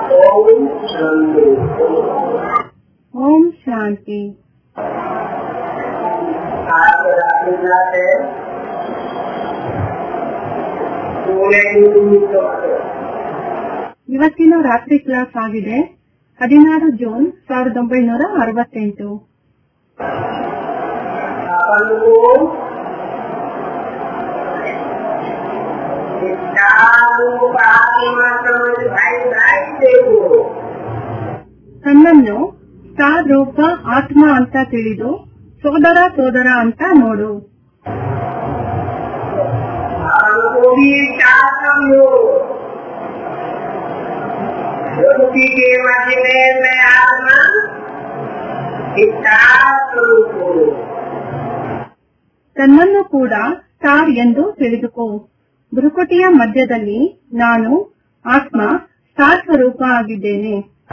ओम शांति ಓಂ ಶಾಂತಿ आज रात्रि क्लास है सोलह जून तो ಇವತ್ತಿನ ರಾತ್ರಿ ಕ್ಲಾಸ್ ಆಗಿದೆ ಹದಿನಾರು ಜೂನ್ ಸಾವಿರದ ಒಂಬೈನೂರ ಅರವತ್ತೆಂಟು अपन को विचारों का आत्मा समझ भाई भाई देखो ತನ್ನನ್ನು ಸ್ಟಾರ್ ರೂಪ ಆತ್ಮ ಅಂತ ತಿಳಿದು ಸೋದರ ಸೋದರ ಅಂತ ನೋಡು हमको भी चार समझो युक्ति के मध्य में मैं आत्मा विचार स्वरूप हूँ ತನ್ನನ್ನು ಕೂಡ ಸ್ಟಾರ್ ಎಂದು ತಿಳಿದುಕೋ ಭ್ರುಕುಟಿಯ ಮಧ್ಯದಲ್ಲಿ ನಾನು ಆತ್ಮ ಸ್ಟಾರ್ ಸ್ವರೂಪ ಆಗಿದ್ದೇನೆ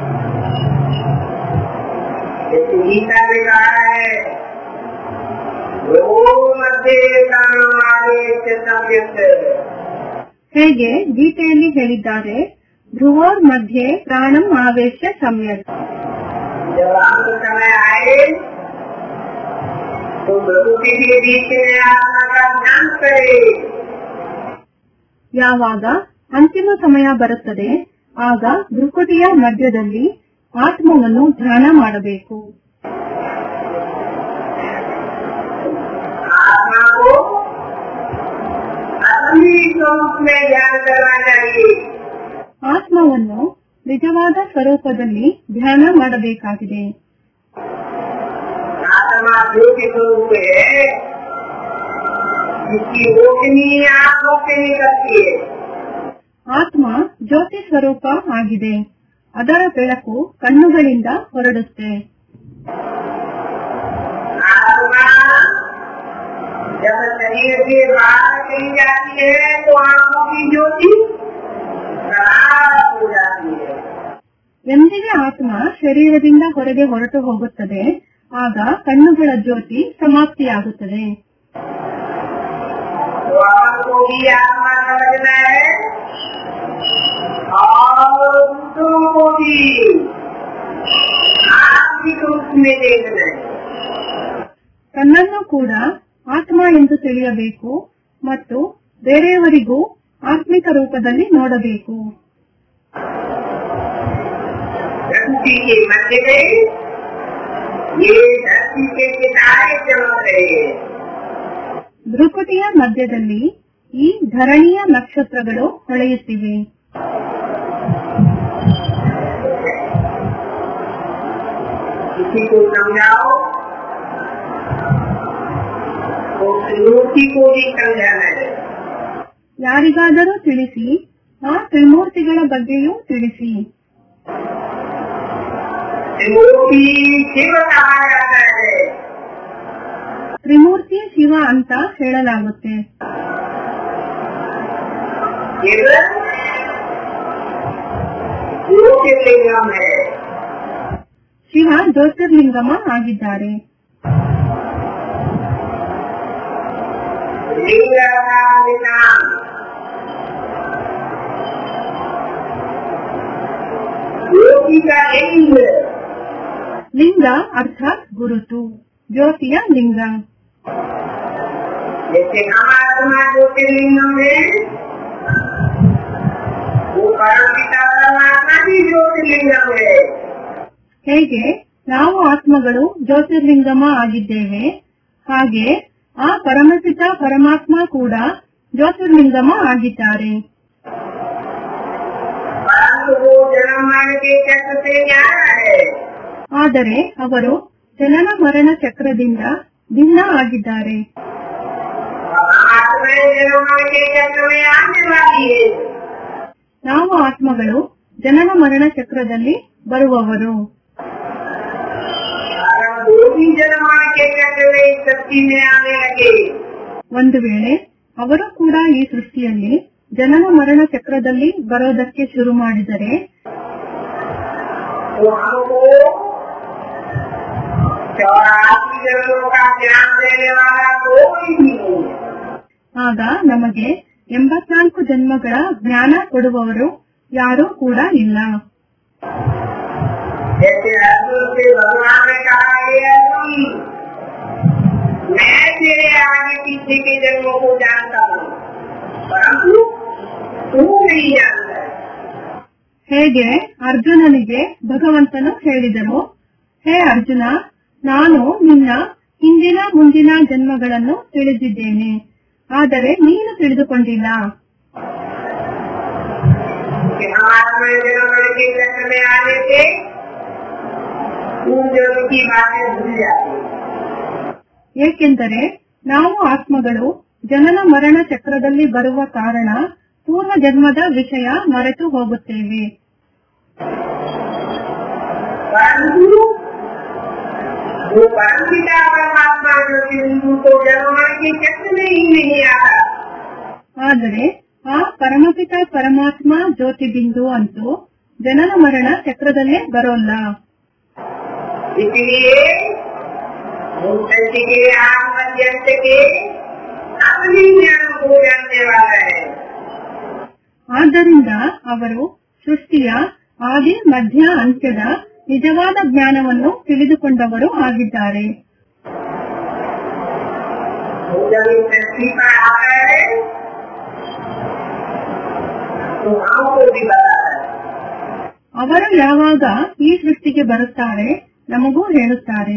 जैसे गीता में कहा है वो मध्य काम वाले से संयुक्त ಹೇಗೆ ಗೀತೆಯಲ್ಲಿ ಹೇಳಿದ್ದಾರೆ ಧ್ರುವೋರ್ ಮಧ್ಯೆ ಪ್ರಾಣಂ ಆವೇಶ ಸಮ್ಯಕ್ जब अंत समय आए तो प्रकृति के बीच में आत्मा का ध्यान करे ಯಾವಾಗ ಅಂತಿಮ ಸಮಯ ಬರುತ್ತದೆ ಆಗ ಭ್ರುಕುಟಿಯ ಮಧ್ಯದಲ್ಲಿ ಆತ್ಮವನ್ನು ಧ್ಯಾನ ಮಾಡಬೇಕು आत्मा को असली स्वरूप में ध्यान करना चाहिए ಆತ್ಮವನ್ನು ನಿಜವಾದ ಸ್ವರೂಪದಲ್ಲಿ ಧ್ಯಾನ ಮಾಡಬೇಕಾಗಿದೆ आत्मा ज्योति स्वरूप है जिसकी रोशनी आंखों से निकलती है ಆತ್ಮ ಜ್ಯೋತಿ ಸ್ವರೂಪ ಆಗಿದೆ ಅದರ ಬೆಳಕು ಕಣ್ಣುಗಳಿಂದ ಹೊರಡುತ್ತೆ आत्मा जब शरीर से बाहर चली जाती है तो आंखों की ज्योति खराब हो जाती है ಎಂದಿಗೆ ಆತ್ಮ ಶರೀರದಿಂದ ಹೊರಗೆ ಹೊರಟು ಹೋಗುತ್ತದೆ ಆಗ ಕಣ್ಣುಗಳ ಜ್ಯೋತಿ ಸಮಾಪ್ತಿಯಾಗುತ್ತದೆ तो आपको भी आत्मा समझना है और दूसरों को भी आत्मिक रूप में देखना है ತನ್ನನ್ನು ಕೂಡ ಆತ್ಮ ಎಂದು ತಿಳಿಯಬೇಕು ಮತ್ತು ಬೇರೆಯವರಿಗೂ ಆತ್ಮಿಕ ರೂಪದಲ್ಲಿ ನೋಡಬೇಕು धरती के मध्य में ये धरती के सितारे चमक रहे हैं ಭ್ರುಕುಟಿಯ ಮಧ್ಯದಲ್ಲಿ ಈ ಧರಣಿಯ ನಕ್ಷತ್ರಗಳು ಹೊಳೆಯುತ್ತಿವೆ किसी को समझाओ तो त्रिमूर्ति को भी समझाना है ಯಾರಿಗಾದರೂ ತಿಳಿಸಿ ಆ ತ್ರಿಮೂರ್ತಿಗಳ ಬಗ್ಗೆಯೂ ತಿಳಿಸಿ त्रिमूर्ति शिव कहा जाता है ತ್ರಿಮೂರ್ತಿ ಶಿವ ಅಂತ ಹೇಳಲಾಗುತ್ತೆ शिव ज्योतिर्लिंगम है ಶಿವ ಜ್ಯೋತಿರ್ಲಿಂಗಮ ಆಗಿದ್ದಾರೆ लिंग का निशान ज्योति का लिंग ಲಿಂಗ ಅರ್ಥಾತ್ ಗುರುತು ಜ್ಯೋತಿಯ ಲಿಂಗ जैसे हम आत्मा ज्योतिर्लिंगम है वो परम पिता परमात्मा भी ज्योतिर्लिंगम है ಹೇಗೆ ನಾವು ಆತ್ಮಗಳು ಜ್ಯೋತಿರ್ಲಿಂಗಮ ಆಗಿದ್ದೇವೆ ಹಾಗೆ ಆ ಪರಮಪಿತ ಪರಮಾತ್ಮ ಕೂಡ ಜ್ಯೋತಿರ್ಲಿಂಗಮ ಆಗಿದ್ದಾರೆ परंतु वो जन्म मरण के चक्र से न्यारा है ಆದರೆ ಅವರು ಜನನ ಮರಣ ಚಕ್ರದಿಂದ ಭಿನ್ನ ಆಗಿದ್ದಾರೆ और आत्माएं जन्म मरण के चक्र में आने वाली है ನಾವು ಆತ್ಮಗಳು ಜನನ ಮರಣ ಚಕ್ರದಲ್ಲಿ ಬರುವವರು अगर वो भी जन्म मरण के चक्र में इस शक्ति में आने लगे ಒಂದು ವೇಳೆ ಅವರು ಕೂಡ ಈ ಸೃಷ್ಟಿಯಲ್ಲಿ ಜನನ ಮರಣ ಚಕ್ರದಲ್ಲಿ ಬರೋದಕ್ಕೆ ಶುರು ಮಾಡಿದರೆ तो हमको चौरासी जन्मों का ज्ञान देने वाला कोई भी नहीं है ಆಗ ನಮಗೆ ಎಂಬತ್ನಾಲ್ಕು ಜನ್ಮಗಳ ಜ್ಞಾನ ಕೊಡುವವರು ಯಾರೂ ಕೂಡ ಇಲ್ಲ जैसे अर्जुन से भगवान ने कहा हे अर्जुन मैं तेरे आगे पीछे के जन्मों को जानता हूँ परंतु तू नहीं जानता है ಹೇಗೆ ಅರ್ಜುನನಿಗೆ ಭಗವಂತನು ಹೇಳಿದರು ಹೇ ಅರ್ಜುನ ನಾನು ನಿನ್ನ ಹಿಂದಿನ ಮುಂದಿನ ಜನ್ಮಗಳನ್ನು ತಿಳಿದಿದ್ದೇನೆ ಆದರೆ ನೀನು ತಿಳಿದುಕೊಂಡಿಲ್ಲ कि हमारे में जन्म के चक्र में आने से उन जन्म की बातें भूल जाती हैं। ಏಕೆಂದರೆ ನಾವು ಆತ್ಮಗಳು ಜನನ ಮರಣ ಚಕ್ರದಲ್ಲಿ ಬರುವ ಕಾರಣ ಪೂರ್ವ ಜನ್ಮದ ವಿಷಯ ಮರೆತು ಹೋಗುತ್ತೇವೆ परंतु वो परम पिता परमात्मा जो सिंधु को जन्म के चक्र में ही नहीं आता ಆದರೆ ಆ ಪರಮಪಿತ ಪರಮಾತ್ಮ ಜ್ಯೋತಿ ಬಿಂದು ಅಂತೂ ಜನನ ಮರಣ ಚಕ್ರದಲ್ಲೇ ಬರೋಲ್ಲ इसलिए मुक्ति के आत्मजंत के अपनी ज्ञान को जानने वाला है ಆದ್ದರಿಂದ ಅವರು ಸೃಷ್ಟಿಯ ಆದಿ ಮಧ್ಯ ಅಂತ್ಯದ ನಿಜವಾದ ಜ್ಞಾನವನ್ನು ತಿಳಿದುಕೊಂಡವರು ಆಗಿದ್ದಾರೆ वो जब इस धरती पर आता है तो हमको भी बताता है ಅವರು ಯಾವಾಗ ಈ ಸೃಷ್ಟಿಗೆ ಬರುತ್ತಾರೆ ನಮಗೂ ಹೇಳುತ್ತಾರೆ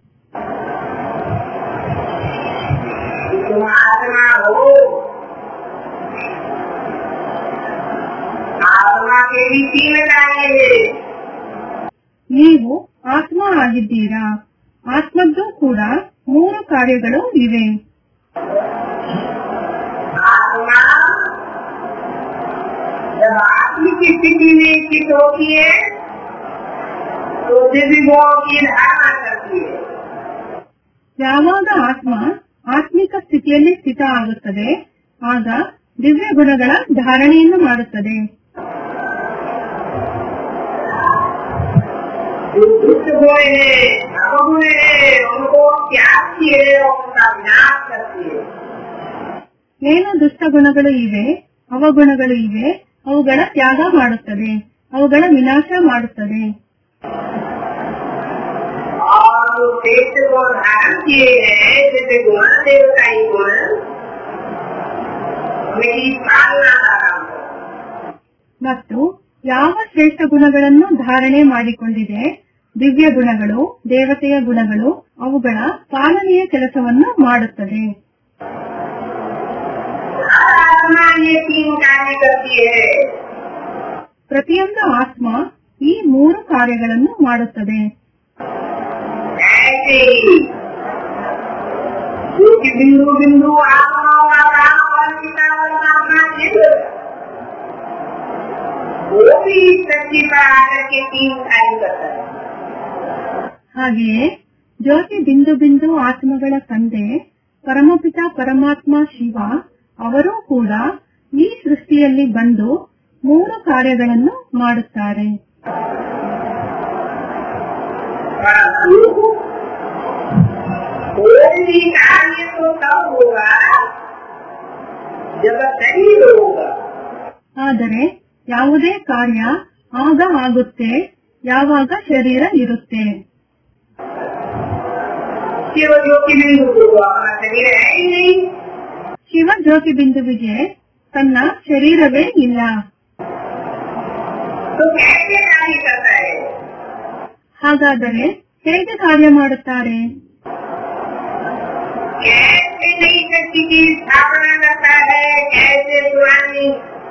कि तुम आत्मा हो आत्मा के भी तीन कार्य है ನೀವು ಆತ್ಮ ಆಗಿದ್ದೀರಾ ಆತ್ಮದ್ದು ಕೂಡ ಮೂರು ಕಾರ್ಯಗಳು ಇವೆ आत्मा जब आत्मिक स्थिति में स्थित होती है तो दिव्य गुणों की धारणा करती है ಯಾವಾಗ ಆತ್ಮ ಆತ್ಮಿಕ ಸ್ಥಿತಿಯಲ್ಲಿ ಸ್ಥಿತ ಆಗುತ್ತದೆ ಆಗ ದಿವ್ಯ ಗುಣಗಳ ಧಾರಣೆಯನ್ನು ಮಾಡುತ್ತದೆ जो दुष्ट गुण है अवगुण है उनको त्यागती है और उनका विनाश करती है ಏನು ದುಷ್ಟ ಗುಣಗಳು ಇವೆ ಅವಗುಣಗಳು ಇವೆ ಅವುಗಳ ತ್ಯಾಗ ಮಾಡುತ್ತದೆ ಅವುಗಳ ವಿನಾಶ ಮಾಡುತ್ತದೆ और जो श्रेष्ठ गुण धारण किए हैं जैसे गुण देवताई गुण उनकी पालना का काम है ಮತ್ತು ಯಾವ ಶ್ರೇಷ್ಠ ಗುಣಗಳನ್ನು ಧಾರಣೆ ಮಾಡಿಕೊಂಡಿದೆ ದಿವ್ಯ ಗುಣಗಳು ದೇವತೆಯ ಗುಣಗಳು ಅವುಗಳ ಪಾಲನೆಯ ಕೆಲಸವನ್ನು ಮಾಡುತ್ತದೆ हर आत्मा ये तीन कार्य करती है ಪ್ರತಿಯೊಂದು ಆತ್ಮ ಈ ಮೂರು ಕಾರ್ಯಗಳನ್ನು ಮಾಡುತ್ತದೆ ऐसे ही जो कि बिंदु बिंदु आत्माओं का काम और पिता परमात्मा शिव वो भी इस धरती पर आकर के तीन कार्य करता है ಹಾಗೆಯೇ ಜ್ಯೋತಿ ಬಿಂದು ಬಿಂದು ಆತ್ಮಗಳ ತಂದೆ ಪರಮಪಿತ ಪರಮಾತ್ಮ ಶಿವ ಅವರೂ ಕೂಡ ಈ ಸೃಷ್ಟಿಯಲ್ಲಿ ಬಂದು ಮೂರು ಕಾರ್ಯಗಳನ್ನು ಮಾಡುತ್ತಾರೆ परंतु कोई भी कार्य तो तब होगा जब शरीर होगा ಆದರೆ ಯಾವುದೇ ಕಾರ್ಯ ಆಗ ಆಗುತ್ತೆ ಯಾವಾಗ ಶರೀರ ಇರುತ್ತೆ शिव जो कि बिंदु होगा हमारा शरीर है ही नहीं ಶಿವ ಜ್ಯೋತಿ ಬಿಂದುವಿಗೆ ತನ್ನ ಶರೀರವೇ ಇಲ್ಲ तो कैसे कार्य करता है ಹಾಗಾದರೆ ಹೇಗೆ ಕಾರ್ಯ ಮಾಡುತ್ತಾರೆ कैसे नई शक्ति की स्थापना करता है कैसे पुरानी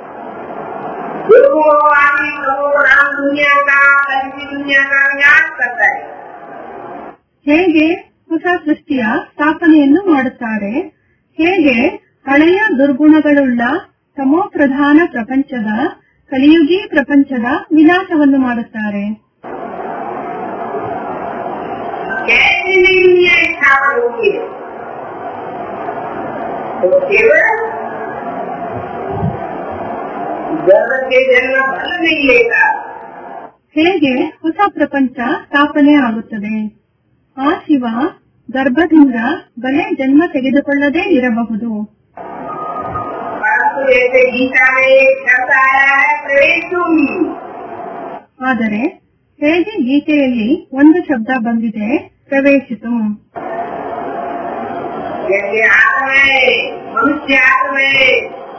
गुरुवानी राम दुनिया का कलकी दुनिया का विनाश करता है ಹೇಗೆ ಹೊಸ ಸೃಷ್ಟಿಯ ಸ್ಥಾಪನೆಯನ್ನು ಮಾಡುತ್ತಾರೆ ಹೇಗೆ ಹಳೆಯ ದುರ್ಗುಣಗಳುಳ್ಳ ತಮೋಪ್ರಧಾನ ಪ್ರಪಂಚದ ಕಲಿಯುಗಿ ಪ್ರಪಂಚದ ವಿನಾಶವನ್ನು ಮಾಡುತ್ತಾರೆ कैसे नई दुनिया स्थापन होती है तो केवल जगत के जन्म फल नहीं लेता ಹೇಗೆ ಹೊಸ ಪ್ರಪಂಚ ಸ್ಥಾಪನೆ ಆಗುತ್ತದೆ ಆ ಶಿವ ಗರ್ಭದಿಂದ ಬಲೆ ಜನ್ಮ ತೆಗೆದುಕೊಳ್ಳದೇ ಇರಬಹುದು परंतु जैसे गीता में एक शब्द आया है प्रवेश ಆದರೆ ಹೇಗೆ ಗೀತೆಯಲ್ಲಿ ಒಂದು ಶಬ್ದ ಬಂದಿದೆ ಪ್ರವೇಶಿತು जैसे आत्मा है मनुष्य आत्मा है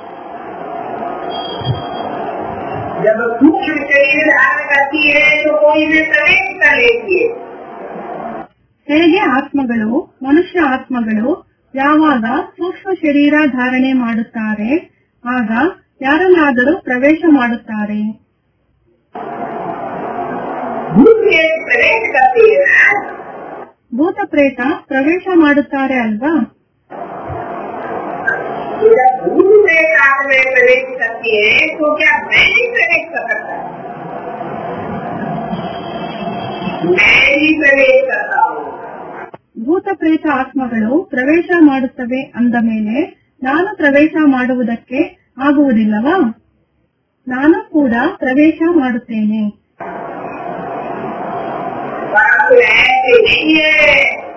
जब सूक्ष्म शरीर धारण करती है तो कोई में प्रवेश कर लेती है ಹೇಗೆ ಆತ್ಮಗಳು ಮನುಷ್ಯ ಆತ್ಮಗಳು ಯಾವಾಗ ಸೂಕ್ಷ್ಮ ಶರೀರ ಧಾರಣೆ ಮಾಡುತ್ತಾರೆ ಆಗ ಯಾರನ್ನಾದರೂ ಪ್ರವೇಶ ಮಾಡುತ್ತಾರೆ भूत में प्रवेश करती है ना ಭೂತ ಪ್ರೇತ ಪ್ರವೇಶ ಮಾಡುತ್ತಾರೆ ಅಲ್ವಾ तो जब भूत में आत्मा में प्रवेश करती है तो क्या मैं नहीं प्रवेश कर सकता मैं ही प्रवेश करता हूँ ಭೂತ ಪ್ರೇತ ಆತ್ಮಗಳು ಪ್ರವೇಶ ಮಾಡುತ್ತವೆ ಅಂದ ಮೇಲೆ ನಾನು ಪ್ರವೇಶ ಮಾಡುವುದಕ್ಕೆ ಆಗುವುದಿಲ್ಲವಾ ನಾನು ಕೂಡ ಪ್ರವೇಶ ಮಾಡುತ್ತೇನೆ परंतु ऐसे नहीं है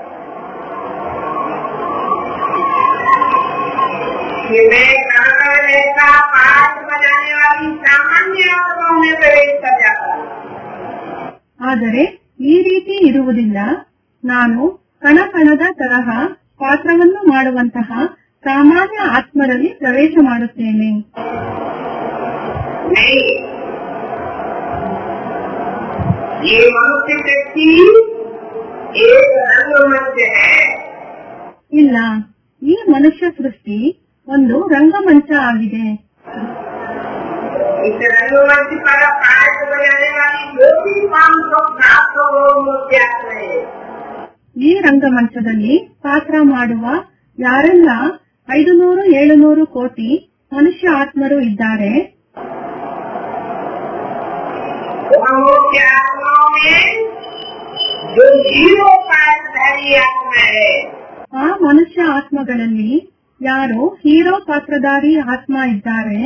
कि मैं कहाँ रहता पाठ बजाने वाली सामान्य आत्माओं में प्रवेश कर जाता हूँ ಆದರೆ ಈ ರೀತಿ ಇರುವುದಿಲ್ಲ ನಾನು ಕಣ ಕಣದ ತರಹ ಪಾತ್ರವನ್ನು ಮಾಡುವಂತಹ ಸಾಮಾನ್ಯ ಆತ್ಮರಲ್ಲಿ ಪ್ರವೇಶ ಮಾಡುತ್ತೇನೆ नहीं ये मनुष्य व्यक्ति एक रंगमंच है ಇಲ್ಲ ಈ ಮನುಷ್ಯ ಸೃಷ್ಟಿ ಒಂದು ರಂಗಮಂಚ ಆಗಿದೆ इस रंगमंच पर पाठ बजाने वाली जो भी पाँच सौ सात सौ लोग मुझसे आते हैं ಈ ರಂಗಮಂಚದಲ್ಲಿ पात्र ಮಾಡುವ ಯಾರೆಲ್ಲ ಐದು ನೂರು ಏಳುನೂರು ಕೋಟಿ ಮನುಷ್ಯ ಆತ್ಮರು ಇದ್ದಾರೆ मुख्य आत्माओं में जो जीरो पाठधारी आत्मा है ಆ ಮನುಷ್ಯ ಆತ್ಮಗಳಲ್ಲಿ ಯಾರು ಹೀರೋ ಪಾತ್ರಧಾರಿ ಆತ್ಮ ಇದ್ದಾರೆ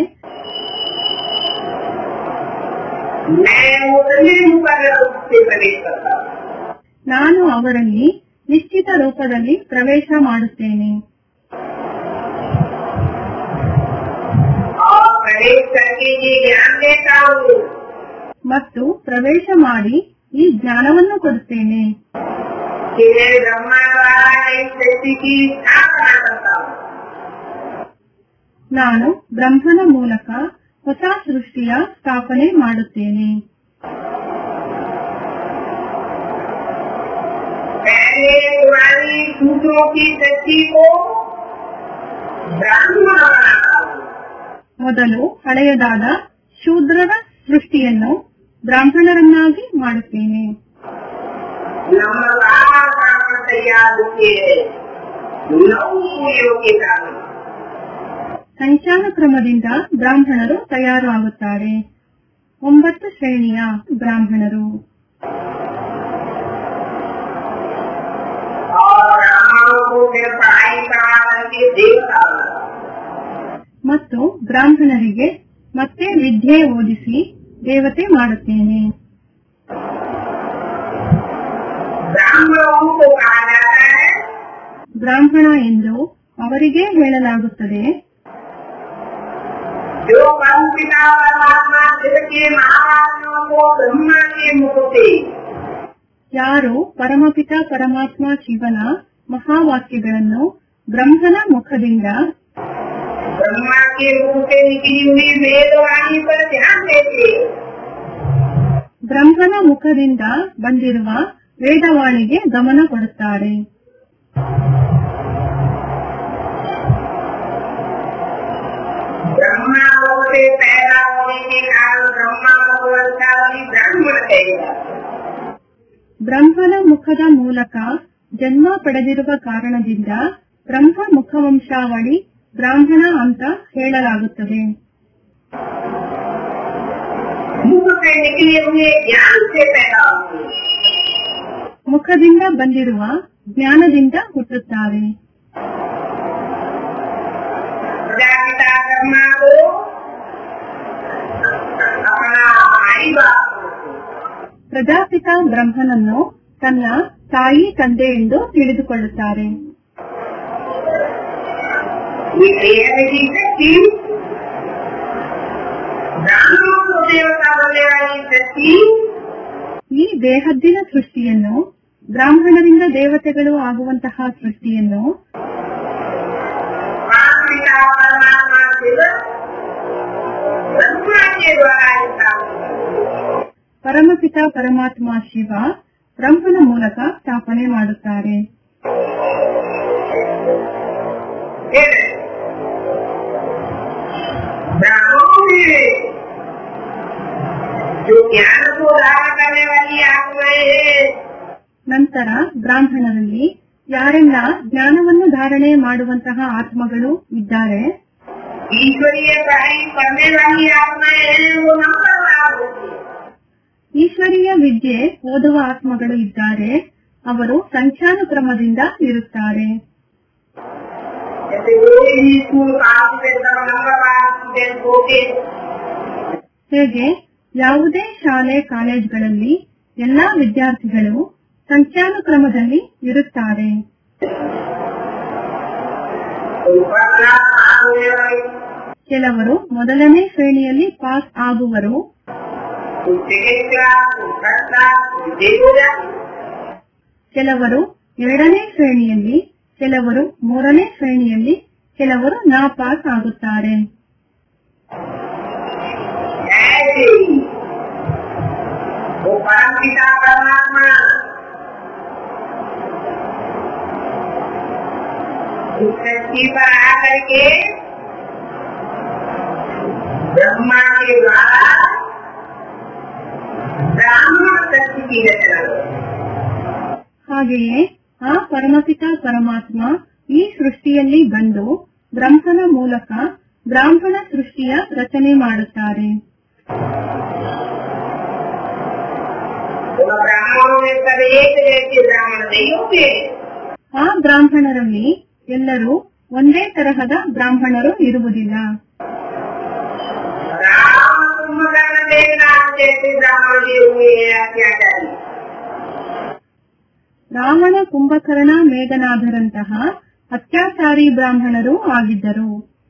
मैं उतने मुकर्र रूप से प्रवेश करता हूँ ನಾನು ಅವರಲ್ಲಿ ನಿಶ್ಚಿತ ರೂಪದಲ್ಲಿ ಪ್ರವೇಶ ಮಾಡುತ್ತೇನೆ और प्रवेश करके ये ज्ञान देता हूँ ಮತ್ತು ಪ್ರವೇಶ ಮಾಡಿ ಈ ಜ್ಞಾನವನ್ನು ಕೊಡುತ್ತೇನೆ कि मैं ब्रह्मा द्वारा इस सृष्टि की स्थापना करता हूँ ನಾನು ಬ್ರಹ್ಮನ ಮೂಲಕ ಹೊಸ ಸೃಷ್ಟಿಯ ಸ್ಥಾಪನೆ ಮಾಡುತ್ತೇನೆ पहले पुरानी सूत्रों की सृष्टि को ब्राह्मण बनाता हूँ ಮೊದಲು ಹಳೆಯದಾದ ಶೂದ್ರರ ಸೃಷ್ಟಿಯನ್ನು ಬ್ರಾಹ್ಮಣರನ್ನಾಗಿ ಮಾಡುತ್ತೇನೆ नंबरदार ब्राह्मण तैयार होते हैं नौ कुलियों के कारण ಸಂಚಾರ ಕ್ರಮದಿಂದ ಬ್ರಾಹ್ಮಣರು ತಯಾರು ಆಗುತ್ತಾರೆ ಒಂಬತ್ತು ಶ್ರೇಣಿಯ ಬ್ರಾಹ್ಮಣರು और ब्राह्मणों को फिर पढ़ाई करा करके देवता बना ಮತ್ತು ಬ್ರಾಹ್ಮಣರಿಗೆ ಮತ್ತೆ ವಿದ್ಯೆ ಓದಿಸಿ ದೇವತೆ ಮಾಡುತ್ತೇನೆ ब्राह्मणों को कहा जाता है ಬ್ರಾಹ್ಮಣ ಎಂದು ಅವರಿಗೆ ಹೇಳಲಾಗುತ್ತದೆ जो परम पिता परमात्मा शिव के महाराजों को ब्रह्मा के मुख से ಯಾರು ಪರಮಪಿತ ಪರಮಾತ್ಮ ಶಿವನ ಮಹಾವಾಕ್ಯಗಳನ್ನು ಬ್ರಹ್ಮನ ಮುಖದಿಂದ ब्रह्मा के मुख से निकली हुई वेदवाणी पर ध्यान देते ಬ್ರಹ್ಮನ ಮುಖದಿಂದ ಬಂದಿರುವ ವೇದವಾಣಿಗೆ ಗಮನ ಕೊಡುತ್ತಾರೆ ब्रह्मा लोक से पैदा होने के कारण ब्रह्मा को वंशावली ब्राह्मण कहेगा ಬ್ರಹ್ಮನ ಮುಖದ ಮೂಲಕ ಜನ್ಮ ಪಡೆದಿರುವ ಕಾರಣದಿಂದ ಬ್ರಹ್ಮ ಮುಖವಂಶಾವಳಿ ಬ್ರಾಹ್ಮಣ ಅಂತ ಹೇಳಲಾಗುತ್ತದೆ मुख से निकले हुए ज्ञान से पैदा होते हैं। ಮುಖದಿಂದ ಬಂದಿರುವ ಜ್ಞಾನದಿಂದ ಹುಟ್ಟುತ್ತಾರೆ प्रजापिता ब्रह्मा को अपना भाई बाप समझते हैं। ಪ್ರಜಾಪಿತ ಬ್ರಹ್ಮನನ್ನು ತನ್ನ ತಾಯಿ ತಂದೆ ಎಂದು ತಿಳಿದುಕೊಳ್ಳುತ್ತಾರೆ ये बेहद की शक्ति ब्राह्मणों को देवता बनने वाली शक्ति ಈ ದೇಹದ್ದಿನ ಸೃಷ್ಟಿಯನ್ನು ಬ್ರಾಹ್ಮಣರಿಂದ ದೇವತೆಗಳು ಆಗುವಂತಹ ಸೃಷ್ಟಿಯನ್ನು परम पिता परमात्मा शिव ब्रह्मा के द्वारा स्थापित ಪರಮಪಿತ ಪರಮಾತ್ಮ ಶಿವ ಬ್ರಹ್ಮನ ಮೂಲಕ ಸ್ಥಾಪನೆ ಮಾಡುತ್ತಾರೆ फिर ब्राह्मणों में जो ज्ञान को धारण करने वाली आत्माएं हैं ನಂತರ ಬ್ರಾಹ್ಮಣರಲ್ಲಿ ಯಾರೆಲ್ಲ ಜ್ಞಾನವನ್ನು ಧಾರಣೆ ಮಾಡುವಂತಹ ಆತ್ಮಗಳು ಇದ್ದಾರೆ ईश्वरीय पढ़ाई करने वाली आत्माएं हैं वो नंबर वार होती है ಈಶ್ವರೀಯ ವಿದ್ಯೆ ಓದುವ ಆತ್ಮಗಳು ಇದ್ದಾರೆ ಅವರು ಸಂಖ್ಯಾನುಕ್ರಮದಿಂದ ಇರುತ್ತಾರೆ जैसे कोई भी स्कूल काफी से सब नंबर वार स्टूडेंट होते हैं ಹೇಗೆ ಯಾವುದೇ ಶಾಲೆ ಕಾಲೇಜ್ಗಳಲ್ಲಿ ಎಲ್ಲಾ ವಿದ್ಯಾರ್ಥಿಗಳು ಸಂಖ್ಯಾನುಕ್ರಮದಲ್ಲಿ ಇರುತ್ತಾರೆ कोई पढ़ना पास होने वाली ಕೆಲವರು ಮೊದಲನೇ ಶ್ರೇಣಿಯಲ್ಲಿ ಪಾಸ್ ಆಗುವರು कोई सेकेंड क्लास कोई थर्ड क्लास कोई फेल हो जाती ಕೆಲವರು ಎರಡನೇ ಶ್ರೇಣಿಯಲ್ಲಿ ಕೆಲವರು ಮೂರನೇ ಶ್ರೇಣಿಯಲ್ಲಿ ಕೆಲವರು ನಾಪಾಸ್ ಆಗುತ್ತಾರೆ ऐसे ही वो परम पिता परमात्मा इस धरती पर आकर के ब्रह्मा के द्वारा ब्राह्मण सत्य की रचना की। ಹಾಗೆಯೇ ಆ ಪರಮಪಿತ ಪರಮಾತ್ಮ ಈ ಸೃಷ್ಟಿಯಲ್ಲಿ ಬಂದು ಬ್ರಹ್ಮನ ಮೂಲಕ ಬ್ರಾಹ್ಮಣ ಸೃಷ್ಟಿಯ ರಚನೆ ಮಾಡುತ್ತಾರೆ तो ब्राह्मणों में सब एक जैसे ब्राह्मण नहीं होते ಆ ಬ್ರಾಹ್ಮಣರಲ್ಲಿ ಎಲ್ಲರೂ ಒಂದೇ ತರಹದ ಬ್ರಾಹ್ಮಣರು ಇರುವುದಿಲ್ಲ राम कुंभकर्ण मेघनाथ जैसे ब्राह्मण भी हुए हैं अत्याचारी ರಾವಣ ಕುಂಭಕರ್ಣ ಮೇಘನಾಥರಂತಹ ಅತ್ಯಾಚಾರಿ ಬ್ರಾಹ್ಮಣರು ಆಗಿದ್ದರು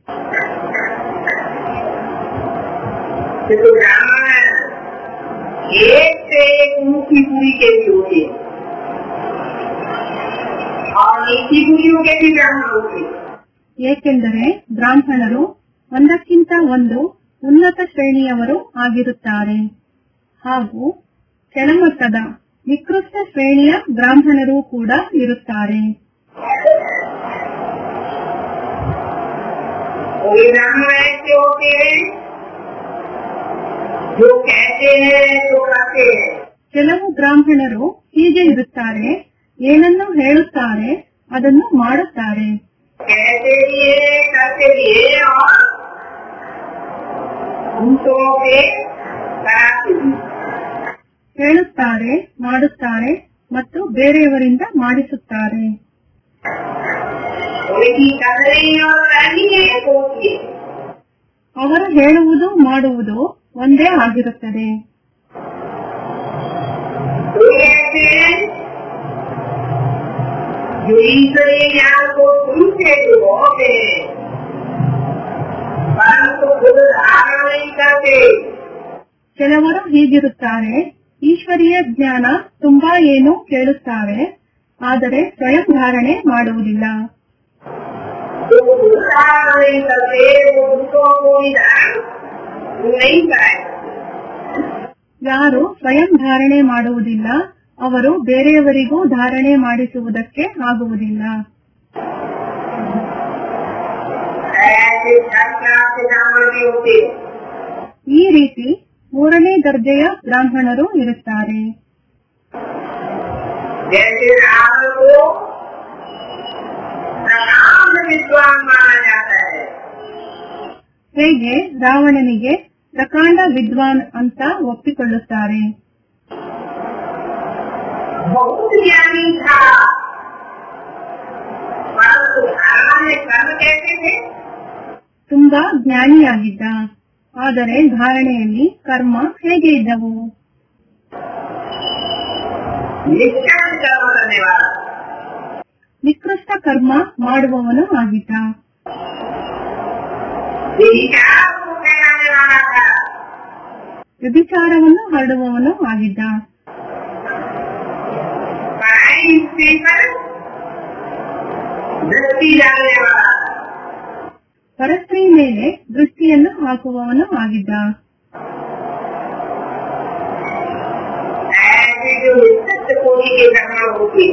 तो ब्राह्मण एक से एक ऊंची पूरी के भी होते हैं और नीची पूरियों के भी ब्राह्मण होते हैं ಏಕೆಂದರೆ ಬ್ರಾಹ್ಮಣರು ಒಂದಕ್ಕಿಂತ ಒಂದು ಉನ್ನತ ಶ್ರೇಣಿಯವರು ಆಗಿರುತ್ತಾರೆ ಹಾಗೂ ಕೆಳಮಟ್ಟದ ನಿಕೃಷ್ಟ ಶ್ರೇಣಿಯ ಬ್ರಾಹ್ಮಣರು ಕೂಡ ಇರುತ್ತಾರೆ कोई ब्राह्मण ऐसे होते हैं जो कहते हैं जो करते हैं ಕೆಲವು ಬ್ರಾಹ್ಮಣರು ಹೀಗೆ ಇರುತ್ತಾರೆ ಏನನ್ನು ಹೇಳುತ್ತಾರೆ ಅದನ್ನು ಮಾಡುತ್ತಾರೆ कहते भी है करते भी है और दूसरों के कराते भी हैं। ಹೇಳುತ್ತಾರೆ ಮಾಡುತ್ತಾರೆ ಮತ್ತು ಬೇರೆಯವರಿಂದ ಮಾಡಿಸುತ್ತಾರೆ कोई की कर रही है और करनी है होती है ಅವರು ಹೇಳುವುದು ಮಾಡುವುದು ಒಂದೇ ಆಗಿರುತ್ತದೆ कोई ऐसे हैं जो ईश्वरीय ज्ञान को सुनते जो होते हैं परंतु खुद धारण नहीं करते ಕೆಲವರು ಹೀಗಿರುತ್ತಾರೆ ಈಶ್ವರೀಯ ಜ್ಞಾನ ತುಂಬಾ ಏನು ಕೇಳುತ್ತಾರೆ ಆದರೆ ಸ್ವಯಂ ಧಾರಣೆ ಮಾಡುವುದಿಲ್ಲ जो खुद धारण नहीं करते वो दूसरों को भी धारण नहीं कराए ಯಾರು ಸ್ವಯಂ ಧಾರಣೆ ಮಾಡುವುದಿಲ್ಲ ಅವರು ಬೇರೆಯವರಿಗೂ ಧಾರಣೆ ಮಾಡಿಸುವುದಕ್ಕೆ ಆಗುವುದಿಲ್ಲ ऐसे धर्म के ब्राह्मण भी होते हैं ಈ ರೀತಿ ಮೂರನೇ ದರ್ಜೆಯ ಬ್ರಾಹ್ಮಣರು ಇರುತ್ತಾರೆ जैसे रावण को प्रकांड विद्वान माना जाता है ಹೇಗೆ ರಾವಣನಿಗೆ ಪ್ರಕಾಂಡ ವಿದ್ವಾನ್ ಅಂತ ಒಪ್ಪಿಕೊಳ್ಳುತ್ತಾರೆ बहुत ज्ञानी था परंतु धारणा में कर्म कैसे थे ತುಂಬಾ ಜ್ಞಾನಿಯಾಗಿದ್ದ ಆದರೆ ಧಾರಣೆಯಲ್ಲಿ ಕರ್ಮ ಹೇಗೆ ಇದ್ದವು निष्कर्ष कर्म करने वाला ನಿಕೃಷ್ಟ ಕರ್ಮ ಮಾಡುವವನು ಆಗಿದ್ದ विचार को फैलाने वाला था ವ್ಯಭಿಚಾರವನ್ನು ಹರಡುವವನು ಆಗಿದ್ದ हिस्से पर दृष्टि डालने वाला ಪರಸ್ತ್ರೀ ಮೇಲೆ ದೃಷ್ಟಿಯನ್ನು ಹಾಕುವವನು ಆಗಿದ್ದ ऐसे जो निश्चित कोटि के ब्राह्मण होते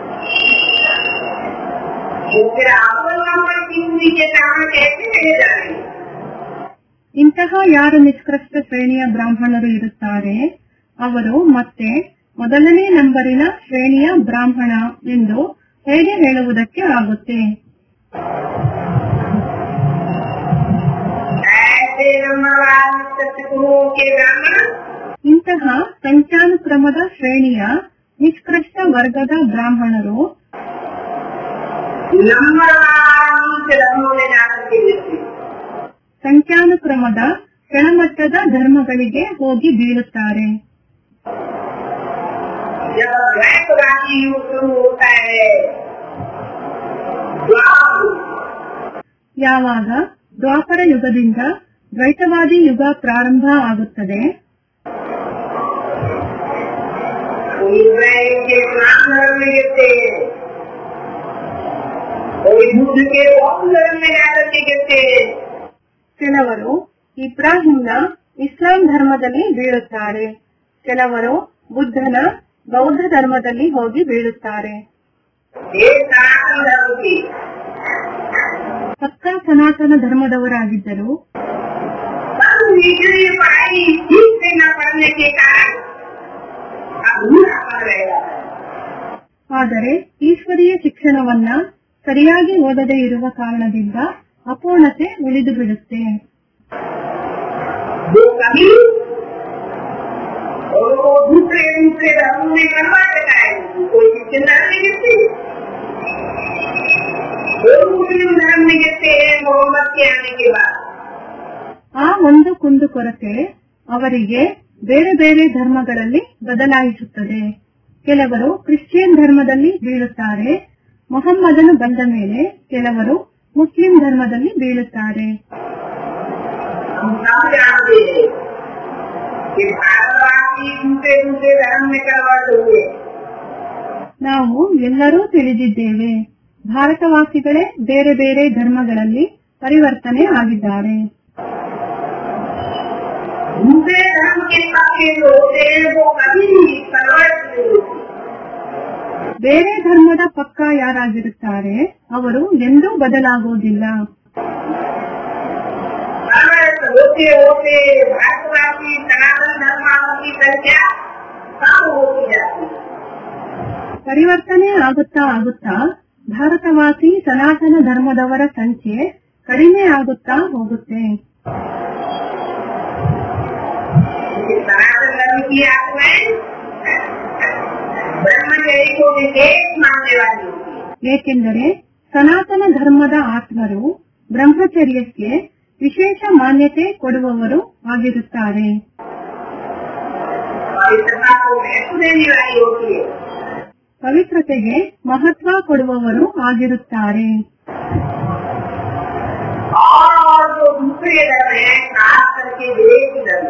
वो फिर आपन नंबर की पूरी के कारण कैसे रह जाएंगे ಇಂತಹ ಯಾರು ನಿಷ್ಕೃಷ್ಟ ಶ್ರೇಣಿಯ ಬ್ರಾಹ್ಮಣರು ಇರುತ್ತಾರೆ ಅವರು ಮತ್ತೆ ಮೊದಲನೇ ನಂಬರಿನ ಶ್ರೇಣಿಯ ಬ್ರಾಹ್ಮಣ ಎಂದು ಹೇಗೆ ಹೇಳುವುದಕ್ಕೆ ಆಗುತ್ತೆ ऐसे नंबरवार निश्चित गुरुओं के ब्राह्मण ಇಂತಹ ಸಂಖ್ಯಾನುಕ್ರಮದ ಶ್ರೇಣಿಯ ನಿಷ್ಕೃಷ್ಟ ವರ್ಗದ ಬ್ರಾಹ್ಮಣರು नंबरवार नीचे धर्मों में जाकर के मिलते ಸಂಖ್ಯಾನುಕ್ರಮದ ಕೆಳಮಟ್ಟದ ಧರ್ಮಗಳಿಗೆ ಹೋಗಿ ಬೀಳುತ್ತಾರೆ जब द्वैतवादी युग शुरू होता है द्वापर युग, ಯಾವಾಗ ದ್ವಾಪರ ಯುಗದಿಂದ ದ್ವೈತವಾದಿ ಯುಗ ಪ್ರಾರಂಭ ಆಗುತ್ತದೆ कोई इब्राहिम के इस्लाम धर्म में गिरते हैं कोई बुद्ध के बौद्ध धर्म में जाकर के गिरते हैं ಕೆಲವರು ಇಬ್ರಾಹಿಂನ ಇಸ್ಲಾಂ ಧರ್ಮದಲ್ಲಿ ಬೀಳುತ್ತಾರೆ ಕೆಲವರು ಬುದ್ಧನ ಬೌದ್ಧ ಧರ್ಮದಲ್ಲಿ ಹೋಗಿ ಬೀಳುತ್ತಾರೆ ये सनातन धर्म की ಪಕ್ಕಾ ಸನಾತನ ಧರ್ಮದವರಾಗಿದ್ದರು पर निचली पढ़ाई ठीक से न पढ़ने के कारण अधूरा पड़ रहेगा ಆದರೆ ಈಶ್ವರೀಯ ಶಿಕ್ಷಣವನ್ನ ಸರಿಯಾಗಿ ಓದದೇ ಇರುವ ಕಾರಣದಿಂದ ಅಪೂರ್ಣತೆ ಉಳಿದು ಬಿಡುತ್ತೆ जो कभी और वो दूसरे दूसरे धर्म में करवा देता है कोई क्रिश्चियन धर्म में गिरते हैं कोई मुस्लिम धर्म में गिरते हैं मोहम्मद के आने के बाद ಆ ಒಂದು ಕುಂದುಕೊರತೆ ಅವರಿಗೆ ಬೇರೆ ಬೇರೆ ಧರ್ಮಗಳಲ್ಲಿ ಬದಲಾಯಿಸುತ್ತದೆ ಕೆಲವರು ಕ್ರಿಶ್ಚಿಯನ್ ಧರ್ಮದಲ್ಲಿ ಬೀಳುತ್ತಾರೆ ಮೊಹಮ್ಮದನು ಬಂದ ಮೇಲೆ ಕೆಲವರು ಮುಸ್ಲಿಂ ಧರ್ಮದಲ್ಲಿ ಬೀಳುತ್ತಾರೆ हम सब जानते हैं कि भारतवासी दूसरे दूसरे धर्म में कन्वर्ट हुए ನಾವು ಎಲ್ಲರೂ ತಿಳಿದಿದ್ದೇವೆ ಭಾರತವಾಸಿಗಳೇ ಬೇರೆ ಬೇರೆ ಧರ್ಮಗಳಲ್ಲಿ ಪರಿವರ್ತನೆ ಆಗಿದ್ದಾರೆ दूसरे धर्म के पक्के जो होते हैं वो कभी कन्वर्ट नहीं होते ಬೇರೆ ಧರ್ಮದ ಪಕ್ಕ ಯಾರಾಗಿರುತ್ತಾರೆ ಅವರು ಎಂದೂ ಬದಲಾಗುವುದಿಲ್ಲ कन्वर्ट होते होते भारतवासी सनातन धर्माओं की संख्या कम होती जाती है ಪರಿವರ್ತನೆ ಆಗುತ್ತಾ ಆಗುತ್ತಾ ಭಾರತವಾಸಿ ಸನಾತನ ಧರ್ಮದವರ ಸಂಖ್ಯೆ ಕಡಿಮೆ ಆಗುತ್ತಾ ಹೋಗುತ್ತೆ क्योंकि सनातन धर्म की आत्माएं ब्रह्मचर्य को विशेष मानने वाली होती है ಏಕೆಂದರೆ ಸನಾತನ ಧರ್ಮದ ಆತ್ಮರು ಬ್ರಹ್ಮಚರ್ಯಕ್ಕೆ ವಿಶೇಷ ಮಾನ್ಯತೆ ಕೊಡುವವರು ಆಗಿರುತ್ತಾರೆ पवित्रता को महत्व देने वाली होती है ಪವಿತ್ರತೆಗೆ ಮಹತ್ವ ಕೊಡುವವರು ಆಗಿರುತ್ತಾರೆ और जो दूसरे धर्म है खास करके विदेशी धर्म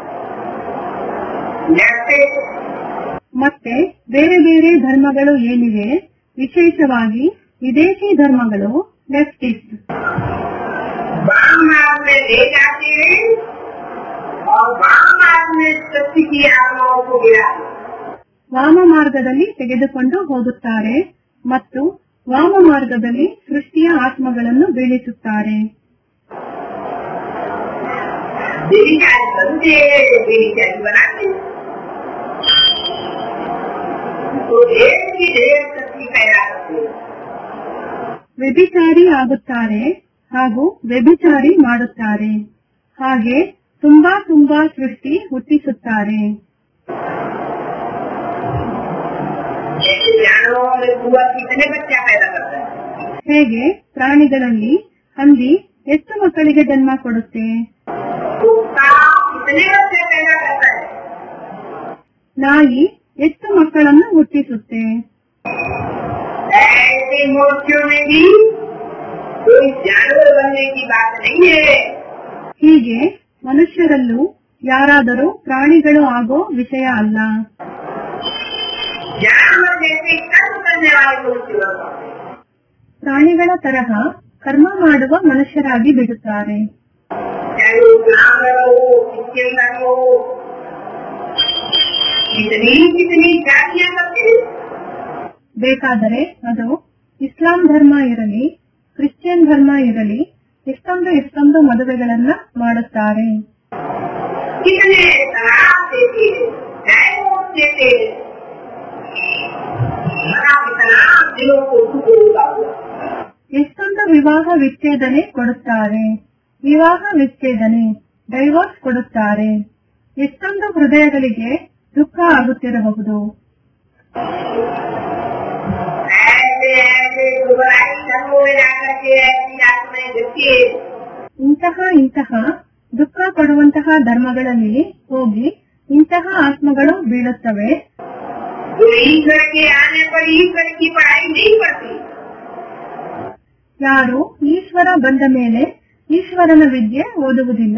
जैसे ಮತ್ತೆ ಬೇರೆ ಬೇರೆ ಧರ್ಮಗಳು ಏನಿವೆ ವಿಶೇಷವಾಗಿ ವಿದೇಶಿ ಧರ್ಮಗಳು ಲೆಫ್ಟಿಸ್ಟ್ वाम मार्ग में ले जाते हैं और वाम मार्ग में सत्य की आत्माओं को गिरा ವಾಮ ಮಾರ್ಗದಲ್ಲಿ ತೆಗೆದುಕೊಂಡು ಹೋಗುತ್ತಾರೆ ಮತ್ತು ವಾಮ ಮಾರ್ಗದಲ್ಲಿ ಸೃಷ್ಟಿಯ ಆತ್ಮಗಳನ್ನು ಬೀಳಿಸುತ್ತಾರೆ बेचारी बनते बेचारी बनाते तो ढेर की ढेर शक्ति पैदा करते हैं ವ್ಯಭಿಚಾರಿ ಆಗುತ್ತಾರೆ ಹಾಗೂ ವ್ಯಭಿಚಾರಿ ಮಾಡುತ್ತಾರೆ ಹಾಗೆ ತುಂಬಾ ತುಂಬಾ ಸೃಷ್ಟಿ ಹುಟ್ಟಿಸುತ್ತಾರೆ जैसे जानवरों में कुआ कितने बच्चा पैदा करता है ಹೇಗೆ ಪ್ರಾಣಿಗಳಲ್ಲಿ ಹಂದಿ ಎಷ್ಟು ಮಕ್ಕಳಿಗೆ ಜನ್ಮ ಕೊಡುತ್ತೆ कुत्ता कितने बच्चे पैदा करता है ನಾಯಿ ಎಷ್ಟು ಮಕ್ಕಳನ್ನು ಹುಟ್ಟಿಸುತ್ತೆ ऐसे मूर्तियों में भी कोई जानवर बनने की बात नहीं है ಹೀಗೆ ಮನುಷ್ಯರಲ್ಲೂ ಯಾರಾದರೂ ಪ್ರಾಣಿಗಳು ಆಗೋ ವಿಷಯ ಅಲ್ಲ जानवर जैसे कर्म करने वाले मनुष्य बन जाते हैं ಪ್ರಾಣಿಗಳ ತರಹ ಕರ್ಮ ಮಾಡುವ ಮನುಷ್ಯರಾಗಿ ಬಿಡುತ್ತಾರೆ चाहे वो ब्राह्मण हो क्रिश्चियन हो कितनी कितनी जातियां करते हैं ಬೇಕಾದರೆ ಅದು ಇಸ್ಲಾಂ ಧರ್ಮ ಇರಲಿ ಕ್ರಿಶ್ಚಿಯನ್ ಧರ್ಮ ಇರಲಿ ಎಷ್ಟೊಂದು ಎಷ್ಟೊಂದು ಮದುವೆಗಳನ್ನ ಮಾಡುತ್ತಾರೆ कितने तलाक देते हैं डाइवोर्स देते हैं बड़ा कितना दिलों को दुख होता हुआ ಎಷ್ಟೊಂದು ವಿವಾಹ ವಿಚ್ಛೇದನೆ ಕೊಡುತ್ತಾರೆ ವಿವಾಹ ವಿಚ್ಛೇದನೆ ಡೈವೋರ್ಸ್ ಕೊಡುತ್ತಾರೆ ಎಷ್ಟೊಂದು ಹೃದಯಗಳಿಗೆ ದುಃಖ ಆಗುತ್ತಿರಬಹುದು ऐसे ऐसे दुबराई धर्मों में जाकर के ऐसी आत्माएं देखती है ಇಂತಹ ಇಂತಹ ದುಃಖ ಕೊಡುವಂತಹ ಧರ್ಮಗಳಲ್ಲಿ ಹೋಗಿ ಇಂತಹ ಆತ್ಮಗಳು ಬೀಳುತ್ತವೆ जो ईश्वर के आने पर ईश्वर की पढ़ाई नहीं पढ़ती ಯಾರು ಈಶ್ವರ ಬಂದ ಮೇಲೆ ಈಶ್ವರನ ವಿದ್ಯೆ ಓದುವುದಿಲ್ಲ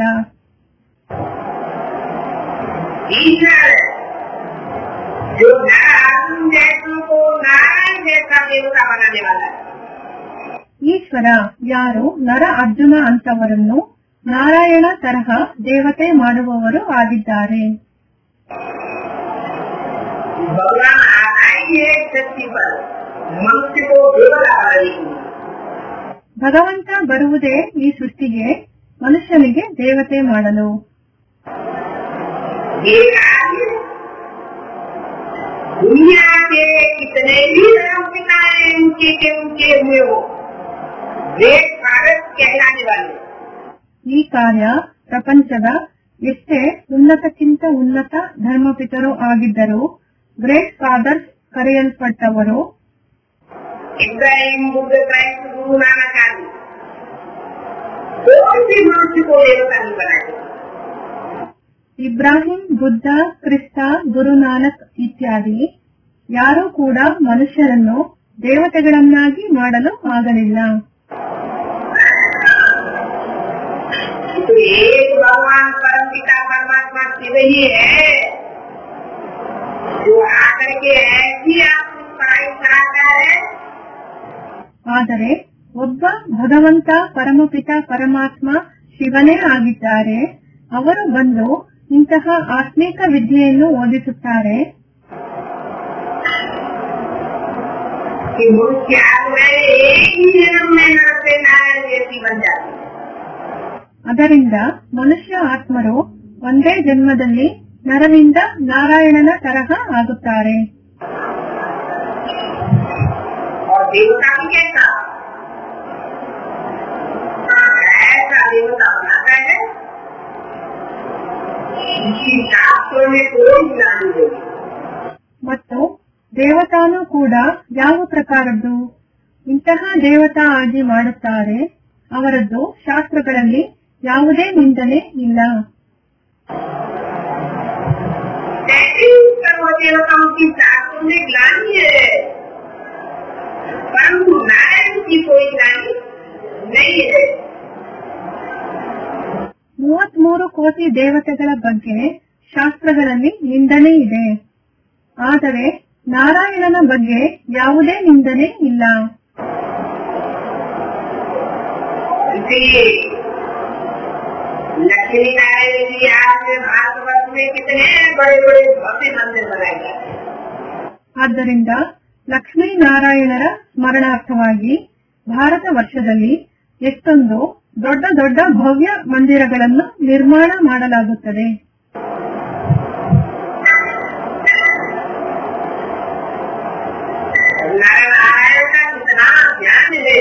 ईश्वर जो नारायण जैसों को नारायण जैसा देवता बनाने वाला है ಈಶ್ವರ ಯಾರು ನರ ಅರ್ಜುನ ಅಂತವರನ್ನು ನಾರಾಯಣ ತರಹ ದೇವತೆ ಮಾಡುವವರು ಆಗಿದ್ದಾರೆ भगवान आएंगे धरती पर मनुष्य को देवता बनाने ಭಗವಂತ ಬರುವುದೇ ಈ ಸೃಷ್ಟಿಗೆ ಮನುಷ್ಯನಿಗೆ ದೇವತೆ ಮಾಡಲು ये आज दुनिया के कितने भी धर्म पिताएं उनके के उनके हुए हो वेद भारत कहलाने वाले ಈ ಕಾರ್ಯ ಪ್ರಪಂಚದ ಎಷ್ಟೇ ಉನ್ನತಕ್ಕಿಂತ ಉನ್ನತ ಧರ್ಮಪಿತರು ಆಗಿದ್ದರೂ ಗ್ರೇಟ್ ಫಾದರ್ಸ್ ಕರೆಯಲ್ಪಟ್ಟವರು इब्राहिम बुद्ध क्राइस्ट गुरु नानक आदि कोई भी मनुष्य को देवता नहीं बनाए ಇಬ್ರಾಹಿಂ ಬುದ್ಧ ಕ್ರಿಸ್ತ ಗುರುನಾನಕ್ ಇತ್ಯಾದಿ ಯಾರೂ ಕೂಡ ಮನುಷ್ಯರನ್ನು ದೇವತೆಗಳನ್ನಾಗಿ ಮಾಡಲು ಆಗಲಿಲ್ಲ तो एक भगवान परम पिता परमात्मा शिव ही है जो आकर के ऐसी आपकी पढ़ाई कराता है ಆದರೆ ಒಬ್ಬ ಭಗವಂತ ಪರಮಪಿತ ಪರಮಾತ್ಮ ಶಿವನೇ ಆಗಿದ್ದಾರೆ ಅವರು ಬಂದು ಇಂತಹ ಆತ್ಮೀಕ ವಿದ್ಯೆಯನ್ನು ಓದಿಸುತ್ತಾರೆ कि मनुष्य आत्माएं एक ही जन्म में नर से नारायण जैसी बन जाती है ಅದರಿಂದ ಮನುಷ್ಯ ಆತ್ಮರು ಒಂದೇ ಜನ್ಮದಲ್ಲಿ ನರನಿಂದ ನಾರಾಯಣನ ತರಹ ಆಗುತ್ತಾರೆ और देवता भी कैसा ऐसा देवता बनाता है जिसकी शास्त्रों में कोई ज्ञान नहीं ಮತ್ತು ದೇವತಾನು ಕೂಡ ಯಾವ ಪ್ರಕಾರದ್ದು ಇಂತಹ ದೇವತಾ ಆಗಿ ಮಾಡುತ್ತಾರೆ ಅವರದ್ದು ಶಾಸ್ತ್ರಗಳಲ್ಲಿ ಯಾವುದೇ ನಿಂದನೆ ಇಲ್ಲ ऐसे सर्व देवताओं की शास्त्रों में ग्लानी है परंतु नारायण की कोई ग्लानी नहीं है ಮೂವತ್ಮೂರು ಕೋಟಿ ದೇವತೆಗಳ ಬಗ್ಗೆ ಶಾಸ್ತ್ರಗಳಲ್ಲಿ ನಿಂದನೆ ಇದೆ ಆದರೆ ನಾರಾಯಣನ ಬಗ್ಗೆ ಯಾವುದೇ ನಿಂದನೆ ಇಲ್ಲ इसलिए लक्ष्मी नारायण जी आज भारतवर्ष में कितने बड़े बड़े भव्य मंदिर बनाए गए हैं। ಆದ್ದರಿಂದ ಲಕ್ಷ್ಮೀನಾರಾಯಣರ ಸ್ಮರಣಾರ್ಥವಾಗಿ ಭಾರತ ವರ್ಷದಲ್ಲಿ ಎಷ್ಟೊಂದು ದೊಡ್ಡ ದೊಡ್ಡ ಭವ್ಯ ಮಂದಿರಗಳನ್ನು ನಿರ್ಮಾಣ ಮಾಡಲಾಗುತ್ತದೆ नारायण का कितना ज्ञान है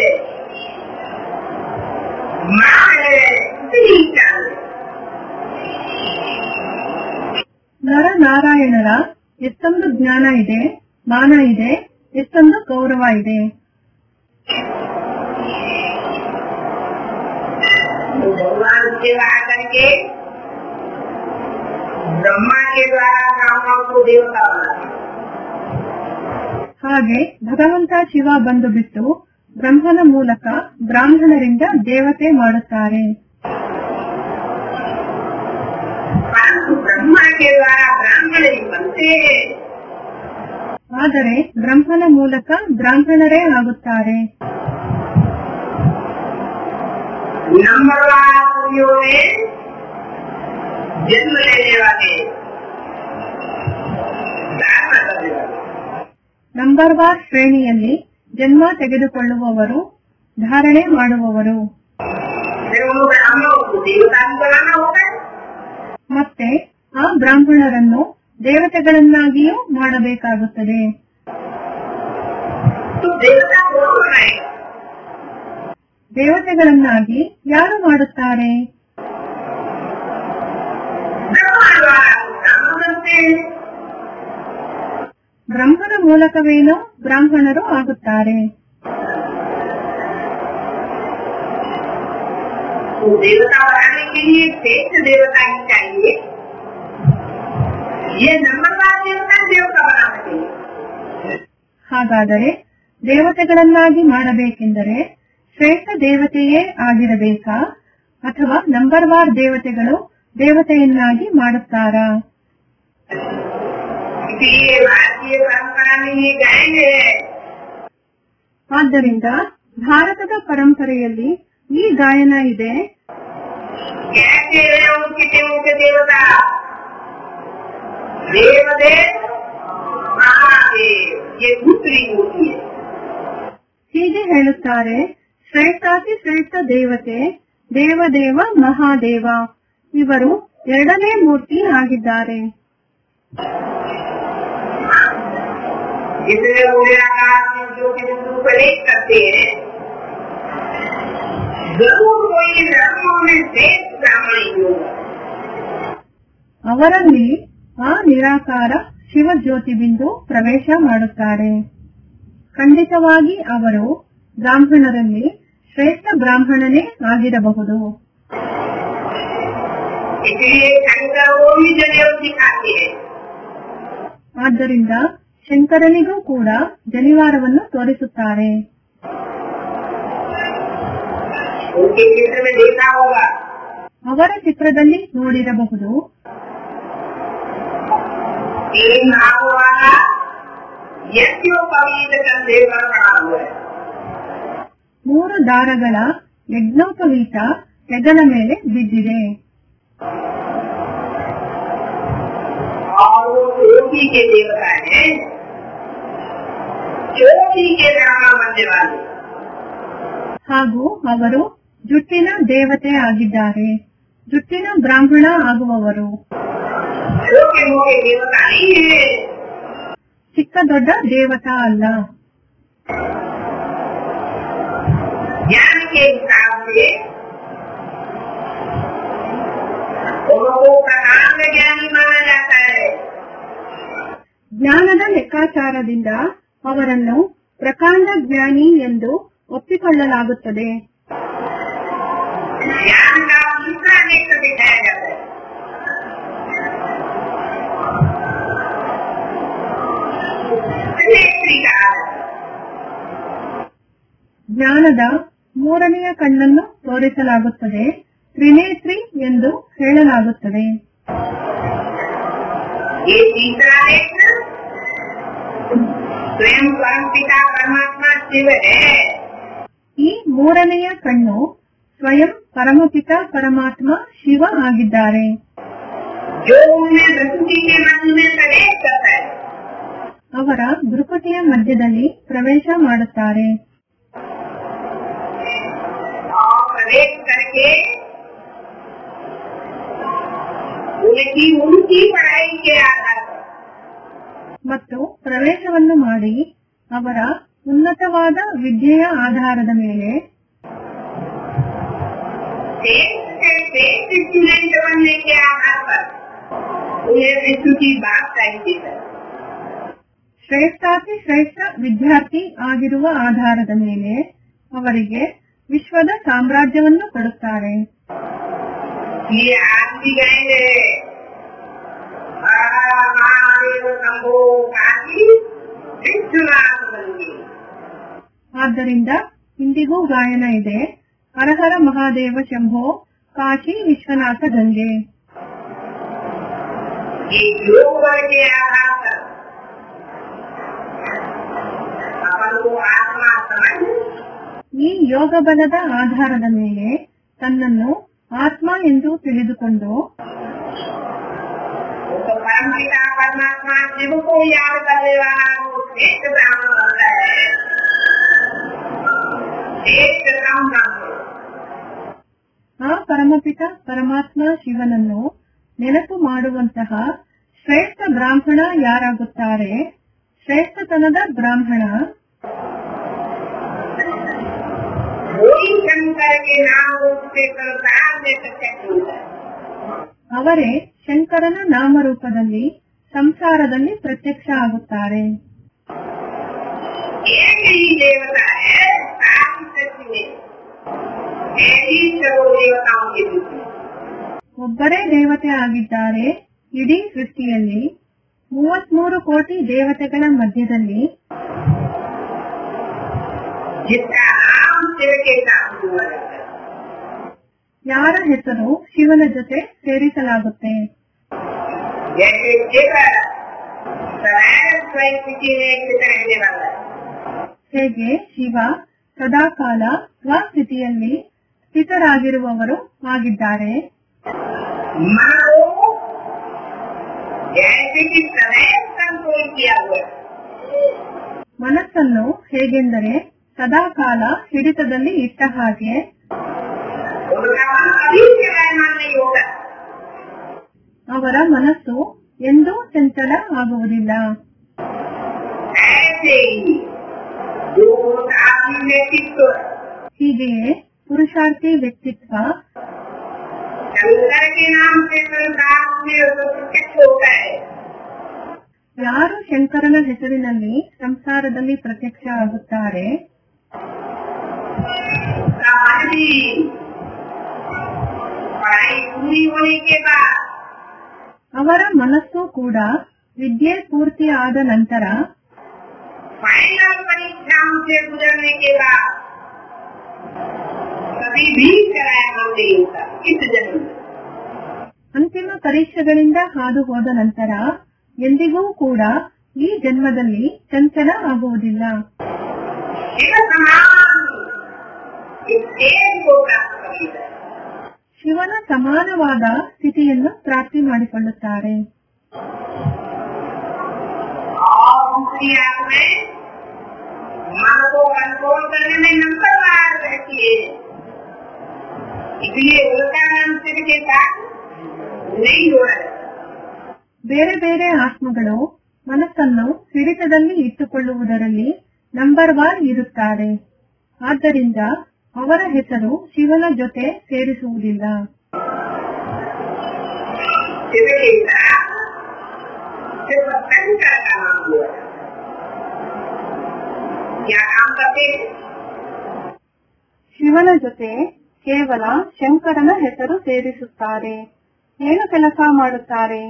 मान है कितनी ज्ञान है ನರನಾರಾಯಣರ ಎಷ್ಟೊಂದು ಜ್ಞಾನ ಇದೆ ಮಾನ ಇದೆ ಎಷ್ಟೊಂದು ಗೌರವ ಇದೆ तो भगवान सेवा करके ब्रह्मा के द्वारा ब्राह्मणों को देवता बना ಹಾಗೆ ಭಗವಂತ ಶಿವ ಬಂದು ಬಿಟ್ಟು ಬ್ರಹ್ಮನ ಮೂಲಕ ಬ್ರಾಹ್ಮಣರಿಂದ ದೇವತೆ ಮಾಡುತ್ತಾರೆ परंतु ब्रह्मा के द्वारा ब्राह्मण ही बनते हैं ಆದರೆ ಬ್ರಹ್ಮನ ಮೂಲಕ ಬ್ರಾಹ್ಮಣರೇ ಆಗುತ್ತಾರೆ नंबर वालों में जन्म लेने वाले धारणा करने वाले ನಂಬರ್ ವಾರ್ ಶ್ರೇಣಿಯಲ್ಲಿ ಜನ್ಮ ತೆಗೆದುಕೊಳ್ಳುವವರು ಧಾರಣೆ ಮಾಡುವವರು फिर उन्होंने हम लोग को देवता भी बनाना होता है ಮತ್ತೆ ಆ ಬ್ರಾಹ್ಮಣರನ್ನು ದೇವತೆಗಳನ್ನಾಗಿಯೂ ಮಾಡಬೇಕಾಗುತ್ತದೆ तो देवता कौन बनाएगा ದೇವತೆಗಳನ್ನಾಗಿ ಯಾರು ಮಾಡುತ್ತಾರೆ ब्रह्मा द्वारा ब्रह्म बनते हैं ಬ್ರಹ್ಮನ ಮೂಲಕವೇನೋ ಬ್ರಾಹ್ಮಣರು ಆಗುತ್ತಾರೆ तो देवता बनाने के लिए श्रेष्ठ देवता ही चाहिए ये नंबरवार देवता देवता बनाना चाहिए ಹಾಗಾದರೆ ದೇವತೆಗಳನ್ನಾಗಿ ಮಾಡಬೇಕೆಂದರೆ ಶ್ರೇಷ್ಠ ದೇವತೆಯೇ ಆಗಿರಬೇಕಾ ಅಥವಾ ನಂಬರ್ ವಾರ್ ದೇವತೆಗಳು ದೇವತೆಯನ್ನಾಗಿ ಮಾಡುತ್ತಾರಾ इसलिए भारतीय परंपरा में ये गाएंगे ಆದ್ದರಿಂದ ಭಾರತದ ಪರಂಪರೆಯಲ್ಲಿ ಈ ಗಾಯನ ಇದೆ कहते हैं उनके देवों के देवता देवदेव महादेव ये दूसरी मूर्ति है ಹೀಗೆ ಹೇಳುತ್ತಾರೆ ಶ್ರೇಷ್ಠಾತಿ ಶ್ರೇಷ್ಠ ದೇವತೆ ದೇವದೇವ ಮಹಾದೇವ ಇವರು ಎರಡನೇ ಮೂರ್ತಿ ಆಗಿದ್ದಾರೆ इसलिए वो निराकार में जो भी बिंदु प्रवेश करते हैं जरूर कोई ब्राह्मणों में श्रेष्ठ ब्राह्मण ही होगा ಅವರಲ್ಲಿ ಆ ನಿರಾಕಾರ ಶಿವಜ್ಯೋತಿ ಬಿಂದು ಪ್ರವೇಶ ಮಾಡುತ್ತಾರೆ ಖಂಡಿತವಾಗಿ ಅವರು ಬ್ರಾಹ್ಮಣರಲ್ಲಿ ಶ್ರೇಷ್ಠ ಬ್ರಾಹ್ಮಣನೇ ಆಗಿರಬಹುದು इसलिए शंकर वो भी जनेऊ दिखाते हैं ಆದ್ದರಿಂದ ಶಂಕರನಿಗೂ ಕೂಡ ಜನಿವಾರವನ್ನು ತೋರಿಸುತ್ತಾರೆ उनके चित्र में देखा होगा ಅವರ ಚಿತ್ರದಲ್ಲಿ ನೋಡಿರಬಹುದು तीन नामों वाला यज्ञोपवीत कंधे पर खड़ा हुआ है ಮೂರು ದಾರಗಳ ಯಜ್ಞೋಪವೀತ ಹೆಗಲ ಮೇಲೆ ಬಿದ್ದಿದೆ और वो चोटी के देवता है चोटी के ब्राह्मण बनने वाले ಹಾಗೂ ಅವರು ಜುಟ್ಟಿನ ದೇವತೆ ಆಗಿದ್ದಾರೆ ಜುಟ್ಟಿನ ಬ್ರಾಹ್ಮಣ ಆಗುವವರು छोटे मोटे देवता नहीं है ಚಿಕ್ಕ ದೊಡ್ಡ ದೇವತಾ ಅಲ್ಲ ज्ञान के हिसाब से उनको प्रकांड ज्ञानी माना जाता है ಜ್ಞಾನದ ಲೆಕ್ಕಾಚಾರದಿಂದ ಅವರನ್ನು ಪ್ರಕಾಂಡ ಜ್ಞಾನಿ ಎಂದು ಒಪ್ಪಿಕೊಳ್ಳಲಾಗುತ್ತದೆ ज्ञान का दूसरा नेत्र दिखाया जाता है नेत्री का ಜ್ಞಾನದ ಮೂರನೆಯ ಕಣ್ಣನ್ನು ತೋರಿಸಲಾಗುತ್ತದೆ ತ್ರಿನೇತ್ರಿ ಎಂದು ಹೇಳಲಾಗುತ್ತದೆ ये तीसरा नेत्र स्वयं परम पिता परमात्मा शिव है ಈ ಮೂರನೆಯ ಕಣ್ಣು ಸ್ವಯಂ ಪರಮಪಿತ ಪರಮಾತ್ಮ ಶಿವ ಆಗಿದ್ದಾರೆ जो उनमें प्रकृति के मन में प्रवेश करता है ಅವರ ಭೃಕುಟಿಯ ಮಧ್ಯದಲ್ಲಿ ಪ್ರವೇಶ ಮಾಡುತ್ತಾರೆ और प्रवेश करके उनकी उनकी पढ़ाई के आधार पर ಮತ್ತು ಪ್ರವೇಶವನ್ನು ಮಾಡಿ ಅವರ ಉನ್ನತವಾದ ವಿದ್ಯೆಯ ಆಧಾರದ ಮೇಲೆ श्रेष्ठ से श्रेष्ठ स्टूडेंट बनने के आधार पर उन्हें विश्व की बात चाहिए सर ಶ್ರೇಷ್ಠಾತಿ ಶ್ರೇಷ್ಠ ವಿದ್ಯಾರ್ಥಿ ಆಗಿರುವ ಆಧಾರದ ಮೇಲೆ ಅವರಿಗೆ ವಿಶ್ವದ ಸಾಮ್ರಾಜ್ಯವನ್ನು ಕೊಡುತ್ತಾರೆ ये आज भी गए महादेव शंभो काशी विश्वनाथ बनिए ಆದ್ದರಿಂದ ಇಂದಿಗೂ ಗಾಯನ ಇದೆ ಹರಹರ ಮಹಾದೇವ ಶಂಭೋ ಕಾಶಿ ವಿಶ್ವನಾಥ ಗಂಗೆ ये योग बल के आधार पर ಈ ಯೋಗ ಬಲದ ಆಧಾರದ ಮೇಲೆ ತನ್ನನ್ನು ಆತ್ಮ ಎಂದು ತಿಳಿದುಕೊಂಡು तो परम पिता परमात्मा शिव को याद करने वाला वो श्रेष्ठ ब्राह्मण होता है श्रेष्ठ ब्राह्मण ಆ ಪರಮಪಿತ ಪರಮಾತ್ಮ ಶಿವನನ್ನು ನೆನಪು ಮಾಡುವಂತಹ ಶ್ರೇಷ್ಠ ಬ್ರಾಹ್ಮಣ ಯಾರಾಗುತ್ತಾರೆ ಶ್ರೇಷ್ಠತನದ ಬ್ರಾಹ್ಮಣ वही शंकर के नाम रूप से संसार में प्रत्यक्ष होता है ಅವರೇ ಶಂಕರನ ನಾಮರೂಪದಲ್ಲಿ ಸಂಸಾರದಲ್ಲಿ ಪ್ರತ್ಯಕ್ಷ ಆಗುತ್ತಾರೆ एक ही देवता है सारी सृष्टि में ऐसी सर्व देवताओं के बीच में ಒಬ್ಬರೇ ದೇವತೆ ಆಗಿದ್ದಾರೆ ಇಡೀ ಸೃಷ್ಟಿಯಲ್ಲಿ ಮೂವತ್ಮೂರು ಕೋಟಿ ದೇವತೆಗಳ ಮಧ್ಯದಲ್ಲಿ जिसका नाम शिव के साथ जुड़ा जाता है ಯಾರ ಹೆಸರು ಶಿವನ ಜೊತೆ ಸೇರಿಸಲಾಗುತ್ತೆ जैसे शिव सदैव स्वयं स्थिति में स्थित रहने वाला है ಹೇಗೆ ಶಿವ ಸದಾಕಾಲ ಸ್ವಸ್ಥಿತಿಯಲ್ಲಿ ಸ್ಥಿತರಾಗಿರುವವರು ಆಗಿದ್ದಾರೆ मन को जैसे कि सदैव कंट्रोल किया हुआ है ಮನಸ್ಸನ್ನು ಹೇಗೆಂದರೆ ಸದಾಕಾಲ ಹಿಡಿತದಲ್ಲಿ ಇಟ್ಟ ಹಾಗೆ उनका मन कभी चलायमान नहीं होगा ಅವರ ಮನಸ್ಸು ಎಂದೂ ಚಂಚಲ ಆಗುವುದಿಲ್ಲ ऐसे ही जो आदमी व्यक्तित्व ಹೀಗೆಯೇ ಪುರುಷಾರ್ಥಿ ವ್ಯಕ್ತಿತ್ವ शंकर के नाम से संसार में प्रत्यक्ष होता है ಯಾರು ಶಂಕರನ ಹೆಸರಿನಲ್ಲಿ ಸಂಸಾರದಲ್ಲಿ ಪ್ರತ್ಯಕ್ಷ ಆಗುತ್ತಾರೆ उसका मन भी पढ़ाई पूरी होने के बाद ಅವರ ಮನಸ್ಸು ಕೂಡ ವಿದ್ಯೆ ಪೂರ್ತಿ ಆದ ನಂತರ फाइनल परीक्षाओं से गुजरने के बाद कभी भी चलायमान नहीं होता इस जन्म में ಅಂತಿಮ ಪರೀಕ್ಷೆಗಳಿಂದ ಹಾದು ಹೋದ ನಂತರ ಎಂದಿಗೂ ಕೂಡ ಈ ಜನ್ಮದಲ್ಲಿ ಚಂಚಲ ಆಗುವುದಿಲ್ಲ शिव समान इस तेज को प्राप्त करेगा ಶಿವನ ಸಮಾನವಾದ ಸ್ಥಿತಿಯನ್ನು ಪ್ರಾಪ್ತಿ ಮಾಡಿಕೊಳ್ಳುತ್ತಾರೆ और दूसरी आत्माएं मन को कंट्रोल करने में नंबरवार रहती है इसलिए उनका नाम शिव के साथ नहीं जोड़ा जाता ಬೇರೆ ಬೇರೆ ಆತ್ಮಗಳು ಮನಸ್ಸನ್ನು ಹಿಡಿತದಲ್ಲಿ ಇಟ್ಟುಕೊಳ್ಳುವುದರಲ್ಲಿ ನಂಬರ್ ವಾರ್ ಇರುತ್ತಾರೆ ಆದ್ದರಿಂದ ಅವರ ಹೆಸರು ಶಿವನ ಜೊತೆ ಸೇರಿಸುವುದಿಲ್ಲ शिव के साथ सिर्फ शंकर का नाम जोड़ा जाता है क्या काम करते हैं ಶಿವನ ಜೊತೆ ಕೇವಲ ಶಂಕರನ ಹೆಸರು ಸೇರಿಸುತ್ತಾರೆ ಏನು ಕೆಲಸ ಮಾಡುತ್ತಾರೆ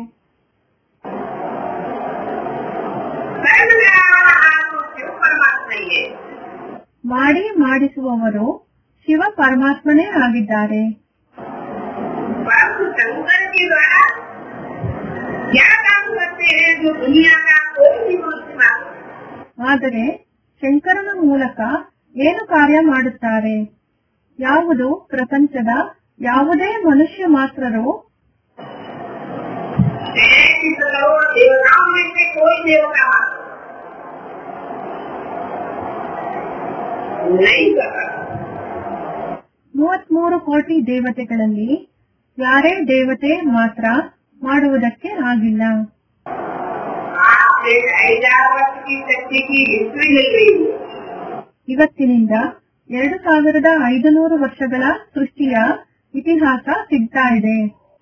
सर्वदा आत्मा शिव परमात्मा ही है ಮಾಡಿ ಮಾಡಿಸುವವರು ಶಿವ ಪರಮಾತ್ಮನೇ ಆಗಿದ್ದಾರೆ परंतु शंकर के द्वारा क्या काम करते हैं जो दुनिया का कोई भी मनुष्य ना करे? ಆದರೆ ಶಂಕರನ ಮೂಲಕ ಏನು ಕಾರ್ಯ ಮಾಡುತ್ತಾರೆ ಯಾವುದು ಪ್ರಪಂಚದ ಯಾವುದೇ ಮನುಷ್ಯ ಮಾತ್ರರು तैंतीस करोड़ देवताओं में से कोई देवता नहीं कर सकता ಮೂವತ್ಮೂರು ಕೋಟಿ ದೇವತೆಗಳಲ್ಲಿ ಯಾರೇ ದೇವತೆ ಮಾತ್ರ ಮಾಡುವುದಕ್ಕೆ ಆಗಿಲ್ಲ आज से ढाई हजार वर्ष की शक्ति की हिस्ट्री मिल रही है ಇವತ್ತಿನಿಂದ ಎರಡು ಸಾವಿರದ ಐದುನೂರು ವರ್ಷಗಳ ಸೃಷ್ಟಿಯ ಇತಿಹಾಸ ಸಿಗ್ತಾ ಇದೆ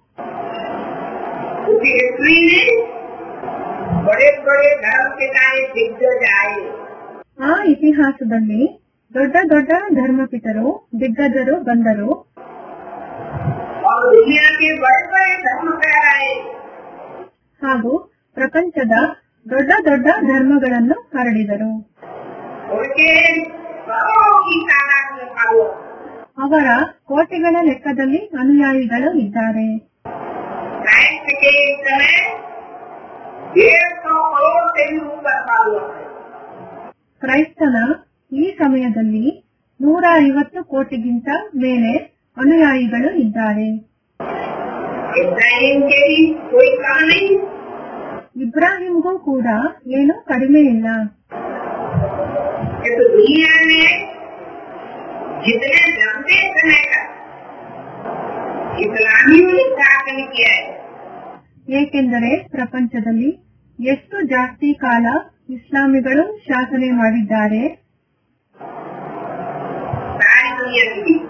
उसी हिस्ट्री में बड़े बड़े धर्म के कार्य दिग्गज आए ಆ ಇತಿಹಾಸದಲ್ಲಿ ದೊಡ್ಡ ದೊಡ್ಡ ಧರ್ಮಪಿತರು ದಿಗ್ಗಜರು ಬಂದರು और दुनिया के बड़े बड़े धर्म फैलाए ಹಾಗೂ ಪ್ರಪಂಚದ ದೊಡ್ಡ ದೊಡ್ಡ ಧರ್ಮಗಳನ್ನು ಹರಡಿದರು उनके करोड़ों की तादाद में पाओ ಅವರ ಕೋಟಿಗಳ ಲೆಕ್ಕದಲ್ಲಿ ಅನುಯಾಯಿಗಳು ಇದ್ದಾರೆ क्राइस्ट के इस समय डेढ़ सौ करोड़ से भी ऊपर पाओ ಕ್ರೈಸ್ತನ ಈ ಸಮಯದಲ್ಲಿ ನೂರ ಐವತ್ತು ಕೋಟಿಗಿಂತ ಮೇಲೆ ಅನುಯಾಯಿಗಳು ಇದ್ದಾರೆ इब्राहिम के भी कोई कम नहीं ಇಬ್ರಾಹಿಂಗೂ ಕೂಡ ಏನೂ ಕಡಿಮೆ ಇಲ್ಲ ये तो दुनिया में जितने लंबे समय का इस्लामियों ने शासन किया है ಏಕೆಂದರೆ ಪ್ರಪಂಚದಲ್ಲಿ ಎಷ್ಟು ಜಾಸ್ತಿ ಕಾಲ ಇಸ್ಲಾಮಿಗಳು ಶಾಸನೆ ಮಾಡಿದ್ದಾರೆ सारी दुनिया की भी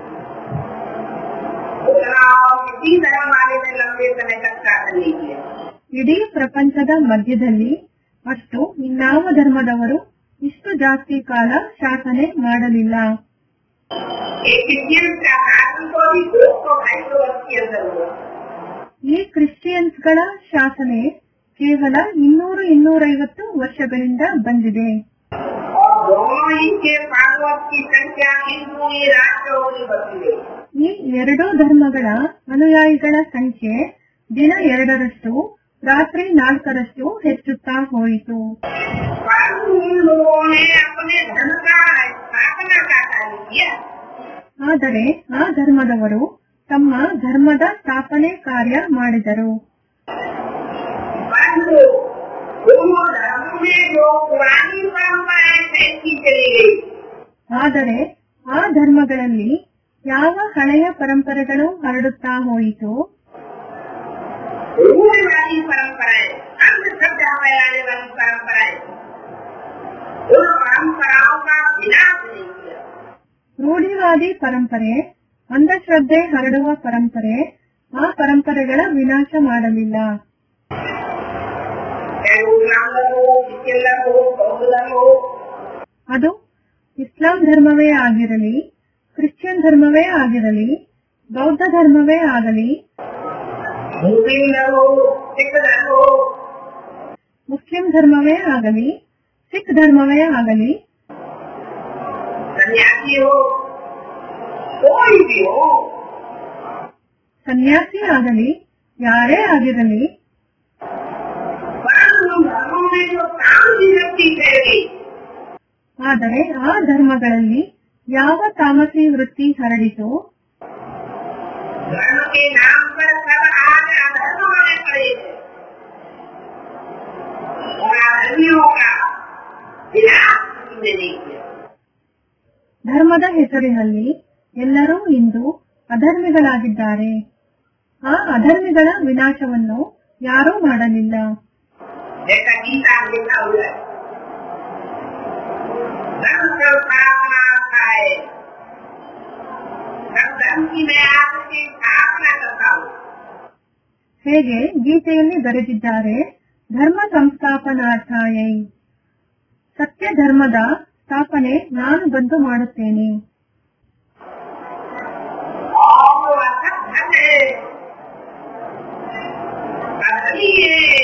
उतना और किसी तरह वाले ने लंबे समय तक शासन नहीं किया ಇಡೀ ಪ್ರಪಂಚದ ಮಧ್ಯದಲ್ಲಿ ಅಷ್ಟು ಇನ್ನಾವ ಧರ್ಮದವರು ಇಷ್ಟು ಜಾಸ್ತಿ ಕಾಲ ಶಾಸನೆ ಮಾಡಲಿಲ್ಲ एक क्रिश्चियन का शासन तो भी दो सौ ढाई सौ वर्ष के अंदर हुआ ಈ ಕ್ರಿಶ್ಚಿಯನ್ಸ್ಗಳ ಶಾಸನೆ ಕೇವಲ ಇನ್ನೂರು ಇನ್ನೂರೈವತ್ತು ವರ್ಷಗಳಿಂದ ಬಂದಿದೆ और दोनों इनके पार्वत की संख्या इन पूरी राष्ट्रों में बढ़ती गई ಈ ಎರಡೂ ಧರ್ಮಗಳ ಅನುಯಾಯಿಗಳ ಸಂಖ್ಯೆ ದಿನ ಎರಡರಷ್ಟು ರಾತ್ರಿ ನಾಲ್ಕರಷ್ಟು ಹೆಚ್ಚುತ್ತಾ ಹೋಯಿತು परंतु उन लोगों ने अपने धर्म का स्थापना का कार्य किया ಆದರೆ ಆ ಧರ್ಮದವರು ತಮ್ಮ ಧರ್ಮದ ಸ್ಥಾಪನೆ ಕಾರ್ಯ ಮಾಡಿದರು परंतु दोनों धर्मों में जो पुरानी परंपराएं फैलती चली गई ಆದರೆ ಆ ಧರ್ಮಗಳಲ್ಲಿ ಯಾವ ಹಳೆಯ ಪರಂಪರೆಗಳು ಹರಡುತ್ತಾ ಹೋಯಿತು रूढ़वादी परंपराएं अंधश्रद्धा फैलाने वाली परंपराएं उन परंपराओं का विनाश नहीं किया ರೂಢಿವಾದಿ ಪರಂಪರೆ ಅಂಧಶ್ರದ್ಧೆ ಹರಡುವ ಪರಂಪರೆ ಆ ಪರಂಪರೆಗಳ ವಿನಾಶ ಮಾಡಲಿಲ್ಲ चाहे वो इस्लाम धर्म हो क्रिश्चियन धर्म हो बौद्ध धर्म हो ಅದು ಇಸ್ಲಾಂ ಧರ್ಮವೇ ಆಗಿರಲಿ ಕ್ರಿಶ್ಚಿಯನ್ ಧರ್ಮವೇ ಆಗಿರಲಿ ಬೌದ್ಧ ಧರ್ಮವೇ ಆಗಲಿ मुस्लिम धर्म हो सिख धर्म हो ಮುಸ್ಲಿಂ ಧರ್ಮವೇ ಆಗಲಿ ಸಿಖ್ ಧರ್ಮವೇ ಆಗಲಿ सन्यासी हो कोई भी हो ಸನ್ಯಾಸಿ ಆಗಲಿ ಯಾರೇ ಆಗಿರಲಿ परंतु उन धर्मों में जो काम की शक्ति फैल गई ಆದರೆ ಆ ಧರ್ಮಗಳಲ್ಲಿ ಯಾವ तामसी ವೃತ್ತಿ ಹರಡಿತು धर्म के नाम पर सब आज अधर्म होने पड़े हैं और अधर्मियों का विनाश किसी ने नहीं किया ಧರ್ಮದ ಹೆಸರಿನಲ್ಲಿ ಎಲ್ಲರೂ ಇಂದು ಅಧರ್ಮಿಗಳಾಗಿದ್ದಾರೆ ಆ ಅಧರ್ಮಿಗಳ ವಿನಾಶವನ್ನು ಯಾರೂ ಮಾಡಲಿಲ್ಲ जैसा गीता में लिखा हुआ है धर्म संस्थापना है सब धर्म की मैं आपकी स्थापना करता हूँ ಹೇಗೆ ಗೀತೆಯಲ್ಲಿ ಬರೆದಿದ್ದಾರೆ ಧರ್ಮ ಸಂಸ್ಥಾಪನಾರ್ಥಾಯೈ ಸತ್ಯ ಧರ್ಮದ ಸ್ಥಾಪನೆ ನಾನು ಬಂದು ಮಾಡುತ್ತೇನೆ और वो अच्छा धर्म है अधर्मी है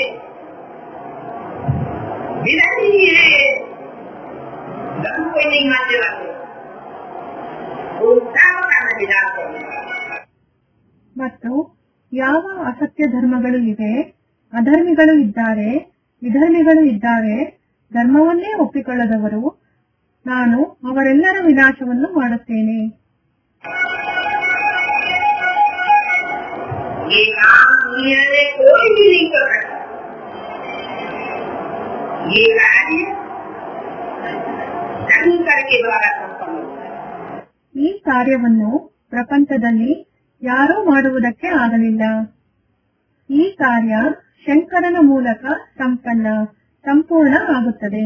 विधर्मी है धर्म कोई नहीं मानने वाले वो सब का मैं विनाश करूंगा ಮತ್ತು ಯಾವ ಅಸತ್ಯ ಧರ್ಮಗಳು ಇವೆ ಅಧರ್ಮಿಗಳು ಇದ್ದಾರೆ ವಿಧರ್ಮಿಗಳು ಇದ್ದಾರೆ ಧರ್ಮವನ್ನೇ ಒಪ್ಪಿಕೊಳ್ಳದವರು ನಾನು ಅವರೆಲ್ಲರ ವಿನಾಶವನ್ನು ಮಾಡುತ್ತೇನೆ ये काम दुनिया में कोई भी नहीं कर सकता ये कार्य शंकर के द्वारा संपन्न होता है ಈ ಕಾರ್ಯವನ್ನು ಪ್ರಪಂಚದಲ್ಲಿ ಯಾರೂ ಮಾಡುವುದಕ್ಕೆ ಆಗಲಿಲ್ಲ ಈ ಕಾರ್ಯ ಶಂಕರನ ಮೂಲಕ ಸಂಪನ್ನ ಸಂಪೂರ್ಣ ಆಗುತ್ತದೆ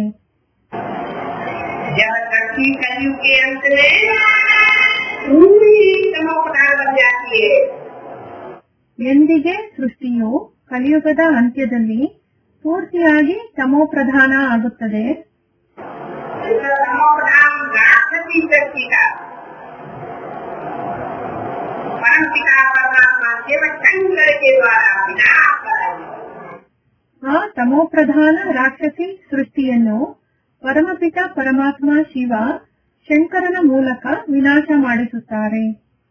जब धरती कलयुग के अंत में पूरी तमोप्रधान बन जाती है ಎಂದಿಗೆ ಸೃಷ್ಟಿಯು ಕಲಿಯುಗದ ಅಂತ್ಯದಲ್ಲಿ ಪೂರ್ತಿಯಾಗಿ ತಮೋಪ್ರಧಾನ ಆಗುತ್ತದೆ उसका तमोप्रधान राक्षसी शक्ति का परम पिता परमात्मा शिव शंकर के द्वारा विनाश कराएंगे ಆ ತಮೋಪ್ರಧಾನ ರಾಕ್ಷಸಿ ಸೃಷ್ಟಿಯನ್ನು ಪರಮಪಿತ ಪರಮಾತ್ಮ ಶಿವ ಶಂಕರನ ಮೂಲಕ ವಿನಾಶ ಮಾಡಿಸುತ್ತಾರೆ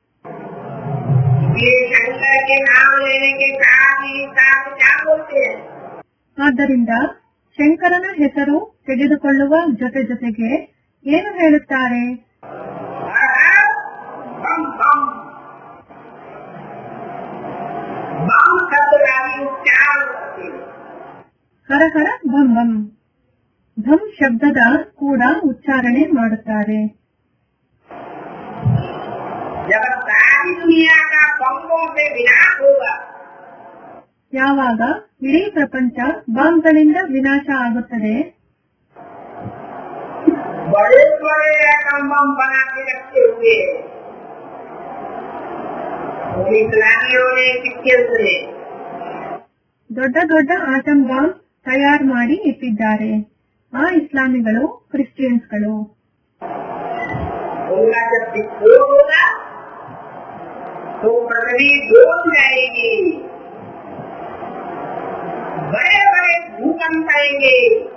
ये शंकर के नाम लेने के साथ ही साथ क्या बोलते हैं ಆದ್ದರಿಂದ ಶಂಕರನ ಹೆಸರು ತೆಗೆದುಕೊಳ್ಳುವ ಜೊತೆ ಜೊತೆಗೆ ಏನು ಹೇಳುತ್ತಾರೆ हर हर ಹರ ಹರ ಭಂ ಭಂ ಧಮ್ ಶಬ್ದದ ಕೂಡ ಉಚ್ಚಾರಣೆ ಮಾಡುತ್ತಾರೆ जब सारी दुनिया का बम्बों से विनाश होगा ಯಾವಾಗ ಇಡೀ ಪ್ರಪಂಚ ಬಾಂಬ್ಗಳಿಂದ ವಿನಾಶ ಆಗುತ್ತದೆ बड़े बड़े एटम बम बना के रखे हुए उन इस्लामियों ने क्रिश्चियंस ने ದೊಡ್ಡ ದೊಡ್ಡ ಆಟಂ ಬಾಂಬ್ ತಯಾರು ಮಾಡಿ ಇಟ್ಟಿದ್ದಾರೆ ಆ ಇಸ್ಲಾಮಿಗಳು ಕ್ರಿಶ್ಚಿಯನ್ಸ್ಗಳು उनका जब विस्फोट होगा तो पृथ्वी डूब जाएगी बड़े बड़े भूकंप आएंगे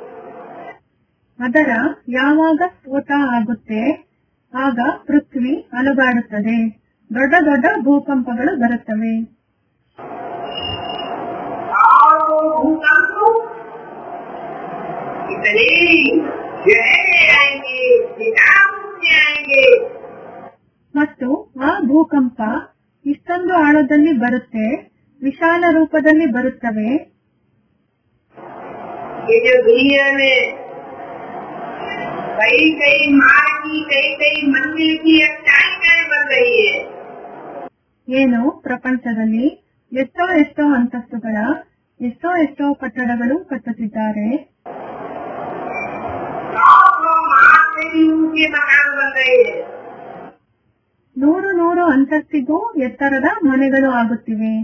ಅದರ ಯಾವಾಗ ಸ್ಫೋಟ ಆಗುತ್ತೆ ಆಗ ಪೃಥ್ವಿ ಅಲುಗಾಡುತ್ತದೆ ದೊಡ್ಡ ದೊಡ್ಡ ಭೂಕಂಪಗಳು ಬರುತ್ತವೆ और वो भूकंप इतने गहरे आएंगे विनाश से आएंगे ಮತ್ತು ಆ ಭೂಕಂಪ ಇಷ್ಟೊಂದು ಆಳದಲ್ಲಿ ಬರುತ್ತೆ ವಿಶಾಲ ರೂಪದಲ್ಲಿ ಬರುತ್ತವೆ ये जो दुनिया में कई कई मार की कई कई मंदिर की अट्टाइकाएं बन रही है ಏನು ಪ್ರಪಂಚದಲ್ಲಿ ಎಷ್ಟೋ ಎಷ್ಟೋ ಅಂತಸ್ತುಗಳ ಎಷ್ಟೋ ಎಷ್ಟೋ ಕಟ್ಟಡಗಳು ಕಟ್ಟುತ್ತಿದ್ದಾರೆ सौ सौ मार से भी ऊंचे मकान बन रहे हैं ನೂರು ನೂರು ಅಂತಸ್ತಿಗೂ ಎತ್ತರದ ಮನೆಗಳು ಆಗುತ್ತಿವೆ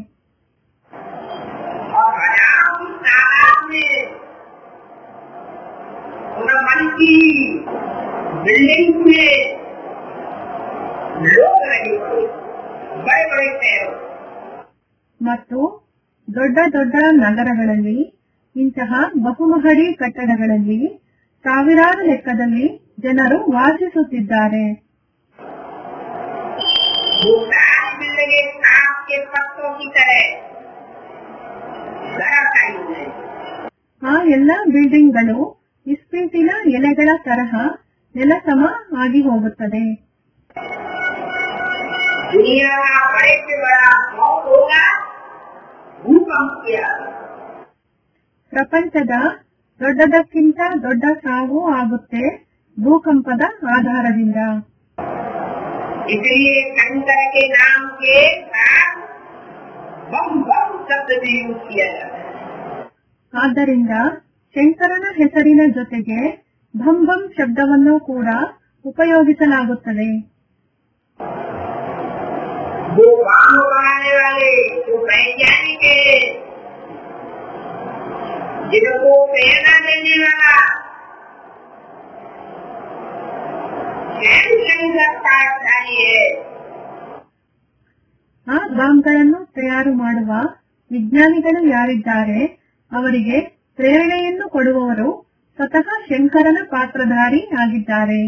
और हजारों की तादाद में उन मन की बिल्डिंग में लोग रहे हुए बड़े बड़े शहरों ಮತ್ತು ದೊಡ್ಡ ದೊಡ್ಡ ನಗರಗಳಲ್ಲಿ ಇಂತಹ ಬಹುಮಹಡಿ ಕಟ್ಟಡಗಳಲ್ಲಿ ಸಾವಿರಾರು ಲೆಕ್ಕದಲ್ಲಿ ಜನರು ವಾಸಿಸುತ್ತಿದ್ದಾರೆ वो सारी बिल्डिंगें सांप के पत्तों की तरह धराशायी हो गई ಆ ಎಲ್ಲ ಬಿಲ್ಡಿಂಗ್ಗಳು ಇಸ್ಪೀಟಿನ ಎಲೆಗಳ ತರಹ ನೆಲಸಮ ಆಗಿ ಹೋಗುತ್ತದೆ दुनिया का बड़े से बड़ा मौत होगा भूकंप किया ಪ್ರಪಂಚದ ದೊಡ್ಡದಕ್ಕಿಂತ ದೊಡ್ಡ ಸಾವು ಆಗುತ್ತೆ ಭೂಕಂಪದ ಆಧಾರದಿಂದ इसलिए शंकर के नाम के साथ बम बम शब्द भी यूज किया जाता है ಆದ್ದರಿಂದ ಶಂಕರನ ಹೆಸರಿನ ಜೊತೆಗೆ ಭಂ ಭಂ ಶಬ್ದವನ್ನು ಕೂಡ ಉಪಯೋಗಿಸಲಾಗುತ್ತದೆ वो बाम बनाने वाले जो वैज्ञानिक है जिनको प्रेरणा देने वाला शंकर पाठशाली है ಆ ಬಾಂಬ್ಗಳನ್ನು ತಯಾರು ಮಾಡುವ ವಿಜ್ಞಾನಿಗಳು ಯಾರಿದ್ದಾರೆ ಅವರಿಗೆ ಪ್ರೇರಣೆಯನ್ನು ಕೊಡುವವರು ಸ್ವತಃ ಶಂಕರನ ಪಾತ್ರಧಾರಿ ಆಗಿದ್ದಾರೆ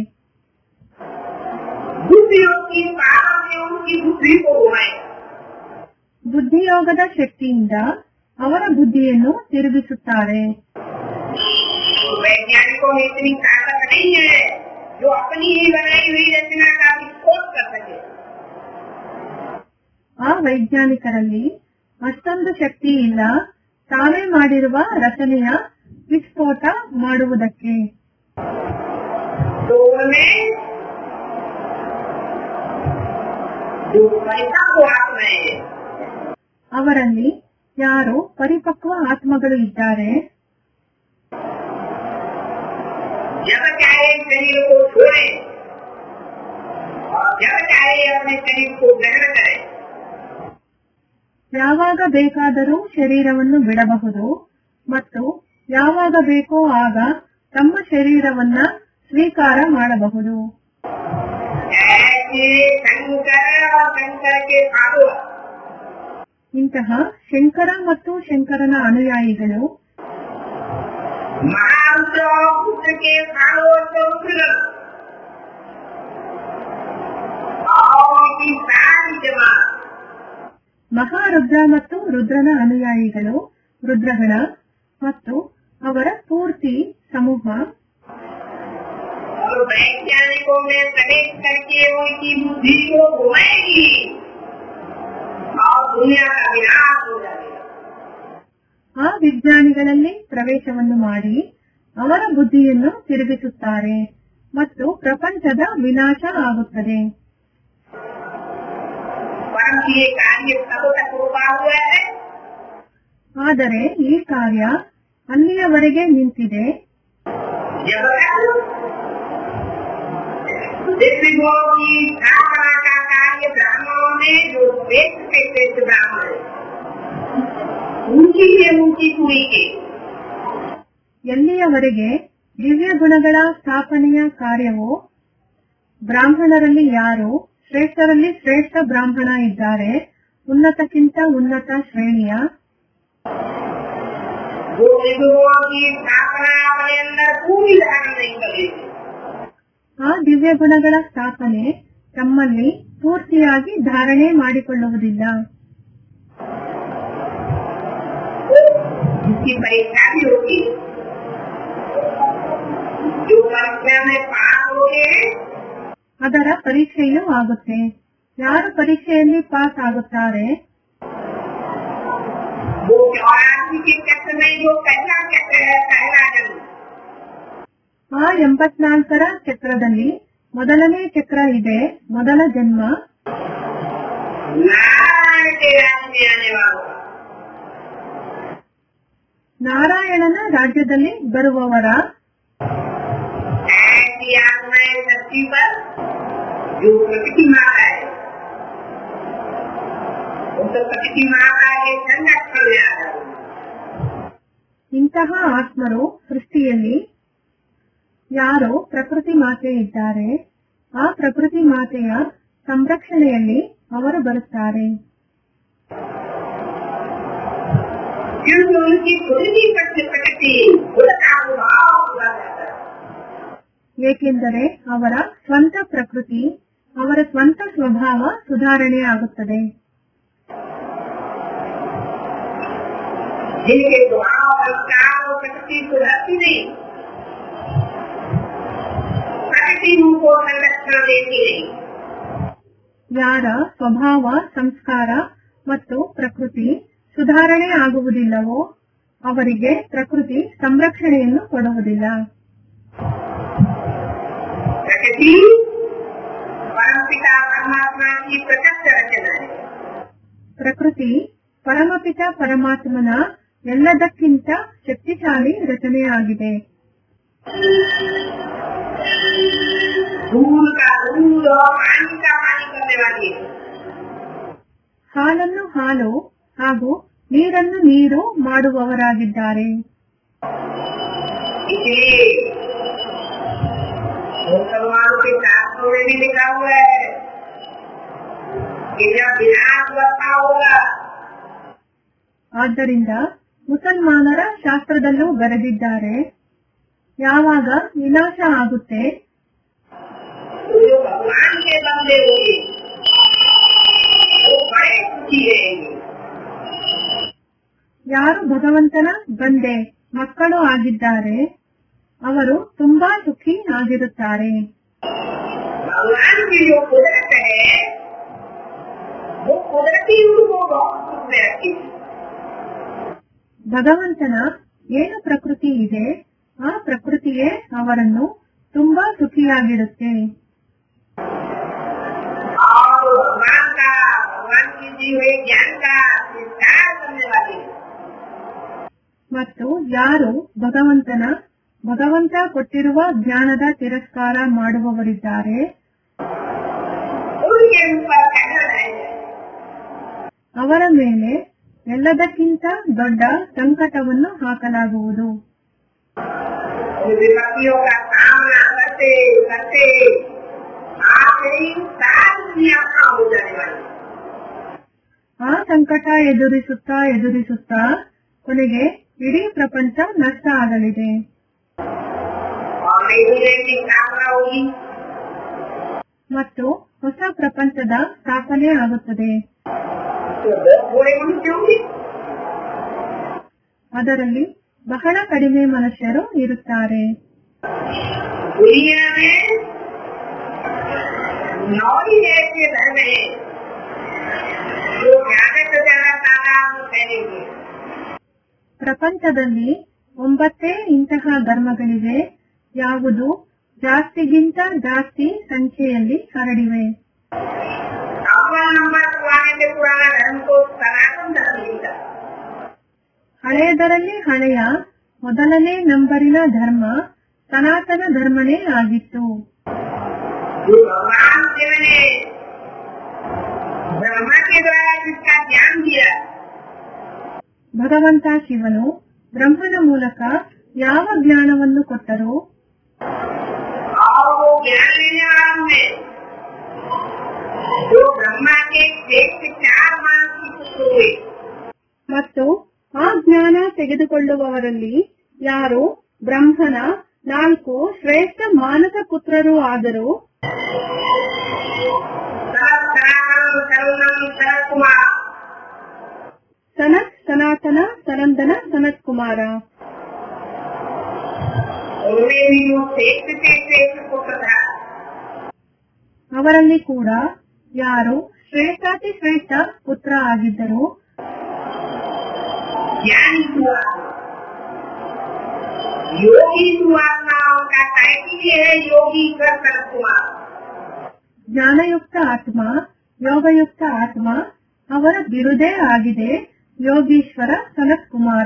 बुद्धियों की पावर से उनकी बुद्धि को घुमाए ಬುದ್ಧಿಯೋಗದ ಶಕ್ತಿಯಿಂದ ಅವರ ಬುದ್ಧಿಯನ್ನು ತಿರುಗಿಸುತ್ತಾರೆ वैज्ञानिकों में इतनी ताकत नहीं है जो अपनी ही बनाई हुई रचना का विस्फोट कर सके ಆ ವೈಜ್ಞಾನಿಕರಲ್ಲಿ ಅಷ್ಟೊಂದು ಶಕ್ತಿ ಇಲ್ಲ ತಾವೇ ಮಾಡಿರುವ ರಚನೆಯ ವಿಸ್ಫೋಟ ಮಾಡುವುದಕ್ಕೆ तो उनमें जो परिपक्व आत्माएं हैं, ಅವರಲ್ಲಿ ಯಾರು ಪರಿಪಕ್ವ ಆತ್ಮಗಳು ಇದ್ದಾರೆ जब चाहे शरीर को छोड़े और जब चाहे अपने शरीर को ग्रहण करे ಯಾವಾಗ ಬೇಕಾದರೂ ಶರೀರವನ್ನು ಬಿಡಬಹುದು ಮತ್ತು ಯಾವಾಗ ಬೇಕೋ ಆಗ ತಮ್ಮ ಶರೀರವನ್ನ ಸ್ವೀಕಾರ ಮಾಡಬಹುದು ऐसे शंकर और शंकर के साधु ಇಂತಹ ಶಂಕರ ಮತ್ತು ಶಂಕರನ ಅನುಯಾಯಿಗಳು महारुद्र और पुत्र के साधु और रुद्र और उनकी सारी जमात ಮಹಾರುದ್ರ ಮತ್ತು ರುದ್ರನ ಅನುಯಾಯಿಗಳು ರುದ್ರಗಣ ಮತ್ತು ಅವರ ಪೂರ್ತಿ ಸಮೂಹ और वैज्ञानिकों में प्रवेश करके उनकी बुद्धि को घुमाएगी और दुनिया का विनाश हो जाएगा ಆ ವಿಜ್ಞಾನಿಗಳಲ್ಲಿ ಪ್ರವೇಶವನ್ನು ಮಾಡಿ ಅವರ ಬುದ್ಧಿಯನ್ನು ತಿರುಗಿಸುತ್ತಾರೆ ಮತ್ತು ಪ್ರಪಂಚದ ವಿನಾಶ ಆಗುತ್ತದೆ परंतु ये कार्य कब तक रुका हुआ है ಆದರೆ ಈ ಕಾರ್ಯ ಅಲ್ಲಿಯವರೆಗೆ ನಿಂತಿದೆ जब तक दिव्यों की स्थापना का कार्य ब्राह्मणों ने जो श्रेष्ठ से श्रेष्ठ ब्राह्मण ऊंची से ऊंची कुड़ी के ಎಲ್ಲಿಯವರೆಗೆ ದಿವ್ಯ ಗುಣಗಳ ಸ್ಥಾಪನೆಯ ಕಾರ್ಯವು ಬ್ರಾಹ್ಮಣರಲ್ಲಿ ಯಾರು ಶ್ರೇಷ್ಠರಲ್ಲಿ ಶ್ರೇಷ್ಠ ಬ್ರಾಹ್ಮಣ ಇದ್ದಾರೆ ಉನ್ನತಕ್ಕಿಂತ ಉನ್ನತ ಶ್ರೇಣಿಯ वो दिव्यों की स्थापना अपने अंदर पूरी धारण नहीं करेगी ಆ ದಿವ್ಯ ಗುಣಗಳ ಸ್ಥಾಪನೆ ತಮ್ಮಲ್ಲಿ ಪೂರ್ತಿಯಾಗಿ ಧಾರಣೆ ಮಾಡಿಕೊಳ್ಳುವುದಿಲ್ಲ इसकी परीक्षा भी होगी जो परीक्षा में पास हो गए ಅದರ ಪರೀಕ್ಷೆಯೂ ಆಗುತ್ತೆ ಯಾರು ಪರೀಕ್ಷೆಯಲ್ಲಿ ಪಾಸ್ ಆಗುತ್ತಾರೆ वो चौरासी के चक्र में जो पहला चक्र है पहला जन्म ಆ ಎಂಬತ್ನಾಲ್ಕರ ಚಕ್ರದಲ್ಲಿ ಮೊದಲನೇ ಚಕ್ರ ಇದೆ ಮೊದಲ ಜನ್ಮ नारायण के राज्य में आने वालों का ನಾರಾಯಣನ ರಾಜ್ಯದಲ್ಲಿ ಬರುವವರ ऐसी आत्माएं धरती पर जो प्रकृति माता है वो तो प्रकृति माता के संरक्षण में आ जाए ಇಂತಹ ಆತ್ಮರು ಸೃಷ್ಟಿಯಲ್ಲಿ ಯಾರು ಪ್ರಕೃತಿ ಮಾತೆ ಇದ್ದಾರೆ ಆ ಪ್ರಕೃತಿ ಮಾತೆಯ ಸಂರಕ್ಷಣೆಯಲ್ಲಿ ಅವರು ಬರುತ್ತಾರೆ क्योंकि उनकी खुद की प्रकृति प्रकृति खुद का स्वभाव हुआ जाता है ಏಕೆಂದರೆ ಅವರ ಸ್ವಂತ ಪ್ರಕೃತಿ ಅವರ ಸ್ವಂತ ಸ್ವಭಾವ ಸುಧಾರಣೆ ಆಗುತ್ತದೆ जिनके स्वभाव संस्कार और प्रकृति सुधरती नहीं प्रकृति उनको संरक्षण देती नहीं ಯಾರ ಸ್ವಭಾವ ಸಂಸ್ಕಾರ ಮತ್ತು ಪ್ರಕೃತಿ ಸುಧಾರಣೆ ಆಗುವುದಿಲ್ಲವೋ ಅವರಿಗೆ ಪ್ರಕೃತಿ ಸಂರಕ್ಷಣೆಯನ್ನು ಕೊಡುವುದಿಲ್ಲ प्रकृति परम पिता परमात्मा की प्रत्यक्ष रचना है ಪ್ರಕೃತಿ ಪರಮಪಿತ ಪರಮಾತ್ಮನ ಎಲ್ಲದಕ್ಕಿಂತ ಶಕ್ತಿಶಾಲಿ ರಚನೆಯಾಗಿದೆ दूध का दूध और पानी का पानी करने वाली है ಹಾಲನ್ನು ಹಾಲು ಹಾಗೂ ನೀರನ್ನು ನೀರು ಮಾಡುವವರಾಗಿದ್ದಾರೆ इसलिए मुसलमानों के शास्त्रों में भी लिखा हुआ है कि जब विनाश बरपा होगा ಆದ್ದರಿಂದ ಮುಸಲ್ಮಾನರ ಶಾಸ್ತ್ರದಲ್ಲೂ ಬರೆದಿದ್ದಾರೆ ಯಾವಾಗ ವಿನಾಶ ಆಗುತ್ತೆ तो जो भगवान के बंदे होंगे वो बड़े सुखी रहेंगे ಯಾರು ಭಗವಂತನ ಬಂದೆ ಮಕ್ಕಳು ಆಗಿದ್ದಾರೆ ಅವರು ತುಂಬಾ ಸುಖಿ ಆಗಿರುತ್ತಾರೆ भगवान की जो कुदरत है वो कुदरती उनको बहुत सुख में रखी ಭಗವಂತನ ಏನು ಪ್ರಕೃತಿ ಇದೆ ಆ ಪ್ರಕೃತಿಯೇ ಅವರನ್ನು ತುಂಬಾ ಸುಖಿಯಾಗಿಡುತ್ತೆ और भगवान का भगवान की दी हुई ज्ञान का विस्तार करने वाली है ಮತ್ತು ಯಾರು ಭಗವಂತನ ಭಗವಂತ ಕೊಟ್ಟಿರುವ ಜ್ಞಾನದ ತಿರಸ್ಕಾರ ಮಾಡುವವರಿದ್ದಾರೆ उनके ऊपर कहना है ಅವರ ಮೇಲೆ ಎಲ್ಲದಕ್ಕಿಂತ ದೊಡ್ಡ ಸಂಕಟವನ್ನು ಹಾಕಲಾಗುವುದು उन विपत्तियों का सामना करते करते आप यही सारी दुनिया काम हो जाने वाली है। ಆ ಸಂಕಟ ಎದುರಿಸುತ್ತಾ ಎದುರಿಸುತ್ತಾ ಕೊನೆಗೆ ಇಡೀ ಪ್ರಪಂಚ ನಷ್ಟ ಆಗಲಿದೆ और नई दुनिया की स्थापना होगी ಮತ್ತು ಹೊಸ ಪ್ರಪಂಚದ ಸ್ಥಾಪನೆ ಆಗುತ್ತದೆ तो बहुत थोड़े मनुष्य होंगे ಅದರಲ್ಲಿ ಬಹಳ ಕಡಿಮೆ ಮನುಷ್ಯರು ಇರುತ್ತಾರೆ दुनिया में नौ ही ऐसे धर्म है जो ज्यादा से ज्यादा तादाद में फैलेंगे ಪ್ರಪಂಚದಲ್ಲಿ ಒಂಬತ್ತೇ ಇಂತಹ ಧರ್ಮಗಳಿವೆ ಯಾವುದು ಜಾಸ್ತಿಗಿಂತ ಜಾಸ್ತಿ ಸಂಖ್ಯೆಯಲ್ಲಿ ಹರಡಿವೆ अव्वल नंबर पुराने के पुराना धर्म को सनातन धर्म मिलता ಹಳೆಯದರಲ್ಲಿ ಹಳೆಯ ಮೊದಲನೇ ನಂಬರಿನ ಧರ್ಮ ಸನಾತನ ಧರ್ಮನೇ ಆಗಿತ್ತು जो भगवान शिव ने ब्रह्मा के द्वारा जिसका ज्ञान दिया ಭಗವಂತ ಶಿವನು ಬ್ರಹ್ಮನ ಮೂಲಕ ಯಾವ ಜ್ಞಾನವನ್ನು ಕೊಟ್ಟರು और वो ज्ञान लेने वाला में जो ब्रह्मा के श्रेष्ठ चार मानसी पुत्र हुए ಮತ್ತು ಆ ಜ್ಞಾನ ತೆಗೆದುಕೊಳ್ಳುವವರಲ್ಲಿ ಯಾರು ಬ್ರಹ್ಮನ ನಾಲ್ಕು ಶ್ರೇಷ್ಠ ಮಾನಸ ಪುತ್ರರು ಆದರು सरल सनातन करुणम शरद कुमार ಸನತ್ ಸನಾತನ ಸನಂದನ ಸನತ್ ಕುಮಾರ उनमें भी वो श्रेष्ठ से श्रेष्ठ पुत्र था ಅವರಲ್ಲಿ ಕೂಡ ಯಾರು ಶ್ರೇಷ್ಠಾತಿ ಶ್ರೇಷ್ಠ ಪುತ್ರ ಆಗಿದ್ದರು ज्ञानी हुआ योगी सुआत्माओं का टाइटिल ये है योगी ईश्वर शरद कुमार ಜ್ಞಾನಯುಕ್ತ ಆತ್ಮ ಯೋಗಯುಕ್ತ ಆತ್ಮ ಅವರ ಬಿರುದೇ ಆಗಿದೆ ಯೋಗೀಶ್ವರ ಸನತ್ ಕುಮಾರ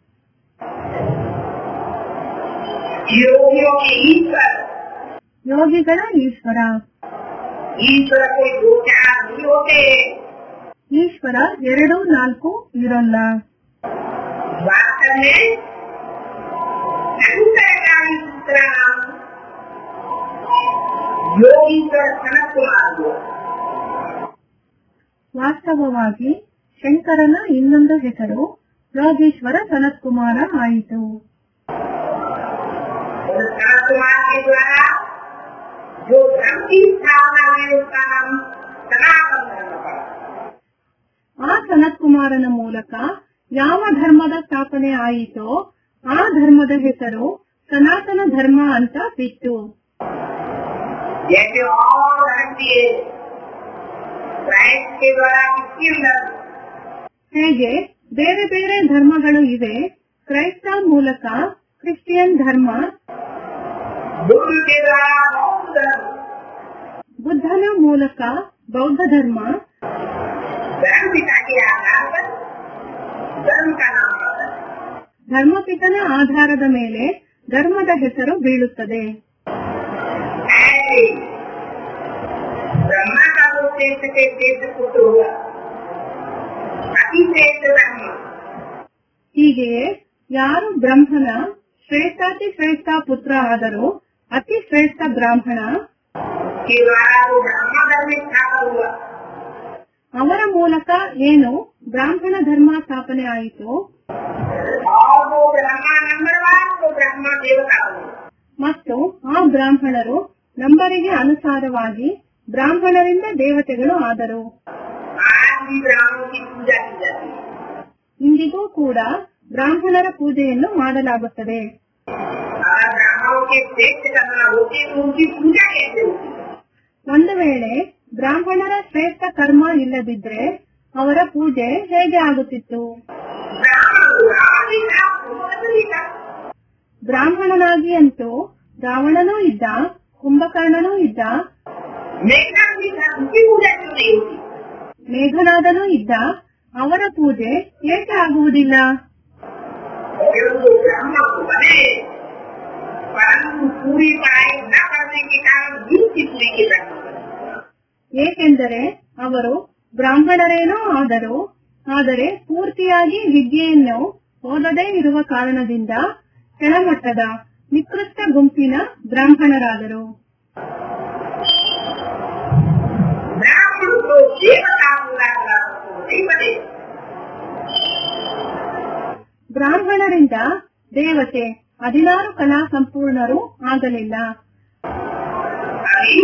योगियों के ईश्वर ಯೋಗಿಗಳ ಈಶ್ವರ ईश्वर कोई दो चार नहीं होते ಈಶ್ವರ ಎರಡು ನಾಲ್ಕು ಇರೋಲ್ಲ वास्तव में अंतरकारी दूसरा नाम योगीश्वर सनत कुमार हुआ ವಾಸ್ತವವಾಗಿ ಶಂಕರನ ಇನ್ನೊಂದು ಹೆಸರು ಯೋಗೀಶ್ವರ ಸನತ್ ಕುಮಾರ ಆಯಿತು और सनत कुमार के द्वारा जो धर्म की स्थापना हुई उसका नाम सनातन धर्म पड़ा ಆ ಸನತ್ ಕುಮಾರನ ಮೂಲಕ ಯಾವ ಧರ್ಮದ ಸ್ಥಾಪನೆ ಆಯಿತೋ ಆ ಧರ್ಮದ ಹೆಸರು ಸನಾತನ ಧರ್ಮ ಅಂತ ಬಿತ್ತು जैसे और धर्म दिए क्राइस्ट के द्वारा क्रिश्चियन धर्म ಹೇಗೆ ಬೇರೆ ಬೇರೆ ಧರ್ಮಗಳು ಇವೆ ಕ್ರೈಸ್ತ ಮೂಲಕ ಕ್ರಿಶ್ಚಿಯನ್ ಧರ್ಮ बुद्ध के द्वारा बौद्ध धर्म ಬುದ್ಧನ ಮೂಲಕ ಬೌದ್ಧ ಧರ್ಮ धर्म पिता के आधार पर धर्म का नाम आता है ಧರ್ಮಪಿತನ ಆಧಾರದ ಮೇಲೆ ಧರ್ಮದ ಹೆಸರು ಬೀಳುತ್ತದೆ ऐसे ब्रह्मा का वो श्रेष्ठ से श्रेष्ठ पुत्र हुआ अति श्रेष्ठ धर्म ಹೀಗೆಯೇ ಯಾರು ಬ್ರಹ್ಮನ ಶ್ರೇಷ್ಠಾತಿ ಶ್ರೇಷ್ಠ ಪುತ್ರ ಆದರೂ ಅತಿ ಶ್ರೇಷ್ಠ ಬ್ರಾಹ್ಮಣ के द्वारा वो ब्रह्मा धर्म स्थापना हुआ ಅವರ ಮೂಲಕ ಏನು ಬ್ರಾಹ್ಮಣ ಧರ್ಮ ಸ್ಥಾಪನೆ ಆಯಿತು और वो ब्रह्मा नंबरवार तो ब्रह्मा देवता हुए ಮತ್ತು ಆ ಬ್ರಾಹ್ಮಣರು ನಂಬರಿಗೆ ಅನುಸಾರವಾಗಿ ಬ್ರಾಹ್ಮಣರಿಂದ ದೇವತೆಗಳು ಆದರು आज भी ब्राह्मणों की पूजा की जाती है ಇಂದಿಗೂ ಕೂಡ ಬ್ರಾಹ್ಮಣರ ಪೂಜೆಯನ್ನು ಮಾಡಲಾಗುತ್ತದೆ अगर ब्राह्मणों के श्रेष्ठ करना होते तो उनकी पूजा कैसे होती ಒಂದು ವೇಳೆ ಬ್ರಾಹ್ಮಣರ ಶ್ರೇಷ್ಠ ಕರ್ಮ ಇಲ್ಲದಿದ್ರೆ ಅವರ ಪೂಜೆ ಹೇಗೆ ಆಗುತ್ತಿತ್ತು ब्राह्मण को रावण भी था कुंभकर्ण भी था ಬ್ರಾಹ್ಮಣನಾಗಿ ಅಂತೂ ರಾವಣನೂ ಇದ್ದ ಕುಂಭಕರ್ಣನೂ ಇದ್ದ मेघनाथ भी था उनकी पूजा क्यों नहीं होती ಮೇಘನಾದನೂ ಇದ್ದ ಅವರ ಪೂಜೆ ಏಕೆ ಆಗುವುದಿಲ್ಲ और वो ब्राह्मण को बने परंतु पूरी पढ़ाई न करने के कारण दूसरी पूरी के ब्रह्म बने। ಏಕೆಂದರೆ ಅವರು ಬ್ರಾಹ್ಮಣರೇನೋ ಆದರು ಆದರೆ ಪೂರ್ತಿಯಾಗಿ ವಿದ್ಯೆಯನ್ನು ಓದದೇ ಇರುವ ಕಾರಣದಿಂದ ಕೆಳಮಟ್ಟದ ನಿಕೃಷ್ಟ ಗುಂಪಿನ ಬ್ರಾಹ್ಮಣರಾದರು ब्राह्मण को देवता पूरा करा तो नहीं बने ಬ್ರಾಹ್ಮಣರಿಂದ ದೇವತೆ ಹದಿನಾರು ಕಲಾ ಸಂಪೂರ್ಣರು ಆಗಲಿಲ್ಲ अभी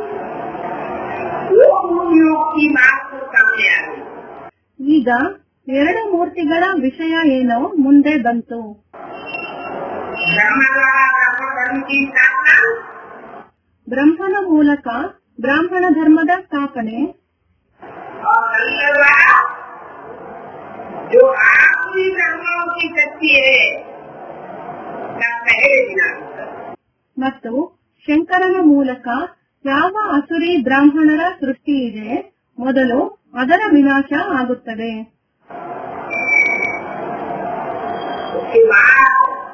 दो मूर्तियों की बात को सामने आ गई ಈಗ ಎರಡು ಮೂರ್ತಿಗಳ ವಿಷಯ ಏನೋ ಮುಂದೆ ಬಂತು ब्रह्म द्वारा ब्राह्मण धर्म की स्थापना ಬ್ರಹ್ಮನ ಮೂಲಕ ಬ್ರಾಹ್ಮಣ ಧರ್ಮದ ಸ್ಥಾಪನೆ और कलिंग द्वारा जो आत्म आसुरी ब्राह्मणों की शक्ति है का पहले दिनांक ಮತ್ತು ಶಂಕರನ ಮೂಲಕ ಯಾವ ಅಸುರಿ ಬ್ರಾಹ್ಮಣರ ಸೃಷ್ಟಿ ಇದೆ ಮೊದಲು ಅದರ ವಿನಾಶ ಆಗುತ್ತದೆ उसके बाद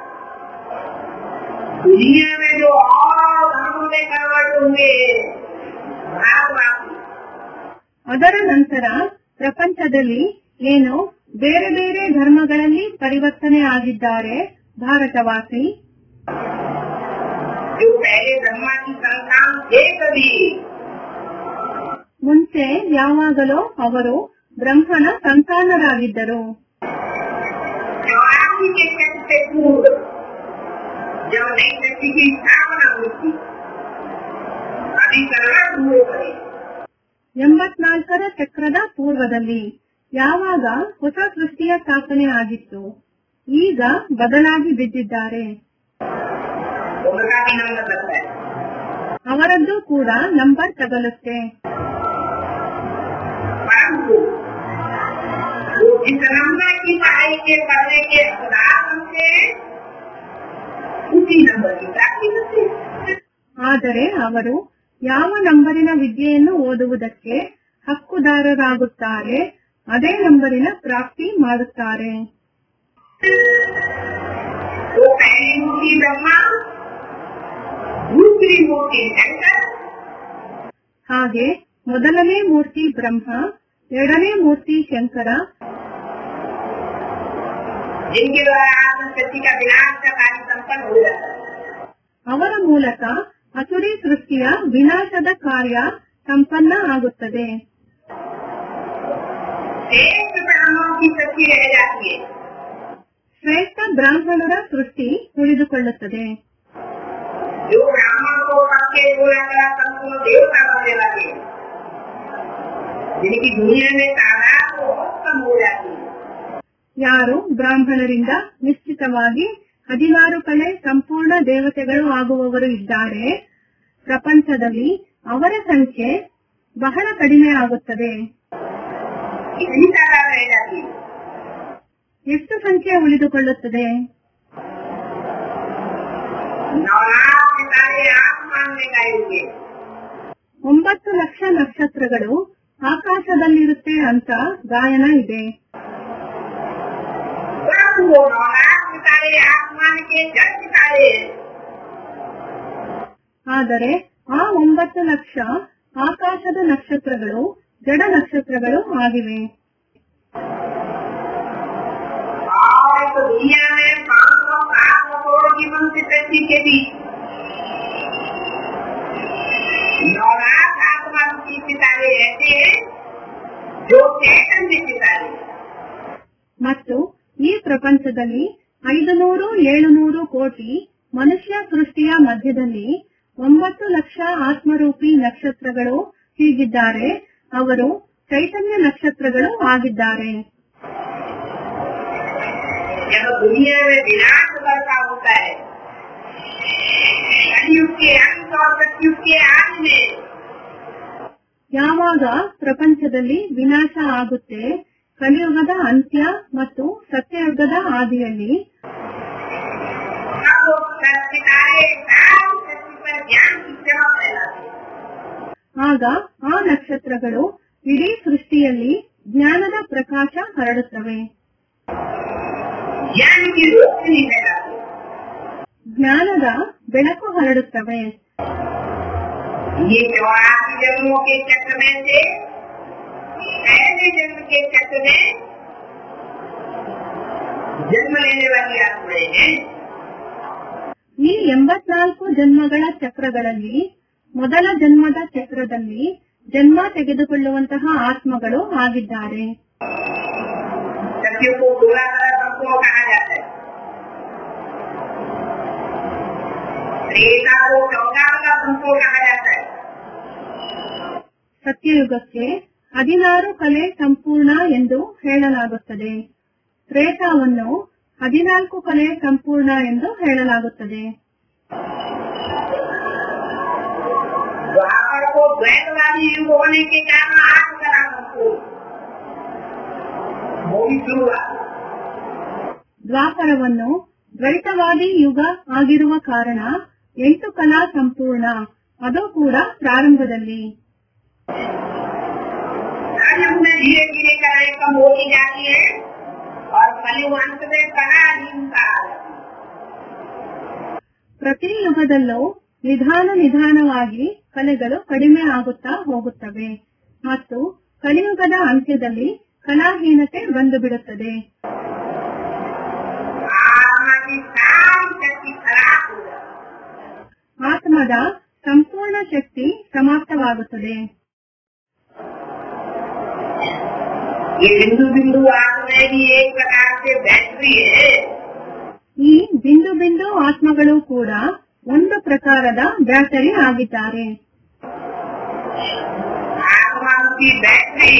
दुनिया में जो और धर्मों में कन्वर्ट होंगे भारतवासी ಅದರ ನಂತರ ಪ್ರಪಂಚದಲ್ಲಿ ಏನು ಬೇರೆ ಬೇರೆ ಧರ್ಮಗಳಲ್ಲಿ ಪರಿವರ್ತನೆ ಆಗಿದ್ದಾರೆ ಭಾರತವಾಸಿ जो पहले ब्रह्मा की संतान थे कभी ಮುಂಚೆ ಯಾವಾಗಲೂ ಅವರು ಬ್ರಹ್ಮನ ಸಂತಾನರಾಗಿದ್ದರು चौरासी के चक्र से पूर्व जब नई शक्ति की स्थापना हुई थी अभी कन्वर्ट हुए बने ಎಂಬತ್ನಾಲ್ಕರ ಚಕ್ರದ ಪೂರ್ವದಲ್ಲಿ ಯಾವಾಗ ಹೊಸ ಸೃಷ್ಟಿಯ ಸ್ಥಾಪನೆ ಆಗಿತ್ತು ಈಗ ಬದಲಾಗಿ ಬಿದ್ದಿದ್ದಾರೆ उनका भी नंबर लगता है ಅವರದ್ದು ಕೂಡ ನಂಬರ್ ತಗಲುತ್ತೆ परंतु वो जिस नंबर की पढ़ाई के पढ़ने के हकदार बनते हैं उसी नंबर की प्राप्ति होती है ಆದರೆ ಅವರು ಯಾವ ನಂಬರಿನ ವಿದ್ಯೆಯನ್ನು ಓದುವುದಕ್ಕೆ ಹಕ್ಕುದಾರರಾಗುತ್ತಾರೆ ಅದೇ ನಂಬರಿನ ಪ್ರಾಪ್ತಿ ಮಾಡುತ್ತಾರೆ वो पहली मूर्ति ब्रह्मा दूसरी मूर्ति शंकर ಹಾಗೆ ಮೊದಲನೇ ಮೂರ್ತಿ ಬ್ರಹ್ಮ ಎರಡನೇ ಮೂರ್ತಿ ಶಂಕರ जिनके द्वारा आत्म शक्ति का विनाश का कार्य संपन्न हो जाता है ಅವರ ಮೂಲಕ ಅಸುರಿ ಸೃಷ್ಟಿಯ ವಿನಾಶದ ಕಾರ್ಯ ಸಂಪನ್ನ ಆಗುತ್ತದೆ श्रेष्ठ ब्राह्मणों की शक्ति रह जाती है ಶ್ರೇಷ್ಠ ಬ್ರಾಹ್ಮಣರ ಸೃಷ್ಟಿ ಉಳಿದುಕೊಳ್ಳುತ್ತದೆ जो ब्राह्मण को पक्के पूरा करा संपूर्ण देवता बनने लगे जिनकी दुनिया में तादाद बहुत कम हो जाती है ಯಾರು ಬ್ರಾಹ್ಮಣರಿಂದ ನಿಶ್ಚಿತವಾಗಿ ಹದಿನಾರು ಕಳೆ ಸಂಪೂರ್ಣ ದೇವತೆಗಳು ಆಗುವವರು ಇದ್ದಾರೆ ಪ್ರಪಂಚದಲ್ಲಿ ಅವರ ಸಂಖ್ಯೆ ಬಹಳ ಕಡಿಮೆ ಆಗುತ್ತದೆ इतनी तादाद रह जाती है ಎಷ್ಟು ಸಂಖ್ಯೆ ಉಳಿದುಕೊಳ್ಳುತ್ತದೆ नवरात सितारे आसमान में गाएंगे ಒಂಬತ್ತು ಲಕ್ಷ ನಕ್ಷತ್ರಗಳು ಆಕಾಶದಲ್ಲಿರುತ್ತೆ ಅಂತ ಗಾಯನ ಇದೆ परंतु वो नवरात सितारे आसमान के जल सितारे हैं ಆದರೆ ಆ ಒಂಬತ್ತು ಲಕ್ಷ ಆಕಾಶದ ನಕ್ಷತ್ರಗಳು ಜಡ ನಕ್ಷತ್ರಗಳು ಆಗಿವೆ और इस दुनिया में पांच सौ सात सौ करोड़ की मनुष्य शक्ति के बीच नौ लाख आत्मा की सितारे ऐसे हैं जो चैतन्य सितारे हैं। ಮತ್ತು ಈ ಪ್ರಪಂಚದಲ್ಲಿ ಐದು ನೂರು ಏಳುನೂರು ಕೋಟಿ ಮನುಷ್ಯ ಸೃಷ್ಟಿಯ ಮಧ್ಯದಲ್ಲಿ ಒಂಬತ್ತು ಲಕ್ಷ ಆತ್ಮರೂಪಿ ನಕ್ಷತ್ರಗಳು ಹೀಗಿದ್ದಾರೆ ಅವರು ಚೈತನ್ಯ ನಕ್ಷತ್ರಗಳು ಆಗಿದ್ದಾರೆ जब दुनिया में विनाश बढ़ता होता है कलयुग के अंत और सतयुग के आदि में ಯಾವಾಗ ಪ್ರಪಂಚದಲ್ಲಿ ವಿನಾಶ ಆಗುತ್ತೆ ಕಲಿಯುಗದ ಅಂತ್ಯ ಮತ್ತು ಸತ್ಯಯುಗದ ಆದಿಯಲ್ಲಿ सब लोग सितारे सारी शक्ति पर ज्ञान की चमक फैलाते हैं ಆಗ ಆ ನಕ್ಷತ್ರಗಳು ಇಡೀ ಸೃಷ್ಟಿಯಲ್ಲಿ ಜ್ಞಾನದ ಪ್ರಕಾಶ ಹರಡುತ್ತವೆ ज्ञान की रोशनी फैलाते हैं ಜ್ಞಾನದ ಬೆಳಕು ಹರಡುತ್ತವೆ ये चौरासी जन्मों के चक्र में से पहले जन्म के चक्र में जन्म लेने वाली आत्माएं हैं ಈ ಎಂಬತ್ನಾಲ್ಕು ಜನ್ಮಗಳ ಚಕ್ರಗಳಲ್ಲಿ ಮೊದಲ ಜನ್ಮದ ಚಕ್ರದಲ್ಲಿ ಜನ್ಮ ತೆಗೆದುಕೊಳ್ಳುವಂತಹ ಆತ್ಮಗಳು ಆಗಿದ್ದಾರೆ सत्यों को गोला करा सबको कहा जाता है त्रेता को चौका का सबको कहा जाता है ಸತ್ಯಯುಗಕ್ಕೆ ಹದಿನಾರು ಕಲೆ ಸಂಪೂರ್ಣ ಎಂದು ಹೇಳಲಾಗುತ್ತದೆ ತ್ರೇತಾವನ್ನು ಹದಿನಾಲ್ಕು ಕಲೆ ಸಂಪೂರ್ಣ ಎಂದು ಹೇಳಲಾಗುತ್ತದೆ द्वापर को द्वैतवादी युग होने के कारण आठ करा सबको वो भी शुरू हुआ ದ್ವಾಪರವನ್ನು ದ್ವೈತವಾದಿ ಯುಗ ಆಗಿರುವ ಕಾರಣ ಎಂಟು ಕಲಾ ಸಂಪೂರ್ಣ ಅದು ಕೂಡ ಪ್ರಾರಂಭದಲ್ಲಿ राजयुग में धीरे धीरे कलाएं कम होती जाती है और कलयुग अंत में कलाधीनता आ जाती है। ಪ್ರತಿ ಯುಗದಲ್ಲೂ ನಿಧಾನ ನಿಧಾನವಾಗಿ ಕಲೆಗಳು ಕಡಿಮೆ ಆಗುತ್ತಾ ಹೋಗುತ್ತವೆ ಮತ್ತು ಕಲಿಯುಗದ ಅಂತ್ಯದಲ್ಲಿ ಕಲಾಹೀನತೆ ಬಂದು ಬಿಡುತ್ತದೆ आत्मा की सारी शक्ति खराब हो जाती है। ಆತ್ಮದ ಸಂಪೂರ್ಣ ಶಕ್ತಿ ಸಮಾಪ್ತವಾಗುತ್ತದೆ ये बिंदु बिंदु आत्मा भी एक प्रकार से बैटरी है ಈ ಬಿಂದು ಬಿಂದು ಆತ್ಮಗಳು ಕೂಡ ಒಂದು ಪ್ರಕಾರದ ಬ್ಯಾಟರಿ ಆಗಿದ್ದಾರೆ आत्मा की बैटरी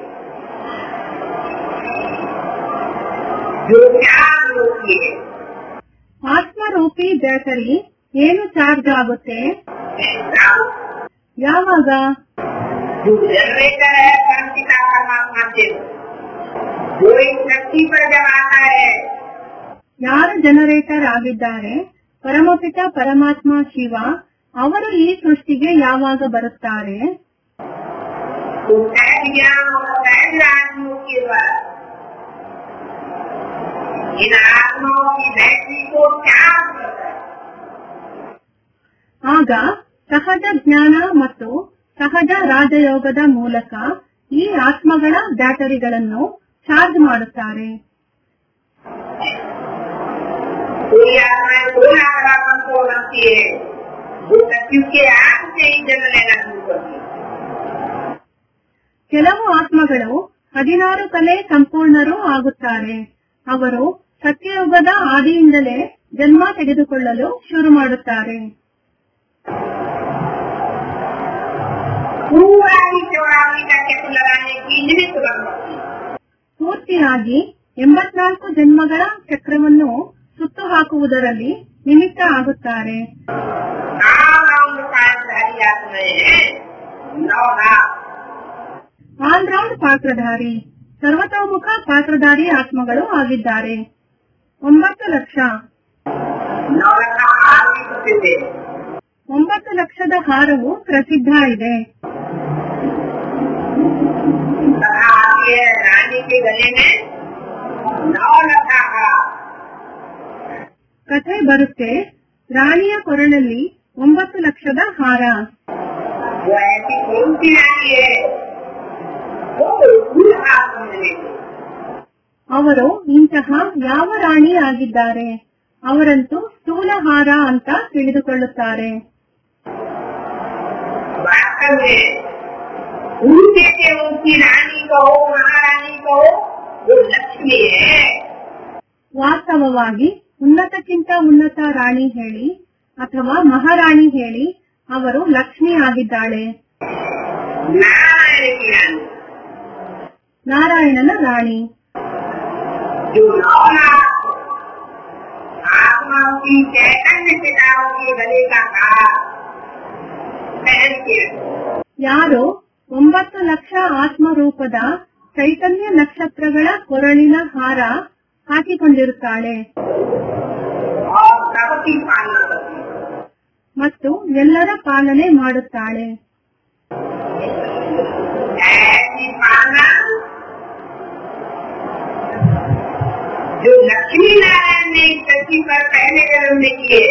जो चार्ज होती है ಆತ್ಮರೂಪಿ ಬ್ಯಾಟರಿ ಏನು ಚಾರ್ಜ್ ಆಗುತ್ತೆ एकदम ಯಾವಾಗ जो जनरेटर है परम पिता परमात्मा से वो एक शक्ति पर जब आता है ಯಾರು ಜನರೇಟರ್ ಆಗಿದ್ದಾರೆ ಪರಮಪಿತ ಪರಮಾತ್ಮ ಶಿವ ಅವರು ಈ ಸೃಷ್ಟಿಗೆ ಯಾವಾಗ ಬರುತ್ತಾರೆ तो सहज ज्ञान और सहज आत्माओं के द्वारा इन आत्माओं की बैटरी को चार्ज करता है ಆಗ ಸಹಜ ಜ್ಞಾನ ಮತ್ತು ಸಹಜ ರಾಜಯೋಗದ ಮೂಲಕ ಈ ಆತ್ಮಗಳ ಬ್ಯಾಟರಿಗಳನ್ನು ಚಾರ್ಜ್ ಮಾಡುತ್ತಾರೆ कोई आत्माएं दो लाखापन को बनती है वो सत्यु के आग से ही जन्म लेना शुरू करती है ಕೆಲವು ಆತ್ಮಗಳು ಹದಿನಾರು ಕಲೆ ಸಂಪೂರ್ಣರು ಆಗುತ್ತಾರೆ ಅವರು ಸತ್ಯಯುಗದ ಆದಿಯಿಂದಲೇ ಜನ್ಮ ತೆಗೆದುಕೊಳ್ಳಲು ಶುರು ಮಾಡುತ್ತಾರೆ पूरा ही चौरासी का चक्र लगाने की निमित्त बन सकती है ಪೂರ್ತಿಯಾಗಿ ಎಂಬತ್ನಾಲ್ಕು ಜನ್ಮಗಳ ಚಕ್ರವನ್ನು ಸುತ್ತು ಹಾಕುವುದರಲ್ಲಿ ನಿಮಿತ್ತ ಆಗುತ್ತಾರೆ नाम राउंड पाठधारी आत्माएं हैं नौ लाख ಆಲ್ರೌಂಡ್ ಪಾತ್ರಧಾರಿ ಸರ್ವತೋಮುಖ ಪಾತ್ರಧಾರಿ ಆತ್ಮಗಳು ಆಗಿದ್ದಾರೆ ಒಂಬತ್ತು ಲಕ್ಷ नौ लाख आदमी प्रसिद्ध है ಒಂಬತ್ತು ಲಕ್ಷದ ಹಾರವು ಪ್ರಸಿದ್ಧ ಇದೆ तथा आती है रानी के गले में नौ लखा हार ಕಥೆ बರುತ್ತೆ ರಾಣಿಯ ಕೊರಳಲ್ಲಿ ಒಂಬತ್ತು ಲಕ್ಷದ ಹಾರ वो ऐसी कौन सी रानी है वो बिल्कुल आप समझ लेते ಅವರು ಇಂತಹ ಯಾವ ರಾಣಿ ಆಗಿದ್ದಾರೆ ಅವರಂತೂ ಸ್ಥೂಲ ಹಾರ ಅಂತ ತಿಳಿದುಕೊಳ್ಳುತ್ತಾರೆ वास्तव में उनके के उनकी रानी कहो महारानी कहो वो लक्ष्मी है ವಾಸ್ತವವಾಗಿ ಉನ್ನತಕ್ಕಿಂತ ಉನ್ನತ ರಾಣಿ ಹೇಳಿ ಅಥವಾ ಮಹಾರಾಣಿ ಹೇಳಿ ಅವರು ಲಕ್ಷ್ಮಿ ಆಗಿದ್ದಾಳೆ नारायण की रानी ನಾರಾಯಣನ ರಾಣಿ जो नौ लाख आत्माओं की चैतन्य पिताओं के गले का हार पहन के ಯಾರು ಒಂಬತ್ತು ಲಕ್ಷ ಆತ್ಮರೂಪದ ಚೈತನ್ಯ ನಕ್ಷತ್ರಗಳ ಕೊರಳಿನ ಹಾರ ಹಾಕಿಕೊಂಡಿರುತ್ತಾಳೆ और सबकी पालना करती है ಮತ್ತು ಎಲ್ಲರ ಪಾಲನೆ ಮಾಡುತ್ತಾಳೆ ऐसी पालना जो लक्ष्मी नारायण ने इस धरती पर पहले जन्म में किए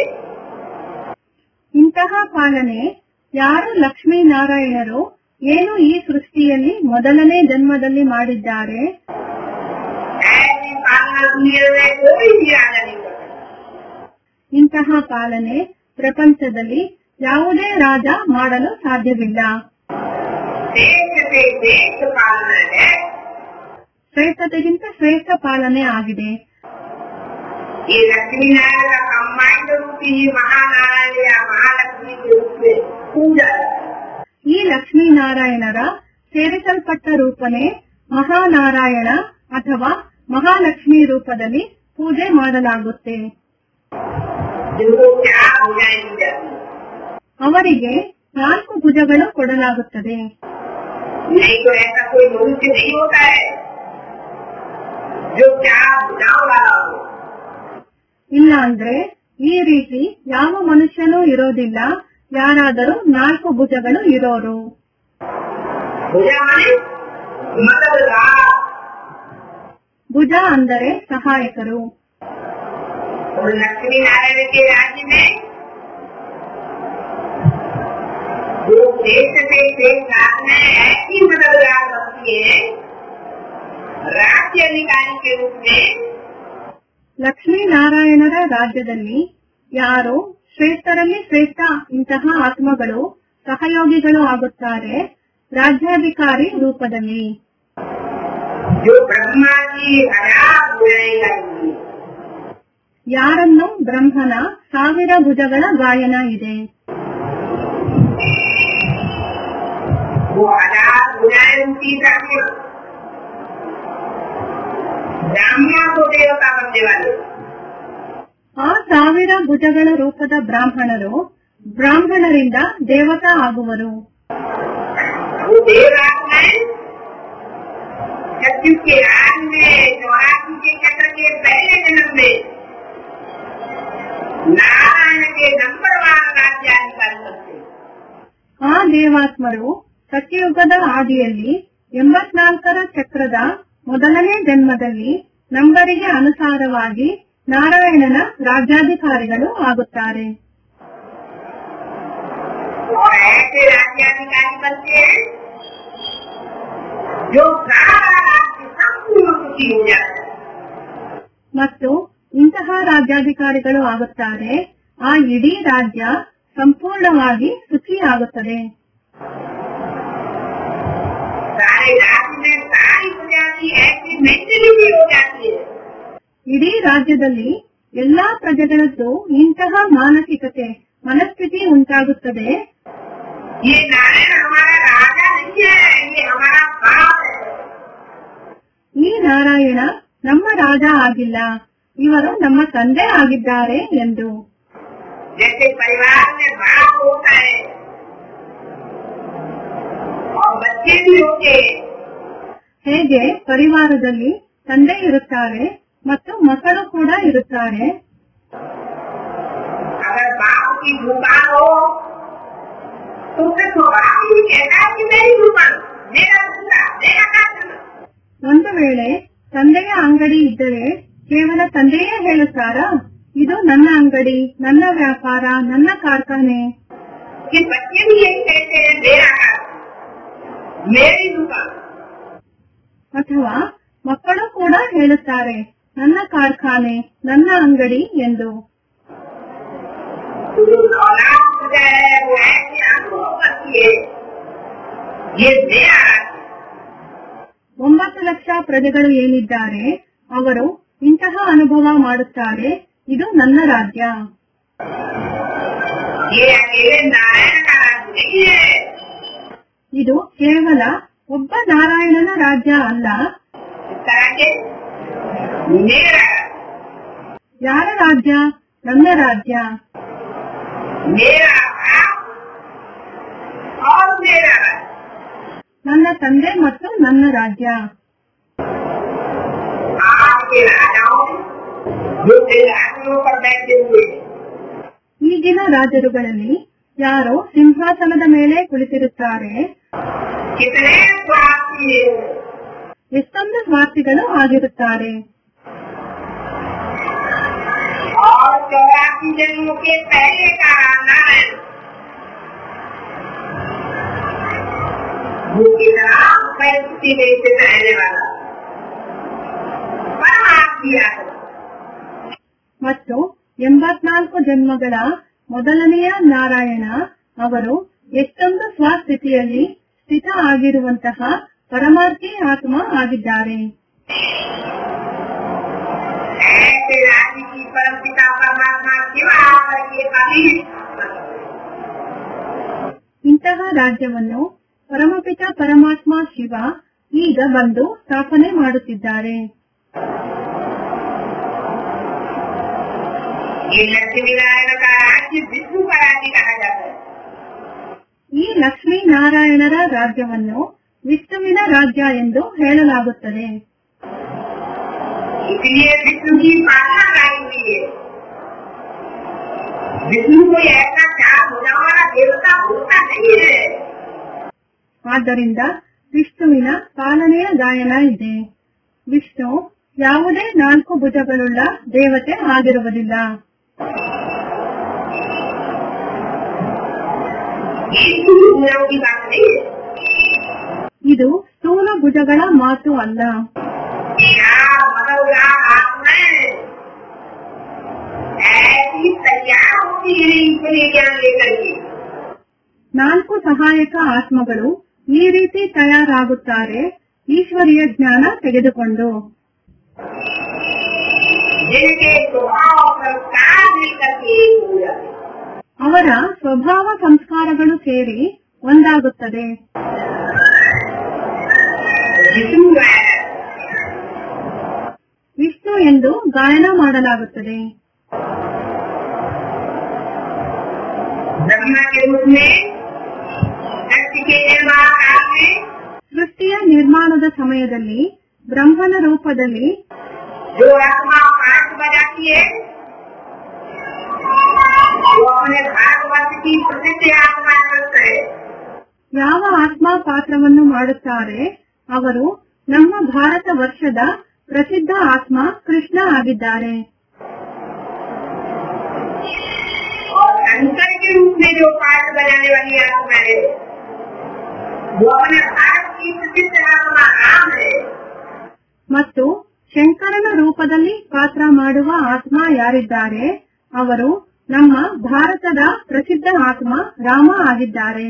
ಇಂತಹ ಪಾಲನೆ ಯಾರು ಲಕ್ಷ್ಮೀನಾರಾಯಣರು ಏನು ಈ ಸೃಷ್ಟಿಯಲ್ಲಿ ಮೊದಲನೇ ಜನ್ಮದಲ್ಲಿ ಮಾಡಿದ್ದಾರೆ ऐसी पालना दुनिया में कोई भी राजा नहीं कर सकता ಇಂತಹ ಪಾಲನೆ ಪ್ರಪಂಚದಲ್ಲಿ ಯಾವುದೇ ರಾಜ ಮಾಡಲು ಸಾಧ್ಯವಿಲ್ಲ देश से देश पालना है ಶ್ರೇಷ್ಠತೆಗಿಂತ ಶ್ರೇಷ್ಠ ಪಾಲನೆ ಆಗಿದೆ ये लक्ष्मी नारायण का कंबाइंड रूप ही महानारायण या महालक्ष्मी के रूप में पूजा है ಈ ಲಕ್ಷ್ಮೀನಾರಾಯಣರ ಸೇರಿಸಲ್ಪಟ್ಟ ರೂಪನೇ ಮಹಾನಾರಾಯಣ ಅಥವಾ ಮಹಾಲಕ್ಷ್ಮಿ ರೂಪದಲ್ಲಿ ಪೂಜೆ ಮಾಡಲಾಗುತ್ತೆ जिनको चार भुजाएं दी जाती हैं ಅವರಿಗೆ ನಾಲ್ಕು ಭುಜಗಳು ಕೊಡಲಾಗುತ್ತದೆ नहीं तो ऐसा कोई मनुष्य नहीं होता है जो चार भुजाओं वाला हो ಇಲ್ಲ ಅಂದ್ರೆ ಈ ರೀತಿ ಯಾವ ಮನುಷ್ಯನೂ ಇರೋದಿಲ್ಲ ಯಾರಾದರೂ ನಾಲ್ಕು ಭುಜಗಳು ಇರೋರು भुजा माने मददगार ಭುಜ ಅಂದರೆ ಸಹಾಯಕರು और लक्ष्मी नारायण के राज्य में जो देश से देश में ऐसी मददगार बनती है राज्य अधिकारी के रूप में ಲಕ್ಷ್ಮೀನಾರಾಯಣರ ರಾಜ್ಯದಲ್ಲಿ ಯಾರು ಶ್ರೇಷ್ಠರಲ್ಲಿ ಶ್ರೇಷ್ಠ ಇಂತಹ ಆತ್ಮಗಳು ಸಹಯೋಗಿಗಳು ಆಗುತ್ತಾರೆ ರಾಜ್ಯಾಧಿಕಾರಿ ರೂಪದಲ್ಲಿ जो ब्रह्मा की हजार बुराई करेंगी ಯಾರನ್ನು ಬ್ರಹ್ಮನ ಸಾವಿರ ಭುಜಗಳ ಗಾಯನ ಇದೆ वो हजार बुराई उनकी करते ब्राह्मण को देवता बनने वाले ಆ ಸಾವಿರ ಭುಜಗಳ ರೂಪದ ಬ್ರಾಹ್ಮಣರು ಬ್ರಾಹ್ಮಣರಿಂದ ದೇವತಾ ಆಗುವರು वो देवराज में सत्युग के राज में चौरासी के चक्र के पहले जन्म में नारायण के नंबर वन राज्याधिकारी बनते ಆ ದೇವಾತ್ಮರು ಸತ್ಯಯುಗದ ಆದಿಯಲ್ಲಿ ಎಂಬತ್ನಾಲ್ಕರ ಚಕ್ರದ ಮೊದಲನೇ ಜನ್ಮದಲ್ಲಿ ನಂಬರಿಗೆ ಅನುಸಾರವಾಗಿ ನಾರಾಯಣನ ರಾಜ್ಯಾಧಿಕಾರಿಗಳು ಆಗುತ್ತಾರೆ और ऐसे राज्याधिकारी बनते हैं जो सारा राज्य संपूर्ण सुखी हो जाता है ಮತ್ತು ಇಂತಹ ರಾಜ್ಯಾಧಿಕಾರಿಗಳು ಆಗುತ್ತಾರೆ ಆ ಇಡೀ ರಾಜ್ಯ ಸಂಪೂರ್ಣವಾಗಿ ಸುಖಿಯಾಗುತ್ತದೆ सारे राज्य में सारी प्रजा की ऐसी मेंटेलिटी हो जाती है ಇಡೀ ರಾಜ್ಯದಲ್ಲಿ ಎಲ್ಲಾ ಪ್ರಜೆಗಳದ್ದು ಇಂತಹ ಮಾನಸಿಕತೆ ಮನಸ್ಥಿತಿ ಉಂಟಾಗುತ್ತದೆ ये नारायण हमारा राजा नहीं है ये हमारा बाप है ಈ ನಾರಾಯಣ ನಮ್ಮ ರಾಜ ಆಗಿಲ್ಲ ಇವರು ನಮ್ಮ ತಂದೆ ಆಗಿದ್ದಾರೆ ಎಂದು जैसे परिवार में बाप होता है और बच्चे भी होते हैं ಹೇಗೆ ಪರಿವಾರದಲ್ಲಿ ತಂದೆ ಇರುತ್ತಾರೆ ಮತ್ತು ಮಕ್ಕಳು ಕೂಡ ಇರುತ್ತಾರೆ अगर बाप की दुकान हो तो फिर तो बाप ही कहता है कि मेरी दुकान मेरा धंधा मेरा कारखाना ಒಂದು ವೇಳೆ ತಂದೆಯ ಅಂಗಡಿ ಇದ್ದರೆ ಕೇವಲ ತಂದೆಯೇ ಹೇಳುತ್ತಾರಾ ಇದು ನನ್ನ ಅಂಗಡಿ ನನ್ನ ವ್ಯಾಪಾರ ನನ್ನ ಕಾರ್ಖಾನೆ कि बच्चे भी यही कहते हैं मेरा कारखाना मेरी दुकान ಅಥವಾ ಮಕ್ಕಳು ಕೂಡ ಹೇಳುತ್ತಾರೆ ನನ್ನ ಕಾರ್ಖಾನೆ ನನ್ನ ಅಂಗಡಿ ಎಂದು तो जो औलाद है वो ऐसे अनुभव करती है ये मेरा राज्य ಒಂಬತ್ತು ಲಕ್ಷ ಪ್ರಜೆಗಳು ಏನಿದ್ದಾರೆ ಅವರು ಇಂತಹ ಅನುಭವ ಮಾಡುತ್ತಾರೆ ಇದು ನನ್ನ ರಾಜ್ಯ ये अकेले नारायण का राज्य नहीं है ಇದು ಕೇವಲ ಒಬ್ಬ ನಾರಾಯಣನ ರಾಜ್ಯ ಅಲ್ಲ इस तरह के मेरा ಯಾರ ರಾಜ್ಯ ನನ್ನ ರಾಜ್ಯ मेरा बाप और मेरा राज्य ನನ್ನ ತಂದೆ ಮತ್ತು ನನ್ನ ರಾಜ್ಯ आज के राजाओं जो सिंहासनों पर बैठे हुए हैं, ಈಗಿನ ರಾಜರುಗಳಲ್ಲಿ ಯಾರೋ ಸಿಂಹಾಸನದ ಮೇಲೆ ಕುಳಿತಿರುತ್ತಾರೆ कितने स्वार्थी हैं ಎಷ್ಟೊಂದು ಸ್ವಾರ್ಥಿಗಳು ಆಗಿರುತ್ತಾರೆ और चौरासी जन्मों के पहले का नारायण वो कितना परिस्थिति में स्थित रहने वाला परमात्मा है ಮತ್ತು ಎಂಬತ್ನಾಲ್ಕು ಜನ್ಮಗಳ ಮೊದಲನೆಯ ನಾರಾಯಣ ಅವರು ಎಷ್ಟೊಂದು ಸ್ವಸ್ಥಿತಿಯಲ್ಲಿ ಸ್ಥಿತ ಆಗಿರುವಂತಹ ಪರಮಾರ್ಥಿ ಆತ್ಮ ಆಗಿದ್ದಾರೆ ऐसे राज्य की परम पिता परमात्मा सेवा करके कभी ಇಂತಹ ರಾಜ್ಯವನ್ನು ಪರಮಪಿತ ಪರಮಾತ್ಮ ಶಿವ ಈಗ ಬಂದು ಸ್ಥಾಪನೆ ಮಾಡುತ್ತಿದ್ದಾರೆ ये लक्ष्मी नारायण का राज्य विष्णु का राज्य कहा जाता है ಈ ಲಕ್ಷ್ಮೀ ನಾರಾಯಣರ ರಾಜ್ಯವನ್ನು ವಿಷ್ಣುವಿನ ರಾಜ್ಯ ಎಂದು ಹೇಳಲಾಗುತ್ತದೆ इसलिए विष्णु की उपासना कराई हुई है विष्णु कोई ऐसा चार होने वाला देवता होता नहीं है ಆದ್ದರಿಂದ ವಿಷ್ಣುವಿನ ಪಾಲನೆಯ ಗಾಯನ ಇದೆ ವಿಷ್ಣು ಯಾವುದೇ ನಾಲ್ಕು ಭುಜಗಳುಳ್ಳ ದೇವತೆ ಆಗಿರುವುದಿಲ್ಲ ये शुरू भुजाओं की बात नहीं है ಇದು ಸ್ಥೂಲ ಭುಜಗಳ ಮಾತು ಅಲ್ಲ क्या मतलब यहाँ हाथ में ऐसी तैयार होती है ईश्वरीय ज्ञान लेकर के ನಾಲ್ಕು ಸಹಾಯಕ ಆತ್ಮಗಳು ಈ ರೀತಿ ತಯಾರಾಗುತ್ತಾರೆ ಈಶ್ವರೀಯ ಜ್ಞಾನ ತೆಗೆದುಕೊಂಡು जिनके स्वभाव संस्कार लेकर के एक हो जाते हैं। ಅವರ ಸ್ವಭಾವ ಸಂಸ್ಕಾರಗಳು ಸೇರಿ ಒಂದಾಗುತ್ತದೆ विष्णु है ವಿಷ್ಣು ಎಂದು ಗಾಯನ ಮಾಡಲಾಗುತ್ತದೆ ब्रह्मा के रूप में शक्ति के निर्माण काल में ಸೃಷ್ಟಿಯ ನಿರ್ಮಾಣದ ಸಮಯದಲ್ಲಿ ಬ್ರಹ್ಮನ ರೂಪದಲ್ಲಿ जो आत्मा पाठ बजाती है वो अपने भागवत की प्रसिद्ध आत्मा करते है ಯಾವ ಆತ್ಮ ಪಾತ್ರವನ್ನು ಮಾಡುತ್ತಾರೆ ಅವರು ನಮ್ಮ ಭಾರತ ವರ್ಷದ ಪ್ರಸಿದ್ಧ ಆತ್ಮ ಕೃಷ್ಣ ಆಗಿದ್ದಾರೆ और शंकर के रूप में जो पाठ बजाने वाली आत्मा है वो अपने भारत की प्रसिद्ध आत्मा राम है ಮತ್ತು ಶಂಕರನ ರೂಪದಲ್ಲಿ ಪಾತ್ರ ಮಾಡುವ ಆತ್ಮ ಯಾರಿದ್ದಾರೆ ಅವರು ನಮ್ಮ ಭಾರತದ ಪ್ರಸಿದ್ಧ ಆತ್ಮ ರಾಮ ಆಗಿದ್ದಾರೆ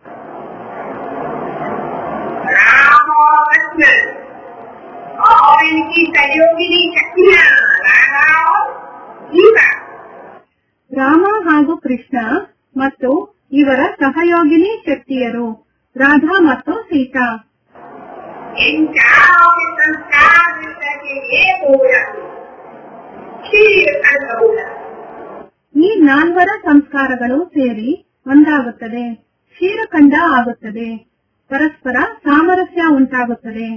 राम और कृष्ण और इनकी सहयोगिनी शक्तियाँ राधा और सीता ರಾಮ ಹಾಗೂ ಕೃಷ್ಣ ಮತ್ತು ಇವರ ಸಹಯೋಗಿನಿ ಶಕ್ತಿಯರು ರಾಧಾ ಮತ್ತು ಸೀತಾ इन चारों के संस्कार मिलकर के एक हो जाते हैं। क्षीर खंड हो जाते हैं। ಈ ನಾಲ್ವರ ಸಂಸ್ಕಾರಗಳು ಸೇರಿ ಒಂದಾಗುತ್ತದೆ ಕ್ಷೀರಖಂಡ ಆಗುತ್ತದೆ ಪರಸ್ಪರ ಸಾಮರಸ್ಯ ಉಂಟಾಗುತ್ತದೆ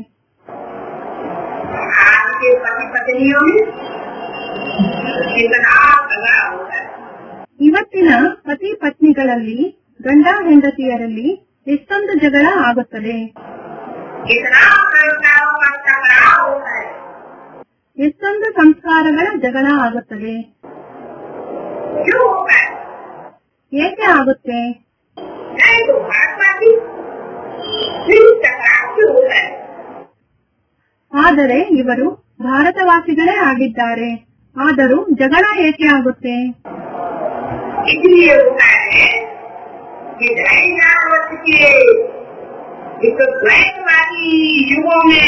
आज के पति पत्नियों में कितना झगड़ा होता है ಇವತ್ತಿನ ಪತಿ ಪತ್ನಿಗಳಲ್ಲಿ ಗಂಡ ಹೆಂಡತಿಯರಲ್ಲಿ ಎಷ್ಟೊಂದು ಜಗಳ ಆಗುತ್ತದೆ कितना संस्कारों का टकराव होता है ಎಷ್ಟೊಂದು ಸಂಸ್ಕಾರಗಳ ಜಗಳ ಆಗುತ್ತದೆ क्यों होता है ಏಕೆ ಆಗುತ್ತೆ नहीं तो भारतवासी फिर टकराव क्यों होता है ಆದರೆ ಇವರು ಭಾರತವಾಸಿಗಳೇ ಆಗಿದ್ದಾರೆ ಆದರೂ ಜಗಳ ಏಕೆ ಆಗುತ್ತೆ इसलिए होता है कि ढाई हजार वर्ष के एक द्वैतवादी युगों में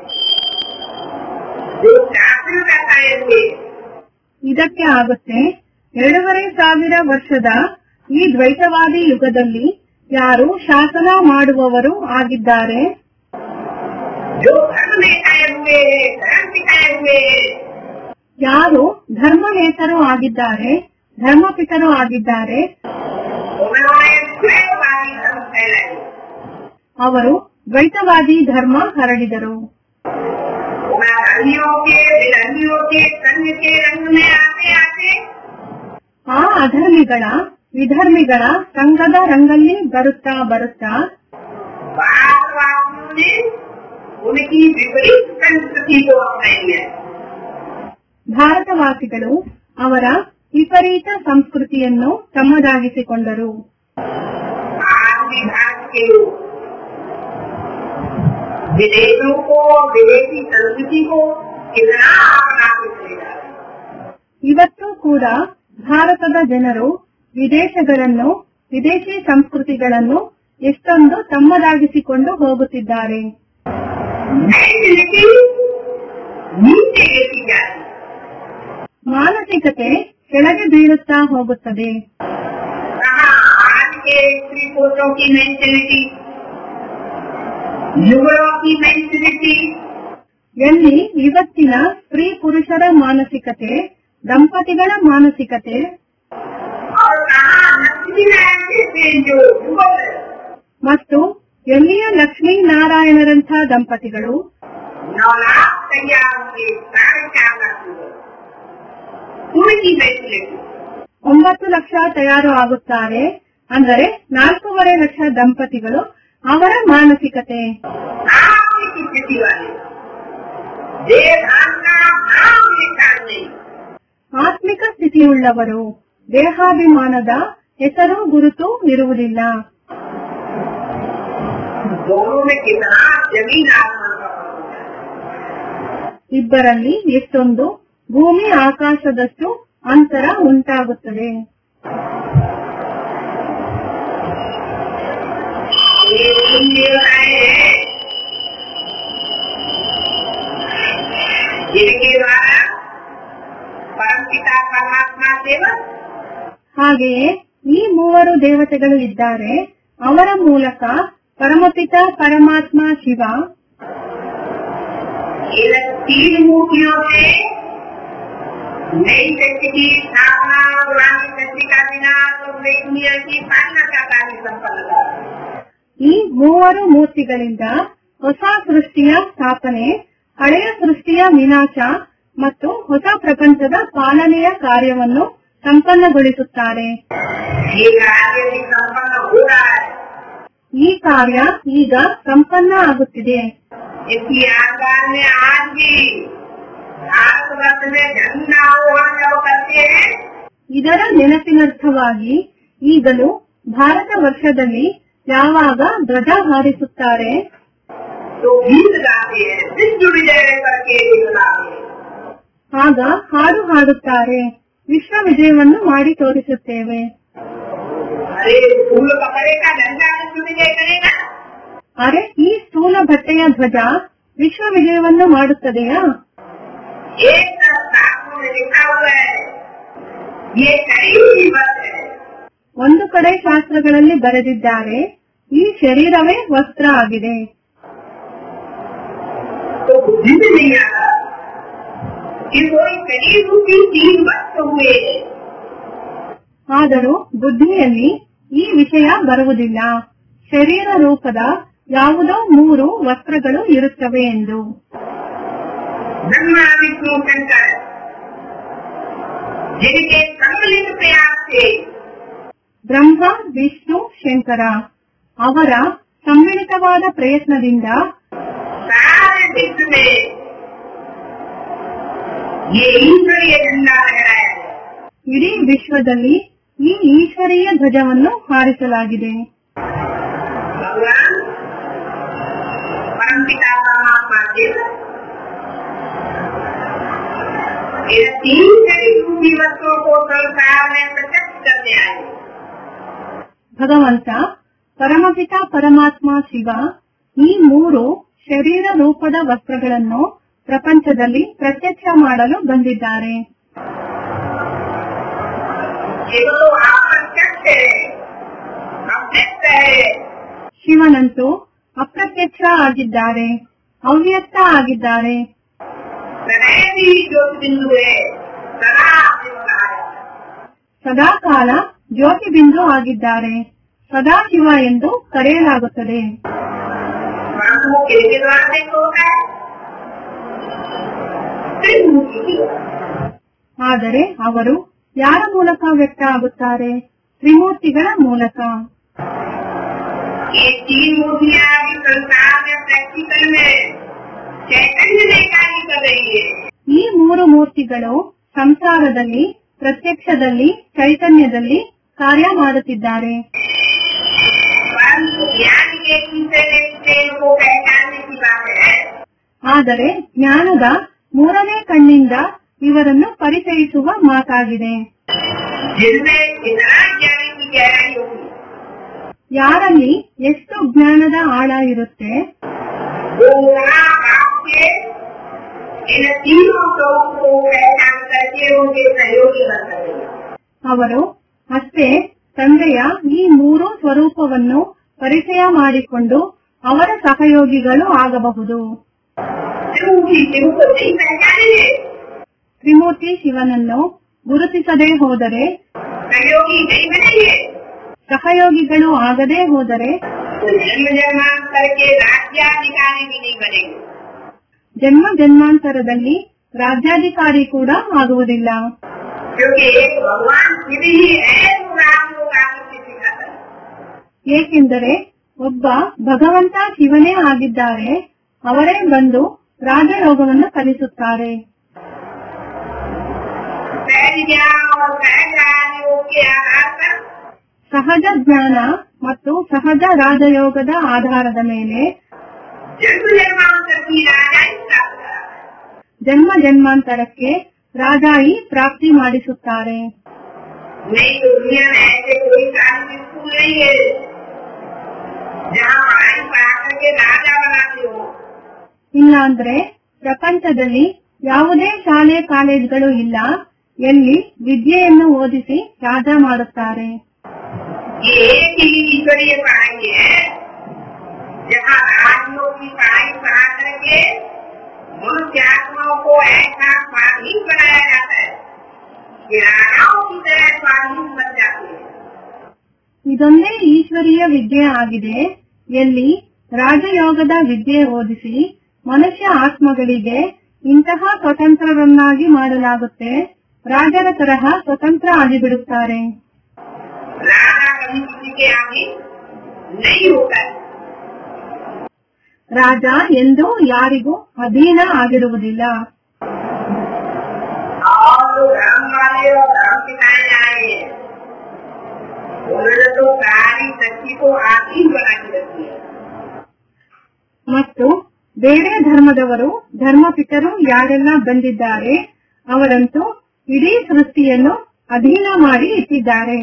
जो शासन का कायम हुए ಇದಕ್ಕೆ ಆಗುತ್ತೆ ಎರಡೂವರೆ ಸಾವಿರ ವರ್ಷದ ಈ ದ್ವೈತವಾದಿ ಯುಗದಲ್ಲಿ ಯಾರು ಶಾಸನ ಮಾಡುವವರು ಆಗಿದ್ದಾರೆ जो धर्म में कायम हुए हैं धर्म सिखाए हुए हैं ಯಾರು ಧರ್ಮನೇತರು ಆಗಿದ್ದಾರೆ ಧರ್ಮಪಿತರು ಆಗಿದ್ದಾರೆ उन्होंने द्वैतवादी धर्म फैलाए ಅವರು ದ್ವೈತವಾದಿ ಧರ್ಮ ಹರಡಿದರು धर्मियों के विधर्मियों के संघ के रंग में आते आते ಆ ಅಧರ್ಮಿಗಳ ವಿಧರ್ಮಿಗಳ ಸಂಘದ ರಂಗಲ್ಲಿ ಬರುತ್ತಾ ಬರುತ್ತಾ भारतवासियों ने उनकी विपरीत संस्कृति को अपनाई है ಭಾರತವಾಸಿಗಳು ಅವರ ವಿಪರೀತ ಸಂಸ್ಕೃತಿಯನ್ನು ತಮ್ಮದಾಗಿಸಿಕೊಂಡರು आज भी भारत के लोग विदेशों को विदेशी संस्कृति को कितना अपना के चले जा रहे हैं ಇವತ್ತು ಕೂಡ ಭಾರತದ ಜನರು ವಿದೇಶಗಳನ್ನು ವಿದೇಶಿ ಸಂಸ್ಕೃತಿಗಳನ್ನು ಎಷ್ಟೊಂದು ತಮ್ಮದಾಗಿಸಿಕೊಂಡು ಹೋಗುತ್ತಿದ್ದಾರೆ मेंटलिटी नीचे गिरती जा रही है ಮಾನಸಿಕತೆ ಕೆಳಗೆ ಬೀಳುತ್ತಾ ಹೋಗುತ್ತದೆ कहा आज के स्त्री पुरुषों की मेंटलिटी युगलों की मेंटलिटी ಎಲ್ಲಿ ಇವತ್ತಿನ ಸ್ತ್ರೀ ಪುರುಷರ ಮಾನಸಿಕತೆ ದಂಪತಿಗಳ ಮಾನಸಿಕತೆ और कहा लक्ष्मी नारायण जैसे जो युगल है, ಮತ್ತು ಎಲ್ಲಿಯ ಲಕ್ಷ್ಮೀ ನಾರಾಯಣರಂಥ ದಂಪತಿಗಳು नौ लाख तैयार होंगे साढ़े चार लाख युगल उनकी मेंटलिटी ಒಂಬತ್ತು ಲಕ್ಷ ತಯಾರು ಆಗುತ್ತಾರೆ ಅಂದರೆ ನಾಲ್ಕೂವರೆ ಲಕ್ಷ ದಂಪತಿಗಳು ಅವರ ಮಾನಸಿಕತೆ आपकी की स्थिति वाले देवधाम का भाव निकाल नहीं ಆತ್ಮಿಕ ಸ್ಥಿತಿಯುಳ್ಳವರು ದೇಹಾಭಿಮಾನದ ಹೆಸರು ಗುರುತು ಇರುವುದಿಲ್ಲ दोनों में कितना जमीन आसमान का फर्क है। ಇಬ್ಬರಲ್ಲಿ ಎಷ್ಟೊಂದು ಭೂಮಿ ಆಕಾಶದಷ್ಟು ಅಂತರ ಉಂಟಾಗುತ್ತದೆ ये पुण्य है जिनके द्वारा परम पिता परमात्मा सेवक ಹಾಗೆಯೇ ಈ ಮೂವರು ದೇವತೆಗಳು ಇದ್ದಾರೆ ಅವರ ಮೂಲಕ ಪರಮಪಿತ ಪರಮಾತ್ಮ ಶಿವ इन तीन मूर्तियों से नई शक्ति की स्थापना पुरानी शक्ति का विनाश और नई दुनिया की पालना का कार्य संपन्न कर ಈ ಮೂವರು ಮೂರ್ತಿಗಳಿಂದ ಹೊಸ ಸೃಷ್ಟಿಯ ಸ್ಥಾಪನೆ ಹಳೆಯ ಸೃಷ್ಟಿಯ ವಿನಾಶ ಮತ್ತು ಹೊಸ ಪ್ರಪಂಚದ ಪಾಲನೆಯ ಕಾರ್ಯವನ್ನು ಸಂಪನ್ನಗೊಳಿಸುತ್ತಾರೆ ये कार्य भी संपन्न हो रहा है ಈ ಕಾರ್ಯ ಈಗ ಸಂಪನ್ನ ಆಗುತ್ತಿದೆ इसकी आकार में आज भी भारतवर्ष में झंडा ओढ़ जाओ करते हैं ಇದರ ನೆನಪಿನರ್ಥವಾಗಿ ಈಗಲೂ ಭಾರತ ವರ್ಷದಲ್ಲಿ ಯಾವಾಗ ಧ್ವಜ ಹಾರಿಸುತ್ತಾರೆ तो गीत गाते हैं विश्व विजय करके दिखलाते हैं ಆಗ ಹಾಡು ಹಾಡುತ್ತಾರೆ ವಿಶ್ವ ವಿಜಯವನ್ನು ಮಾಡಿ ತೋರಿಸುತ್ತೇವೆ अरे फूल पकड़े का झंडा विश्व विजय करेगा ಅರೆ ಈ ಸ್ಥೂಲ ಬಟ್ಟೆಯ ಧ್ವಜ ವಿಶ್ವ ವಿಜಯವನ್ನು ಮಾಡುತ್ತದೆಯಾ एक तरफ शास्त्रों में लिखा हुआ है ये करीबी बस है ಒಂದು ಕಡೆ ಶಾಸ್ತ್ರಗಳಲ್ಲಿ ಬರೆದಿದ್ದಾರೆ ಈ ಶರೀರವೇ ವಸ್ತ್ರ ಆಗಿದೆ तो बुद्धि में नहीं आता कि कोई करीब की तीन वक्त हुए हैं ಆದರೂ ಬುದ್ಧಿಯಲ್ಲಿ ಈ ವಿಷಯ ಬರುವುದಿಲ್ಲ ಶರೀರ ರೂಪದ ಯಾವುದೋ ಮೂರು ವಸ್ತ್ರಗಳು ಇರುತ್ತವೆ ಎಂದು ब्रह्मा विष्णु शंकर जिनके सम्मिलित प्रयास से ಬ್ರಹ್ಮ ವಿಷ್ಣು ಶಂಕರ ಅವರ ಸಮ್ಮಿಳಿತವಾದ ಪ್ರಯತ್ನದಿಂದ सारे विश्व में ये ईश्वरीय झंडा लहराया है ಇಡೀ ವಿಶ್ವದಲ್ಲಿ ಈ ಈಶ್ವರೀಯ ಧ್ವಜವನ್ನು ಹಾರಿಸಲಾಗಿದೆ भगवान परम पिता परमात्मा देव इन तीन करीबी वस्तुओं को संसार में प्रत्यक्ष करने आए ಭಗವಂತ ಪರಮಪಿತ ಪರಮಾತ್ಮ ಶಿವ ಈ ಮೂರು ಶರೀರ ರೂಪದ ವಸ್ತ್ರಗಳನ್ನು ಪ್ರಪಂಚದಲ್ಲಿ ಪ್ರತ್ಯಕ್ಷ ಮಾಡಲು ಬಂದಿದ್ದಾರೆ ये तो अप्रत्यक्ष है अव्यक्त है ಶಿವನಂತೂ ಅಪ್ರತ್ಯಕ್ಷ ಆಗಿದ್ದಾರೆ ಅವ್ಯಕ್ತ ಆಗಿದ್ದಾರೆ सदैव ही ज्योति बिंदु है सदा शिव कहा जाता है। ಸದಾಕಾಲ ಜ್ಯೋತಿ ಬಿಂದು ಆಗಿದ್ದಾರೆ ಸದಾಶಿವ ಎಂದು ಕರೆಯಲಾಗುತ್ತದೆ परंतु वो किसके द्वारा व्यक्त होता है त्रिमूर्ति के द्वारा। ಆದರೆ ಅವರು ಯಾರ ಮೂಲಕ ವ್ಯಕ್ತ ಆಗುತ್ತಾರೆ ತ್ರಿಮೂರ್ತಿಗಳ ಮೂಲಕ ये तीन मूर्तियाँ भी संसार में प्रैक्टिकल में चैतन्य में कार्य कर रही है ಈ ಮೂರು ಮೂರ್ತಿಗಳು ಸಂಸಾರದಲ್ಲಿ ಪ್ರತ್ಯಕ್ಷದಲ್ಲಿ ಚೈತನ್ಯದಲ್ಲಿ ಕಾರ್ಯ ಮಾಡುತ್ತಿದ್ದಾರೆ परंतु ज्ञान के तीसरे नेत्र को पहचानने की बात है ಆದರೆ ಜ್ಞಾನದ ಮೂರನೇ ಕಣ್ಣಿಂದ ಇವರನ್ನು ಪರಿಚಯಿಸುವ ಮಾತಾಗಿದೆ जिनमें कितना ज्ञान की गहराई होगी ಯಾರಲ್ಲಿ ಎಷ್ಟು ಜ್ಞಾನದ ಆಳ ಇರುತ್ತೆ वो उतना आपके इन तीनों स्वरूप को पहचान करके उनके सहयोगी बन सकेंगे ಅವರು ಅಷ್ಟೇ ತಂದೆಯ ಈ ಮೂರು ಸ್ವರೂಪವನ್ನು ಪರಿಚಯ ಮಾಡಿಕೊಂಡು ಅವರ ಸಹಯೋಗಿಗಳು ಆಗಬಹುದು त्रिमूर्ति शिव को नहीं पहचानेंगे ತ್ರಿಮೂರ್ತಿ ಶಿವನನ್ನು ಗುರುತಿಸದೇ ಹೋದರೆ सहयोगी नहीं बनेंगे ಸಹಯೋಗಿಗಳು ಆಗದೇ ಹೋದರೆ तो जन्म जन्मांतर के राज्याधिकारी भी नहीं बनेंगे ಜನ್ಮ ಜನ್ಮಾಂತರದಲ್ಲಿ ರಾಜ್ಯಾಧಿಕಾರಿ ಕೂಡ ಆಗುವುದಿಲ್ಲ क्योंकि एक भगवान शिव ही है जो राम को आकर के सिखाता है ಏಕೆಂದರೆ ಒಬ್ಬ ಭಗವಂತ ಶಿವನೇ ಆಗಿದ್ದಾರೆ ಅವರೇ ಬಂದು ರಾಜಯೋಗವನ್ನು ಕಲಿಸುತ್ತಾರೆ सहज ज्ञान और सहज राजयोग के आधार पर ಸಹಜ ಜ್ಞಾನ ಮತ್ತು ಸಹಜ ರಾಜಯೋಗದ ಆಧಾರದ ಮೇಲೆ जन्म जन्मांतर की राजाई प्राप्त करा ಜನ್ಮ ಜನ್ಮಾಂತರಕ್ಕೆ ರಾಜಾಯಿ ಪ್ರಾಪ್ತಿ ಮಾಡಿಸುತ್ತಾರೆ नहीं तो दुनिया में ऐसे कोई कार्य स्कूल नहीं है जहाँ पढ़ाई पढ़ा करके राजा बनाते हो ಇಲ್ಲಾಂದ್ರೆ ಪ್ರಪಂಚದಲ್ಲಿ ಯಾವುದೇ ಶಾಲೆ ಕಾಲೇಜ್ಗಳು ಇಲ್ಲ ಎಲ್ಲಿ ವಿದ್ಯೆಯನ್ನು ಓದಿಸಿ ರಾಜ ಮಾಡುತ್ತಾರೆ ये एक ही ईश्वरीय पढ़ाई है जहाँ राजयोग की पढ़ाई पढ़ा करके मनुष्य आत्माओं को ऐसा स्वाधीन बनाया जाता है कि राजाओं की तरह स्वाधीन बन जाते हैं ಇದೊಂದೇ ಈಶ್ವರೀಯ ವಿದ್ಯೆ ಆಗಿದೆ ಎಲ್ಲಿ ರಾಜಯೋಗದ ವಿದ್ಯೆ ಓದಿಸಿ ಮನುಷ್ಯ ಆತ್ಮಗಳಿಗೆ ಇಂತಹ ಸ್ವತಂತ್ರರನ್ನಾಗಿ ಮಾಡಲಾಗುತ್ತೆ ರಾಜರ ತರಹ ಸ್ವತಂತ್ರ ಆಗಿಬಿಡುತ್ತಾರೆ राजा कभी किसी के आगे नहीं होता है ರಾಜ ಎಂದೂ ಯಾರಿಗೂ ಅಧೀನ ಆಗಿರುವುದಿಲ್ಲ और जो धर्म वाले और धर्म सिखाए जा रहे हैं उन्होंने तो सारी शक्ति को आधीन बना के रखी है ಮತ್ತು ಬೇರೆ ಧರ್ಮದವರು ಧರ್ಮಪಿತರು ಯಾರೆಲ್ಲ ಬಂದಿದ್ದಾರೆ ಅವರಂತೂ ಇಡೀ ಸೃಷ್ಟಿಯನ್ನು ಅಧೀನ ಮಾಡಿ ಇಟ್ಟಿದ್ದಾರೆ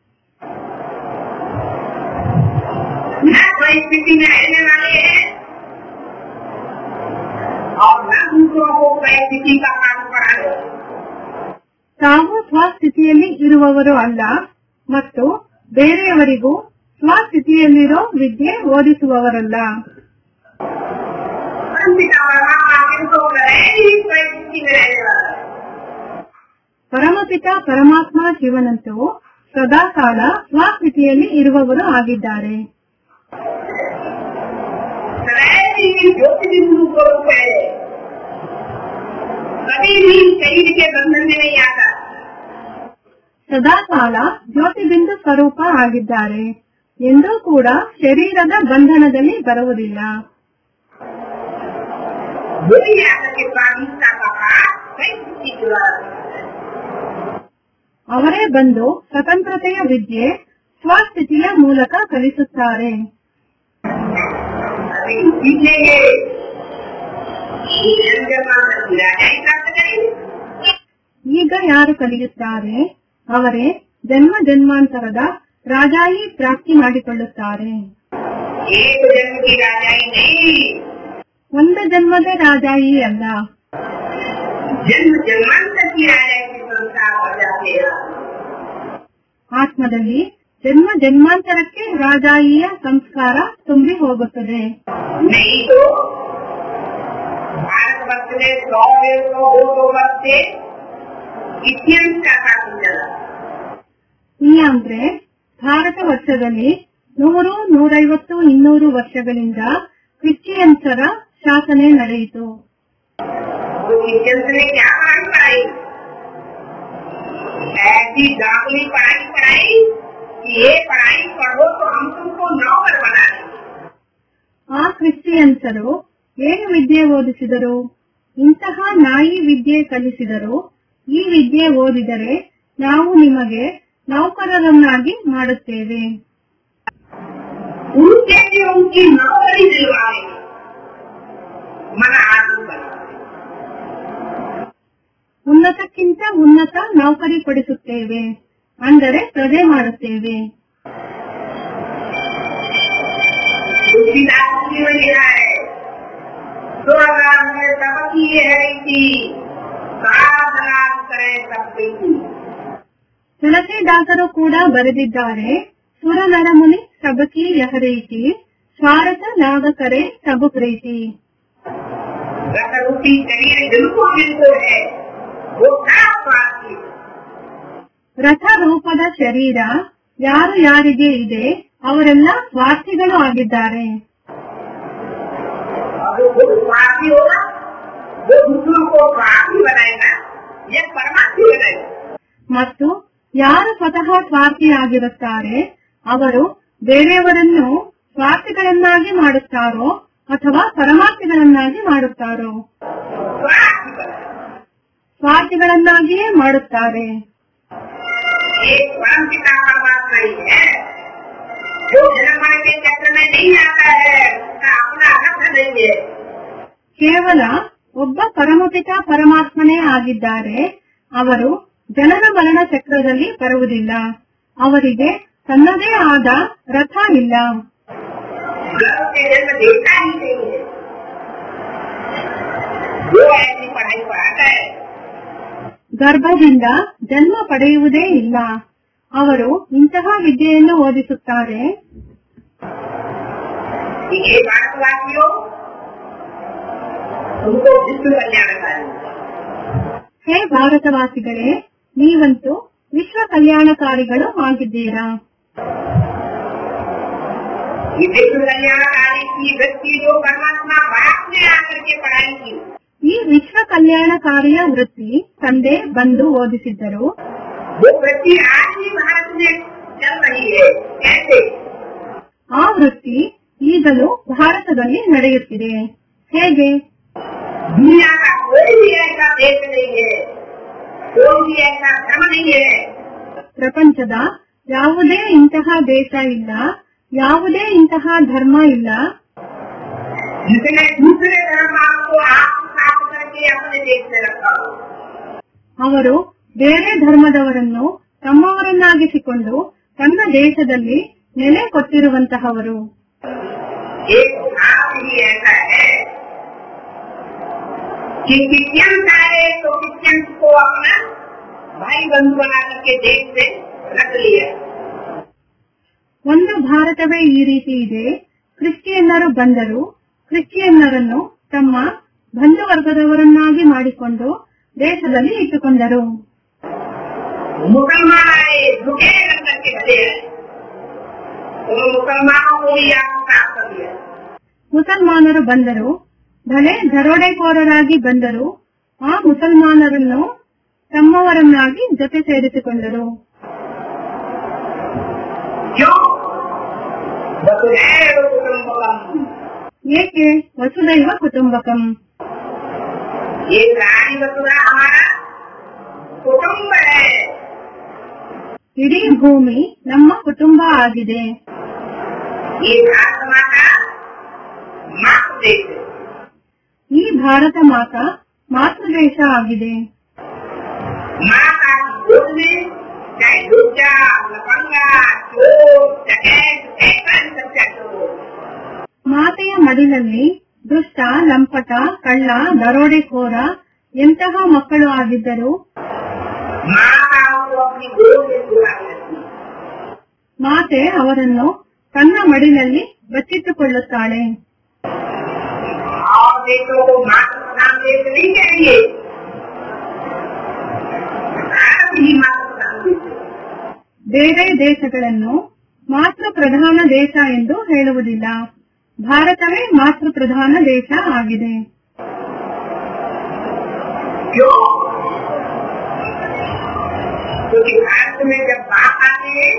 न परिस्थिति में रहने वाले हैं और न दूसरों को परिस्थिति का काम पड़ा है ತಾವು ಸ್ವಸ್ಥಿತಿಯಲ್ಲಿ ಇರುವವರು ಅಲ್ಲ ಮತ್ತು ಬೇರೆಯವರಿಗೂ ಸ್ವಸ್ಥಿತಿಯಲ್ಲಿರೋ ವಿದ್ಯೆ ಓದಿಸುವವರಲ್ಲ परमपिता परमात्मा जिनको कहे ही परिस्थिति में रहने वाला है ಪರಮಪಿತ ಪರಮಾತ್ಮ ಶಿವನಂತೂ ಸದಾಕಾಲ ಸ್ವಸ್ಥಿತಿಯಲ್ಲಿ ಇರುವವರು ಆಗಿದ್ದಾರೆ सदैव ही ज्योति बिंदु स्वरूप है कभी भी शरीर के बंधन में नहीं आता ಸದಾಕಾಲ ಜ್ಯೋತಿಬಿಂದು ಸ್ವರೂಪ ಆಗಿದ್ದಾರೆ ಎಂದೂ ಕೂಡ ಶರೀರದ ಬಂಧನದಲ್ಲಿ ಬರುವುದಿಲ್ಲ वही आकर के स्वाधीनता का पाठ कई स्थिति जुड़ा ಅವರೇ ಬಂದು ಸ್ವತಂತ್ರತೆಯ ವಿದ್ಯೆ ಸ್ವಸ್ಥಿತಿಯ ಮೂಲಕ ಕಲಿಸುತ್ತಾರೆ अभी सीखेंगे राजाई प्राप्त करेंगे ಈಗ ಯಾರು ಕಲಿಯುತ್ತಾರೆ ಅವರೇ ಜನ್ಮ ಜನ್ಮಾಂತರದ ರಾಜಾಯಿ ಪ್ರಾಪ್ತಿ ಮಾಡಿಕೊಳ್ಳುತ್ತಾರೆ एक जन्म की राजाई नहीं ಒಂದು ಜನ್ಮದ ರಾಜಾಯಿ ಅಲ್ಲ जन्म जन्मांतर की राजाई की संसार हो जाते हैं ಆತ್ಮದಲ್ಲಿ ಜನ್ಮ ಜನ್ಮಾಂತರಕ್ಕೆ ರಾಜಾಯಿಯ ಸಂಸ್ಕಾರ ತುಂಬಿ ಹೋಗುತ್ತದೆ नहीं तो भारत वर्ष में सौ डेढ़ सौ दो सौ वर्ष से क्रिश्चियन का शासन चला ಇಲ್ಲ ಅಂದ್ರೆ ಭಾರತ ವರ್ಷದಲ್ಲಿ ನೂರು ನೂರೈವತ್ತು ಇನ್ನೂರು ವರ್ಷಗಳಿಂದ ಕ್ರಿಶ್ಚಿಯನ್ಸರ ಶಾಸನೆ ನಡೆಯಿತು तो क्रिश्चियंस ने क्या पढ़ाई पढ़ाई ऐसी दाखिली पढ़ाई पढ़ाई कि ये पढ़ाई पढ़ो तो हम तुमको नौकर बना देंगे ಆ ಕ್ರಿಶ್ಚಿಯನ್ಸರು ಏನು ವಿದ್ಯೆ ಓದಿಸಿದರು ಇಂತಹ ನಾಯಿ ವಿದ್ಯೆ ಕಲಿಸಿದರು ಈ ವಿದ್ಯೆ ಓದಿದರೆ ನಾವು ನಿಮಗೆ ನೌಕರರನ್ನಾಗಿ ಮಾಡುತ್ತೇವೆ उनके लिए उनकी नौकरी दिलवाए मन आदमी बना ಉನ್ನತಕ್ಕಿಂತ ಉನ್ನತ ನೌಕರಿ ಕೊಡಿಸುತ್ತೇವೆ ಅಂದರೆ ಪ್ರಜೆ ಮಾಡುತ್ತೇವೆ तुलसीदास जी ने लिखा है स्वर्गार में सबकी ये है रीति साधना करे सब प्रीति ತುಳಸಿದಾಸರು ಕೂಡ ಬರೆದಿದ್ದಾರೆ ಸುರನರಮುನಿ ಸಬಕಿ ಯಹರೀತಿ ಸ್ವಾರಥ ನಾಗಕರೆ ಸಬು ಪ್ರೀತಿ रसरूपी शरीर जिनको जिनको है वो सब स्वार्थी ರಥ ರೂಪದ ಶರೀರ ಯಾರು ಯಾರಿಗೆ ಇದೆ ಅವರೆಲ್ಲ ಸ್ವಾರ್ಥಿಗಳು ಆಗಿದ್ದಾರೆ और जो खुद स्वार्थी होगा वो दूसरों को स्वार्थी बनाएगा ये परमार्थी बनाएगा ಮತ್ತು ಯಾರು ಸ್ವತಃ ಸ್ವಾರ್ಥಿಯಾಗಿರುತ್ತಾರೆ ಅವರು ಬೇರೆಯವರನ್ನು ಸ್ವಾರ್ಥಿಗಳನ್ನಾಗಿ ಮಾಡುತ್ತಾರೋ ಅಥವಾ ಪರಮಾರ್ಥಿಗಳನ್ನಾಗಿ ಮಾಡುತ್ತಾರೋ स्वार्थ ಸ್ವಾರ್ಥಿಗಳನ್ನಾಗಿಯೇ ಮಾಡುತ್ತಾರೆ एक परम पिता परमात्मा ही है जो जन्म मरण के चक्र में नहीं आता है उसका अपना अर्थ नहीं है ಕೇವಲ ಒಬ್ಬ ಪರಮಪಿತ ಪರಮಾತ್ಮನೇ ಆಗಿದ್ದಾರೆ ಅವರು ಜನನ ಮರಣ ಚಕ್ರದಲ್ಲಿ ಬರುವುದಿಲ್ಲ ಅವರಿಗೆ ತನ್ನದೇ ಆದ ರಥ ಇಲ್ಲ गर्भ से जन्म देता ही नहीं है वो ऐसी पढ़ाई पढ़ाता है ಗರ್ಭದಿಂದ ಜನ್ಮ ಪಡೆಯುವುದೇ ಇಲ್ಲ ಅವರು ಇಂತಹ ವಿದ್ಯೆಯನ್ನು ಓದಿಸುತ್ತಾರೆ कि ये भारतवासियों तुमको विश्व कल्याणकारी ಹೇ ಭಾರತವಾಸಿಗಳೇ ನೀವಂತೂ ವಿಶ್ವ ಕಲ್ಯಾಣಕಾರಿಗಳು ಆಗಿದ್ದೀರಾ ये विश्व कल्याणकारी की वृत्ति जो परमात्मा बाप ने आकर के पढ़ाई की ಈ ವಿಶ್ವ ಕಲ್ಯಾಣಕಾರಿಯ ವೃತ್ತಿ ತಂದೆ ಬಂದು ಓದಿಸಿದ್ದರು वो वृत्ति आज भी भारत में चल रही है कैसे ಆ ವೃತ್ತಿ ಈಗಲೂ ಭಾರತದಲ್ಲಿ ನಡೆಯುತ್ತಿದೆ ಹೇಗೆ दुनिया का कोई भी ऐसा देश नहीं है कोई भी ऐसा धर्म नहीं है ಪ್ರಪಂಚದ ಯಾವುದೇ ಇಂತಹ ದೇಶ ಇಲ್ಲ ಯಾವುದೇ ಇಂತಹ ಧರ್ಮ ಇಲ್ಲ जिसने दूसरे धर्म को आत्मसात करके अपने देश में रखा हो ಅವರು ಬೇರೆ ಧರ್ಮದವರನ್ನು ತಮ್ಮವರನ್ನಾಗಿಸಿಕೊಂಡು ತನ್ನ ದೇಶದಲ್ಲಿ ನೆಲೆ ಕೊಟ್ಟಿರುವಂತಹವರು एक भारत ही ऐसा है कि क्रिश्चियन आए तो क्रिश्चियन को अपना भाई बंधु बना करके देश से रख लिया ಒಂದು ಭಾರತವೇ ಈ ರೀತಿ ಇದೆ ಕ್ರಿಶ್ಚಿಯನ್ನರು ಬಂದರು ಕ್ರಿಶ್ಚಿಯನ್ನರನ್ನು ತಮ್ಮ ಬಂಧುವರ್ಗದವರನ್ನಾಗಿ ಮಾಡಿಕೊಂಡು ದೇಶದಲ್ಲಿ ಇಟ್ಟುಕೊಂಡರು मुसलमान आए झुके अंदर के भले उन मुसलमानों को भी आत्मसात कर लिया ಮುಸಲ್ಮಾನರು ಬಂದರು ಭಲೆ ದರೋಡೆಕೋರರಾಗಿ ಬಂದರು ಆ ಮುಸಲ್ಮಾನರನ್ನು ತಮ್ಮವರನ್ನಾಗಿ ಜೊತೆ ಸೇರಿಸಿಕೊಂಡರು क्यों वसुधैव कुटुम्बकम ಏಕೆ ವಸುದೈವ ಕುಟುಂಬಕಂ ये प्राणी वसुधा हमारा कुटुम्ब है ಇಡೀ ಭೂಮಿ ನಮ್ಮ ಕುಟುಂಬ ಆಗಿದೆ ये भारत माता मातृ देश है ಈ ಭಾರತ ಮಾತಾ ಮಾತೃದೇಶ ಆಗಿದೆ माता की गोद में चाहे लुच्चा लफंगा चोर डकैत ऐसा सब चलो ಮಾತೆಯ ಮಡಿಲಲ್ಲಿ ದುಷ್ಟ ಲಂಪಟ ಕಳ್ಳ ದರೋಡೆಕೋರ ಎಂತಹ ಮಕ್ಕಳು ಆಗಿದ್ದರು माता को अपनी गोद में सुला लेती है। ಮಾತೆ ಅವರನ್ನು ತನ್ನ ಮಡಿಲಲ್ಲಿ ಬಚ್ಚಿಟ್ಟುಕೊಳ್ಳುತ್ತಾಳೆ और देशों को मातृ प्रधान देश नहीं कहेंगे भारत ही मातृ प्रधान देश है ಬೇರೆ ದೇಶಗಳನ್ನು ಮಾತೃ ಪ್ರಧಾನ ದೇಶ ಎಂದು ಹೇಳುವುದಿಲ್ಲ ಭಾರತವೇ ಮಾತೃ ಪ್ರಧಾನ ದೇಶ ಆಗಿದೆ क्यों क्योंकि भारत में जब बात आती है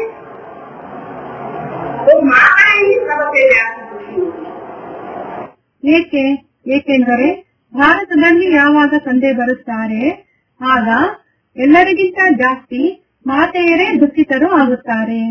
तो माता ही सबसे ज्यादा खुशी होती है ಏಕೆ ಏಕೆಂದರೆ ಭಾರತದಲ್ಲಿ ಯಾವಾಗ ತಂದೆ ಬರುತ್ತಾರೆ ಆಗ ಎಲ್ಲರಿಗಿಂತ ಜಾಸ್ತಿ ಮಾತೆಯರೇ ದುಃಖಿತರು ಆಗುತ್ತಾರೆ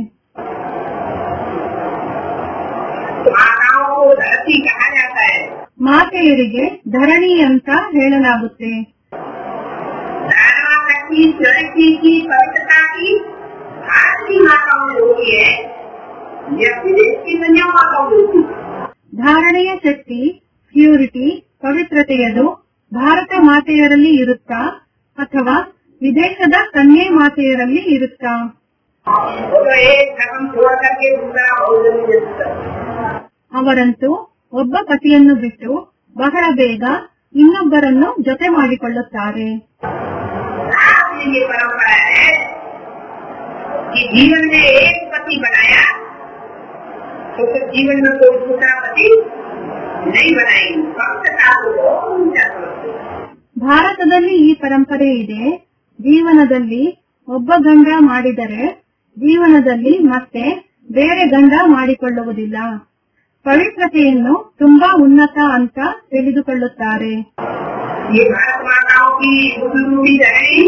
माताओं को धरती कहा जाता है ಮಾತೆಯರಿಗೆ ಧರಣಿ ಅಂತ ಹೇಳಲಾಗುತ್ತೆ धारणा शक्ति लड़की की पवित्रता की भारत की माताओं में होती है यह विदेश की दुनिया माताओं में होती है ಧಾರಣೆಯ ಶಕ್ತಿ ಪ್ಯೂರಿಟಿ ಪವಿತ್ರತೆಯದು ಭಾರತ ಮಾತೆಯರಲ್ಲಿ ಇರುತ್ತಾ ಅಥವಾ ವಿದೇಶದ ಕನ್ಯೆ ಮಾತೆಯರಲ್ಲಿ ಇರುತ್ತಾ वो तो एक धर्म छोड़ करके दूसरा बहुत जल्दी जल्दी ಅವರಂತೂ ಒಬ್ಬ ಪತಿಯನ್ನು ಬಿಟ್ಟು ಬಹಳ ಬೇಗ ಇನ್ನೊಬ್ಬರನ್ನು ಜೊತೆ ಮಾಡಿಕೊಳ್ಳುತ್ತಾರೆ आज में ये परंपरा है कि जीवन में एक पति बनाया तो फिर जीवन में कोई दूसरा पति नहीं बनाएंगे भक्तता को बहुत ऊंचा समझते हैं। ಭಾರತದಲ್ಲಿ ಈ ಪರಂಪರೆ ಇದೆ ಜೀವನದಲ್ಲಿ ಒಬ್ಬ ಗಂಡ ಮಾಡಿದರೆ ಜೀವನದಲ್ಲಿ ಮತ್ತೆ ಬೇರೆ ಗಂಡ ಮಾಡಿಕೊಳ್ಳುವುದಿಲ್ಲ ಪವಿತ್ರತೆಯನ್ನು ತುಂಬಾ ಉನ್ನತ ಅಂತ ತಿಳಿದುಕೊಳ್ಳುತ್ತಾರೆ ये भारत माताओं की बुजुर्गी धरणी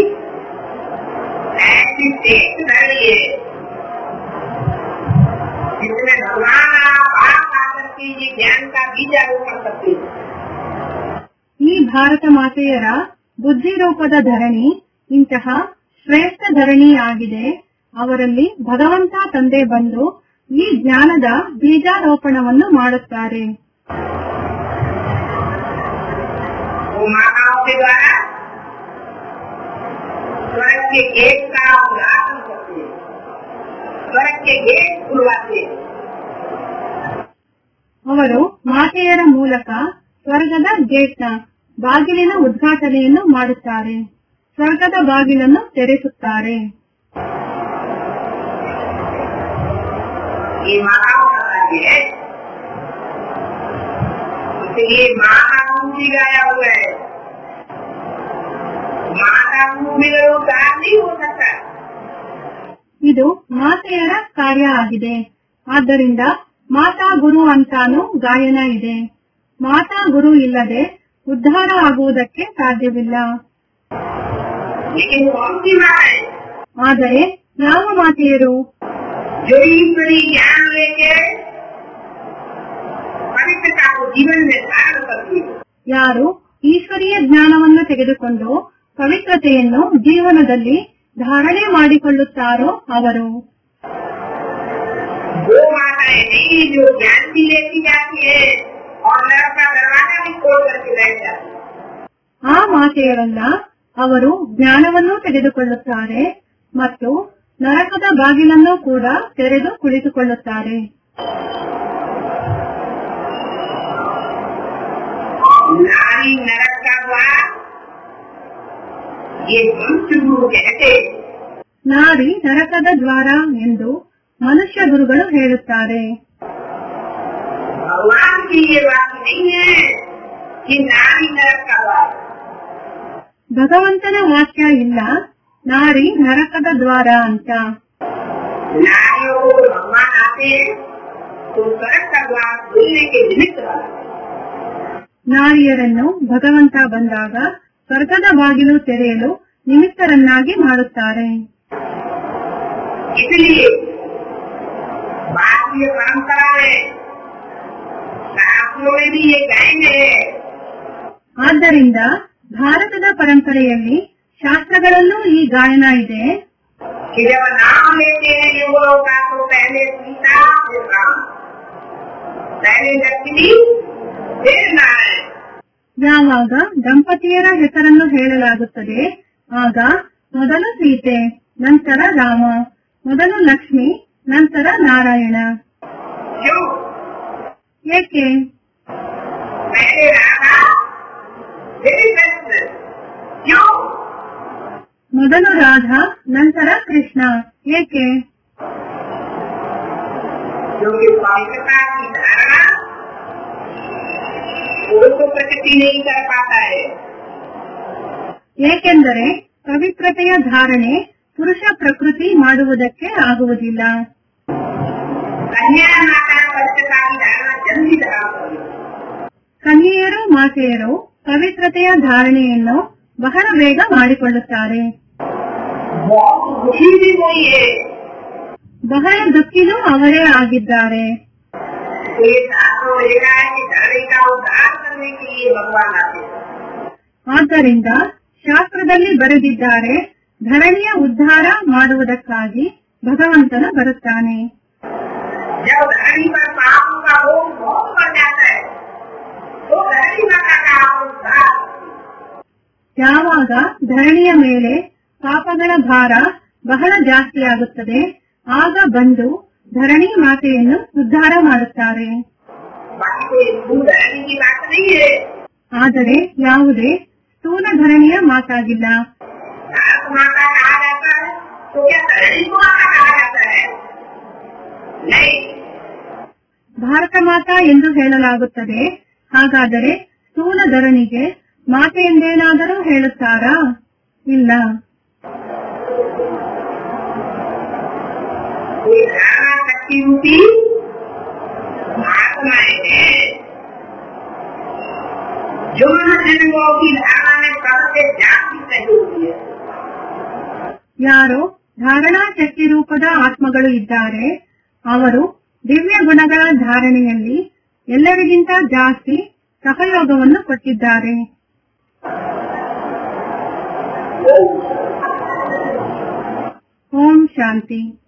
ऐसी श्रेष्ठ धरणी है जिसमें भगवान आप आप आकर के ये ज्ञान का बीज आरोपण करते हैं ಈ ಭಾರತ ಮಾತೆಯರ ಬುದ್ಧಿ ರೂಪದ ಧರಣಿ ಇಂತಹ ಶ್ರೇಷ್ಠ ಧರಣಿ ಆಗಿದೆ ಅವರಲ್ಲಿ ಭಗವಂತ ತಂದೆ ಬಂದು ಈ ಜ್ಞಾನದ ಬೀಜಾರೋಪಣವನ್ನು ಮಾಡುತ್ತಾರೆ वो माताओं के द्वारा स्वर्ग के गेट का उद्घाटन करते हैं स्वर्ग के गेट खुलवाते हैं ಅವರು ಮಾತೆಯರ ಮೂಲಕ ಸ್ವರ್ಗದ ಗೇಟ್ನ ಬಾಗಿಲಿನ ಉದ್ಘಾಟನೆಯನ್ನು ಮಾಡುತ್ತಾರೆ ಸ್ವರ್ಗದ ಬಾಗಿಲನ್ನು ತೆರೆಸುತ್ತಾರೆ ये माताओं का राज्य है इसलिए माता गुरु भी गाया हुआ है माता गुरु बिना उद्धार नहीं हो सकता ಇದು ಮಾತೆಯರ ಕಾರ್ಯ ಆಗಿದೆ ಆದ್ದರಿಂದ ಮಾತಾ ಗುರು ಅಂತಾನು ಗಾಯನ ಇದೆ ಮಾತಾ ಗುರು ಇಲ್ಲದೆ ಉದ್ಧಾರ ಆಗುವುದಕ್ಕೆ ಸಾಧ್ಯವಿಲ್ಲ लेकिन कौन सी माँ है ಆದರೆ ಯಾವ ಮಾತೆಯರು जो ईश्वरी ज्ञान लेके पवित्रता को जीवन में धारण करती है ಯಾರು ಈಶ್ವರೀಯ ಜ್ಞಾನವನ್ನು ತೆಗೆದುಕೊಂಡು ಪವಿತ್ರತೆಯನ್ನು ಜೀವನದಲ್ಲಿ ಧಾರಣೆ ಮಾಡಿಕೊಳ್ಳುತ್ತಾರೋ ಅವರು वो माताएं नहीं जो ज्ञान भी लेती जाती है और नरक का दरवाजा भी खोल करके बैठ जाती है ಆ ಮಾತೆಯರಲ್ಲ ಅವರು ಜ್ಞಾನವನ್ನು ತೆಗೆದುಕೊಳ್ಳುತ್ತಾರೆ ಮತ್ತು ನರಕದ ಬಾಗಿಲನ್ನು ಕೂಡ ತೆರೆದು ಕುಳಿತುಕೊಳ್ಳುತ್ತಾರೆ नारी नरक का द्वार ये मनुष्य गुरु कहते हैं। ನಾರಿ ನರಕದ ದ್ವಾರ ಎಂದು ಮನುಷ್ಯ ಗುರುಗಳು ಹೇಳುತ್ತಾರೆ भगवान की ये बात नहीं है कि नारी नरक का द्वार ಭಗವಂತನ ವಾಕ್ಯ ಇಲ್ಲ ನಾರಿ ನರಕದ ದ್ವಾರ ಅಂತ नारियों को भगवान आते हैं तो नरक का द्वार खुलने के निमित्त वाला है। ನಾರಿಯರನ್ನು ಭಗವಂತ ಬಂದಾಗ ಸ್ವರ್ಗದ ಬಾಗಿಲು ತೆರೆಯಲು ನಿಮಿತ್ತರನ್ನಾಗಿ ಮಾಡುತ್ತಾರೆ इसलिए भारतीय परंपरा में शास्त्रों में भी ये गाएंगे ಆದ್ದರಿಂದ ಭಾರತದ ಪರಂಪರೆಯಲ್ಲಿ ಶಾಸ್ತ್ರಗಳಲ್ಲೂ ಈ ಗಾಯನ ಇದೆ कि जब नाम लेते हैं युगलों का तो पहले सीता फिर राम पहले लक्ष्मी फिर नारायण ಯಾವಾಗ ದಂಪತಿಯರ ಹೆಸರನ್ನು ಹೇಳಲಾಗುತ್ತದೆ ಆಗ ಮೊದಲು ಸೀತೆ ನಂತರ ರಾಮ ಮೊದಲು ಲಕ್ಷ್ಮಿ ನಂತರ ನಾರಾಯಣ क्यों ಏಕೆ पहले राधा फिर कृष्ण क्यों ಮೊದಲು ರಾಧಾ ನಂತರ ಕೃಷ್ಣ ಏಕೆ क्योंकि पवित्रता की धारणा वो तो प्रकृति नहीं कर पाता है ಏಕೆಂದರೆ ಪವಿತ್ರತೆಯ ಧಾರಣೆ ಪುರುಷ ಪ್ರಕೃತಿ ಮಾಡುವುದಕ್ಕೆ ಆಗುವುದಿಲ್ಲ कन्या माता पवित्रता की धारणा जल्दी धारण कर लो। ಕನ್ಯೆಯರು ಮಾತೆಯರು ಪವಿತ್ರತೆಯ ಧಾರಣೆಯನ್ನು ಬಹಳ ಬೇಗ ಮಾಡಿಕೊಳ್ಳುತ್ತಾರೆ बहुत दुखी भी वही है ಬಹಳ ದುಃಖಿನೂ ಅವರೇ ಆಗಿದ್ದಾರೆ तो ये शास्त्रों में लिखा है कि धरणी का उद्धार करने के लिए भगवान आते हैं ಆದ್ದರಿಂದ ಶಾಸ್ತ್ರದಲ್ಲಿ ಬರೆದಿದ್ದಾರೆ ಧರಣಿಯ ಉದ್ಧಾರ ಮಾಡುವುದಕ್ಕಾಗಿ ಭಗವಂತನು ಬರುತ್ತಾನೆ जब धरणी पर पापों का बोझ बहुत बढ़ जाता है तो धरणी माता का उद्धार ಯಾವಾಗ ಧರಣಿಯ ಮೇಲೆ ಪಾಪಗಳ ಭಾರ ಬಹಳ ಜಾಸ್ತಿಯಾಗುತ್ತದೆ ಆಗ ಬಂದು ಧರಣಿ ಮಾತೆಯನ್ನು ಉದ್ಧಾರ ಮಾಡುತ್ತಾರೆ बाकी कोई हिंदू धरणी की बात नहीं है ಆದರೆ ಯಾವುದೇ ಸ್ಥೂಲ ಧರಣಿಯ ಮಾತಾಗಿಲ್ಲ भारत माता कहा जाता है तो क्या धरणी को माता कहा जाता है नहीं ಭಾರತ ಮಾತಾ ಎಂದು ಹೇಳಲಾಗುತ್ತದೆ ಹಾಗಾದರೆ ಸ್ಥೂಲ ಧರಣಿಗೆ ಮಾತೆ ಎಂದೇನಾದರೂ ಹೇಳುತ್ತಾರಾ ಇಲ್ಲ ये धारणा शक्ति रूपी आत्माएं हैं जो जन्मों की धारणा में सबसे जाति होती है ಯಾರು ಧಾರಣಾ ಶಕ್ತಿ ರೂಪದ ಆತ್ಮಗಳು ಇದ್ದಾರೆ ಅವರು ದಿವ್ಯ ಗುಣಗಳ ಧಾರಣೆಯಲ್ಲಿ ಎಲ್ಲರಿಗಿಂತ ಜಾಸ್ತಿ ಸಹಯೋಗವನ್ನು ಕೊಟ್ಟಿದ್ದಾರೆ ಓಂ ಶಾಂತಿ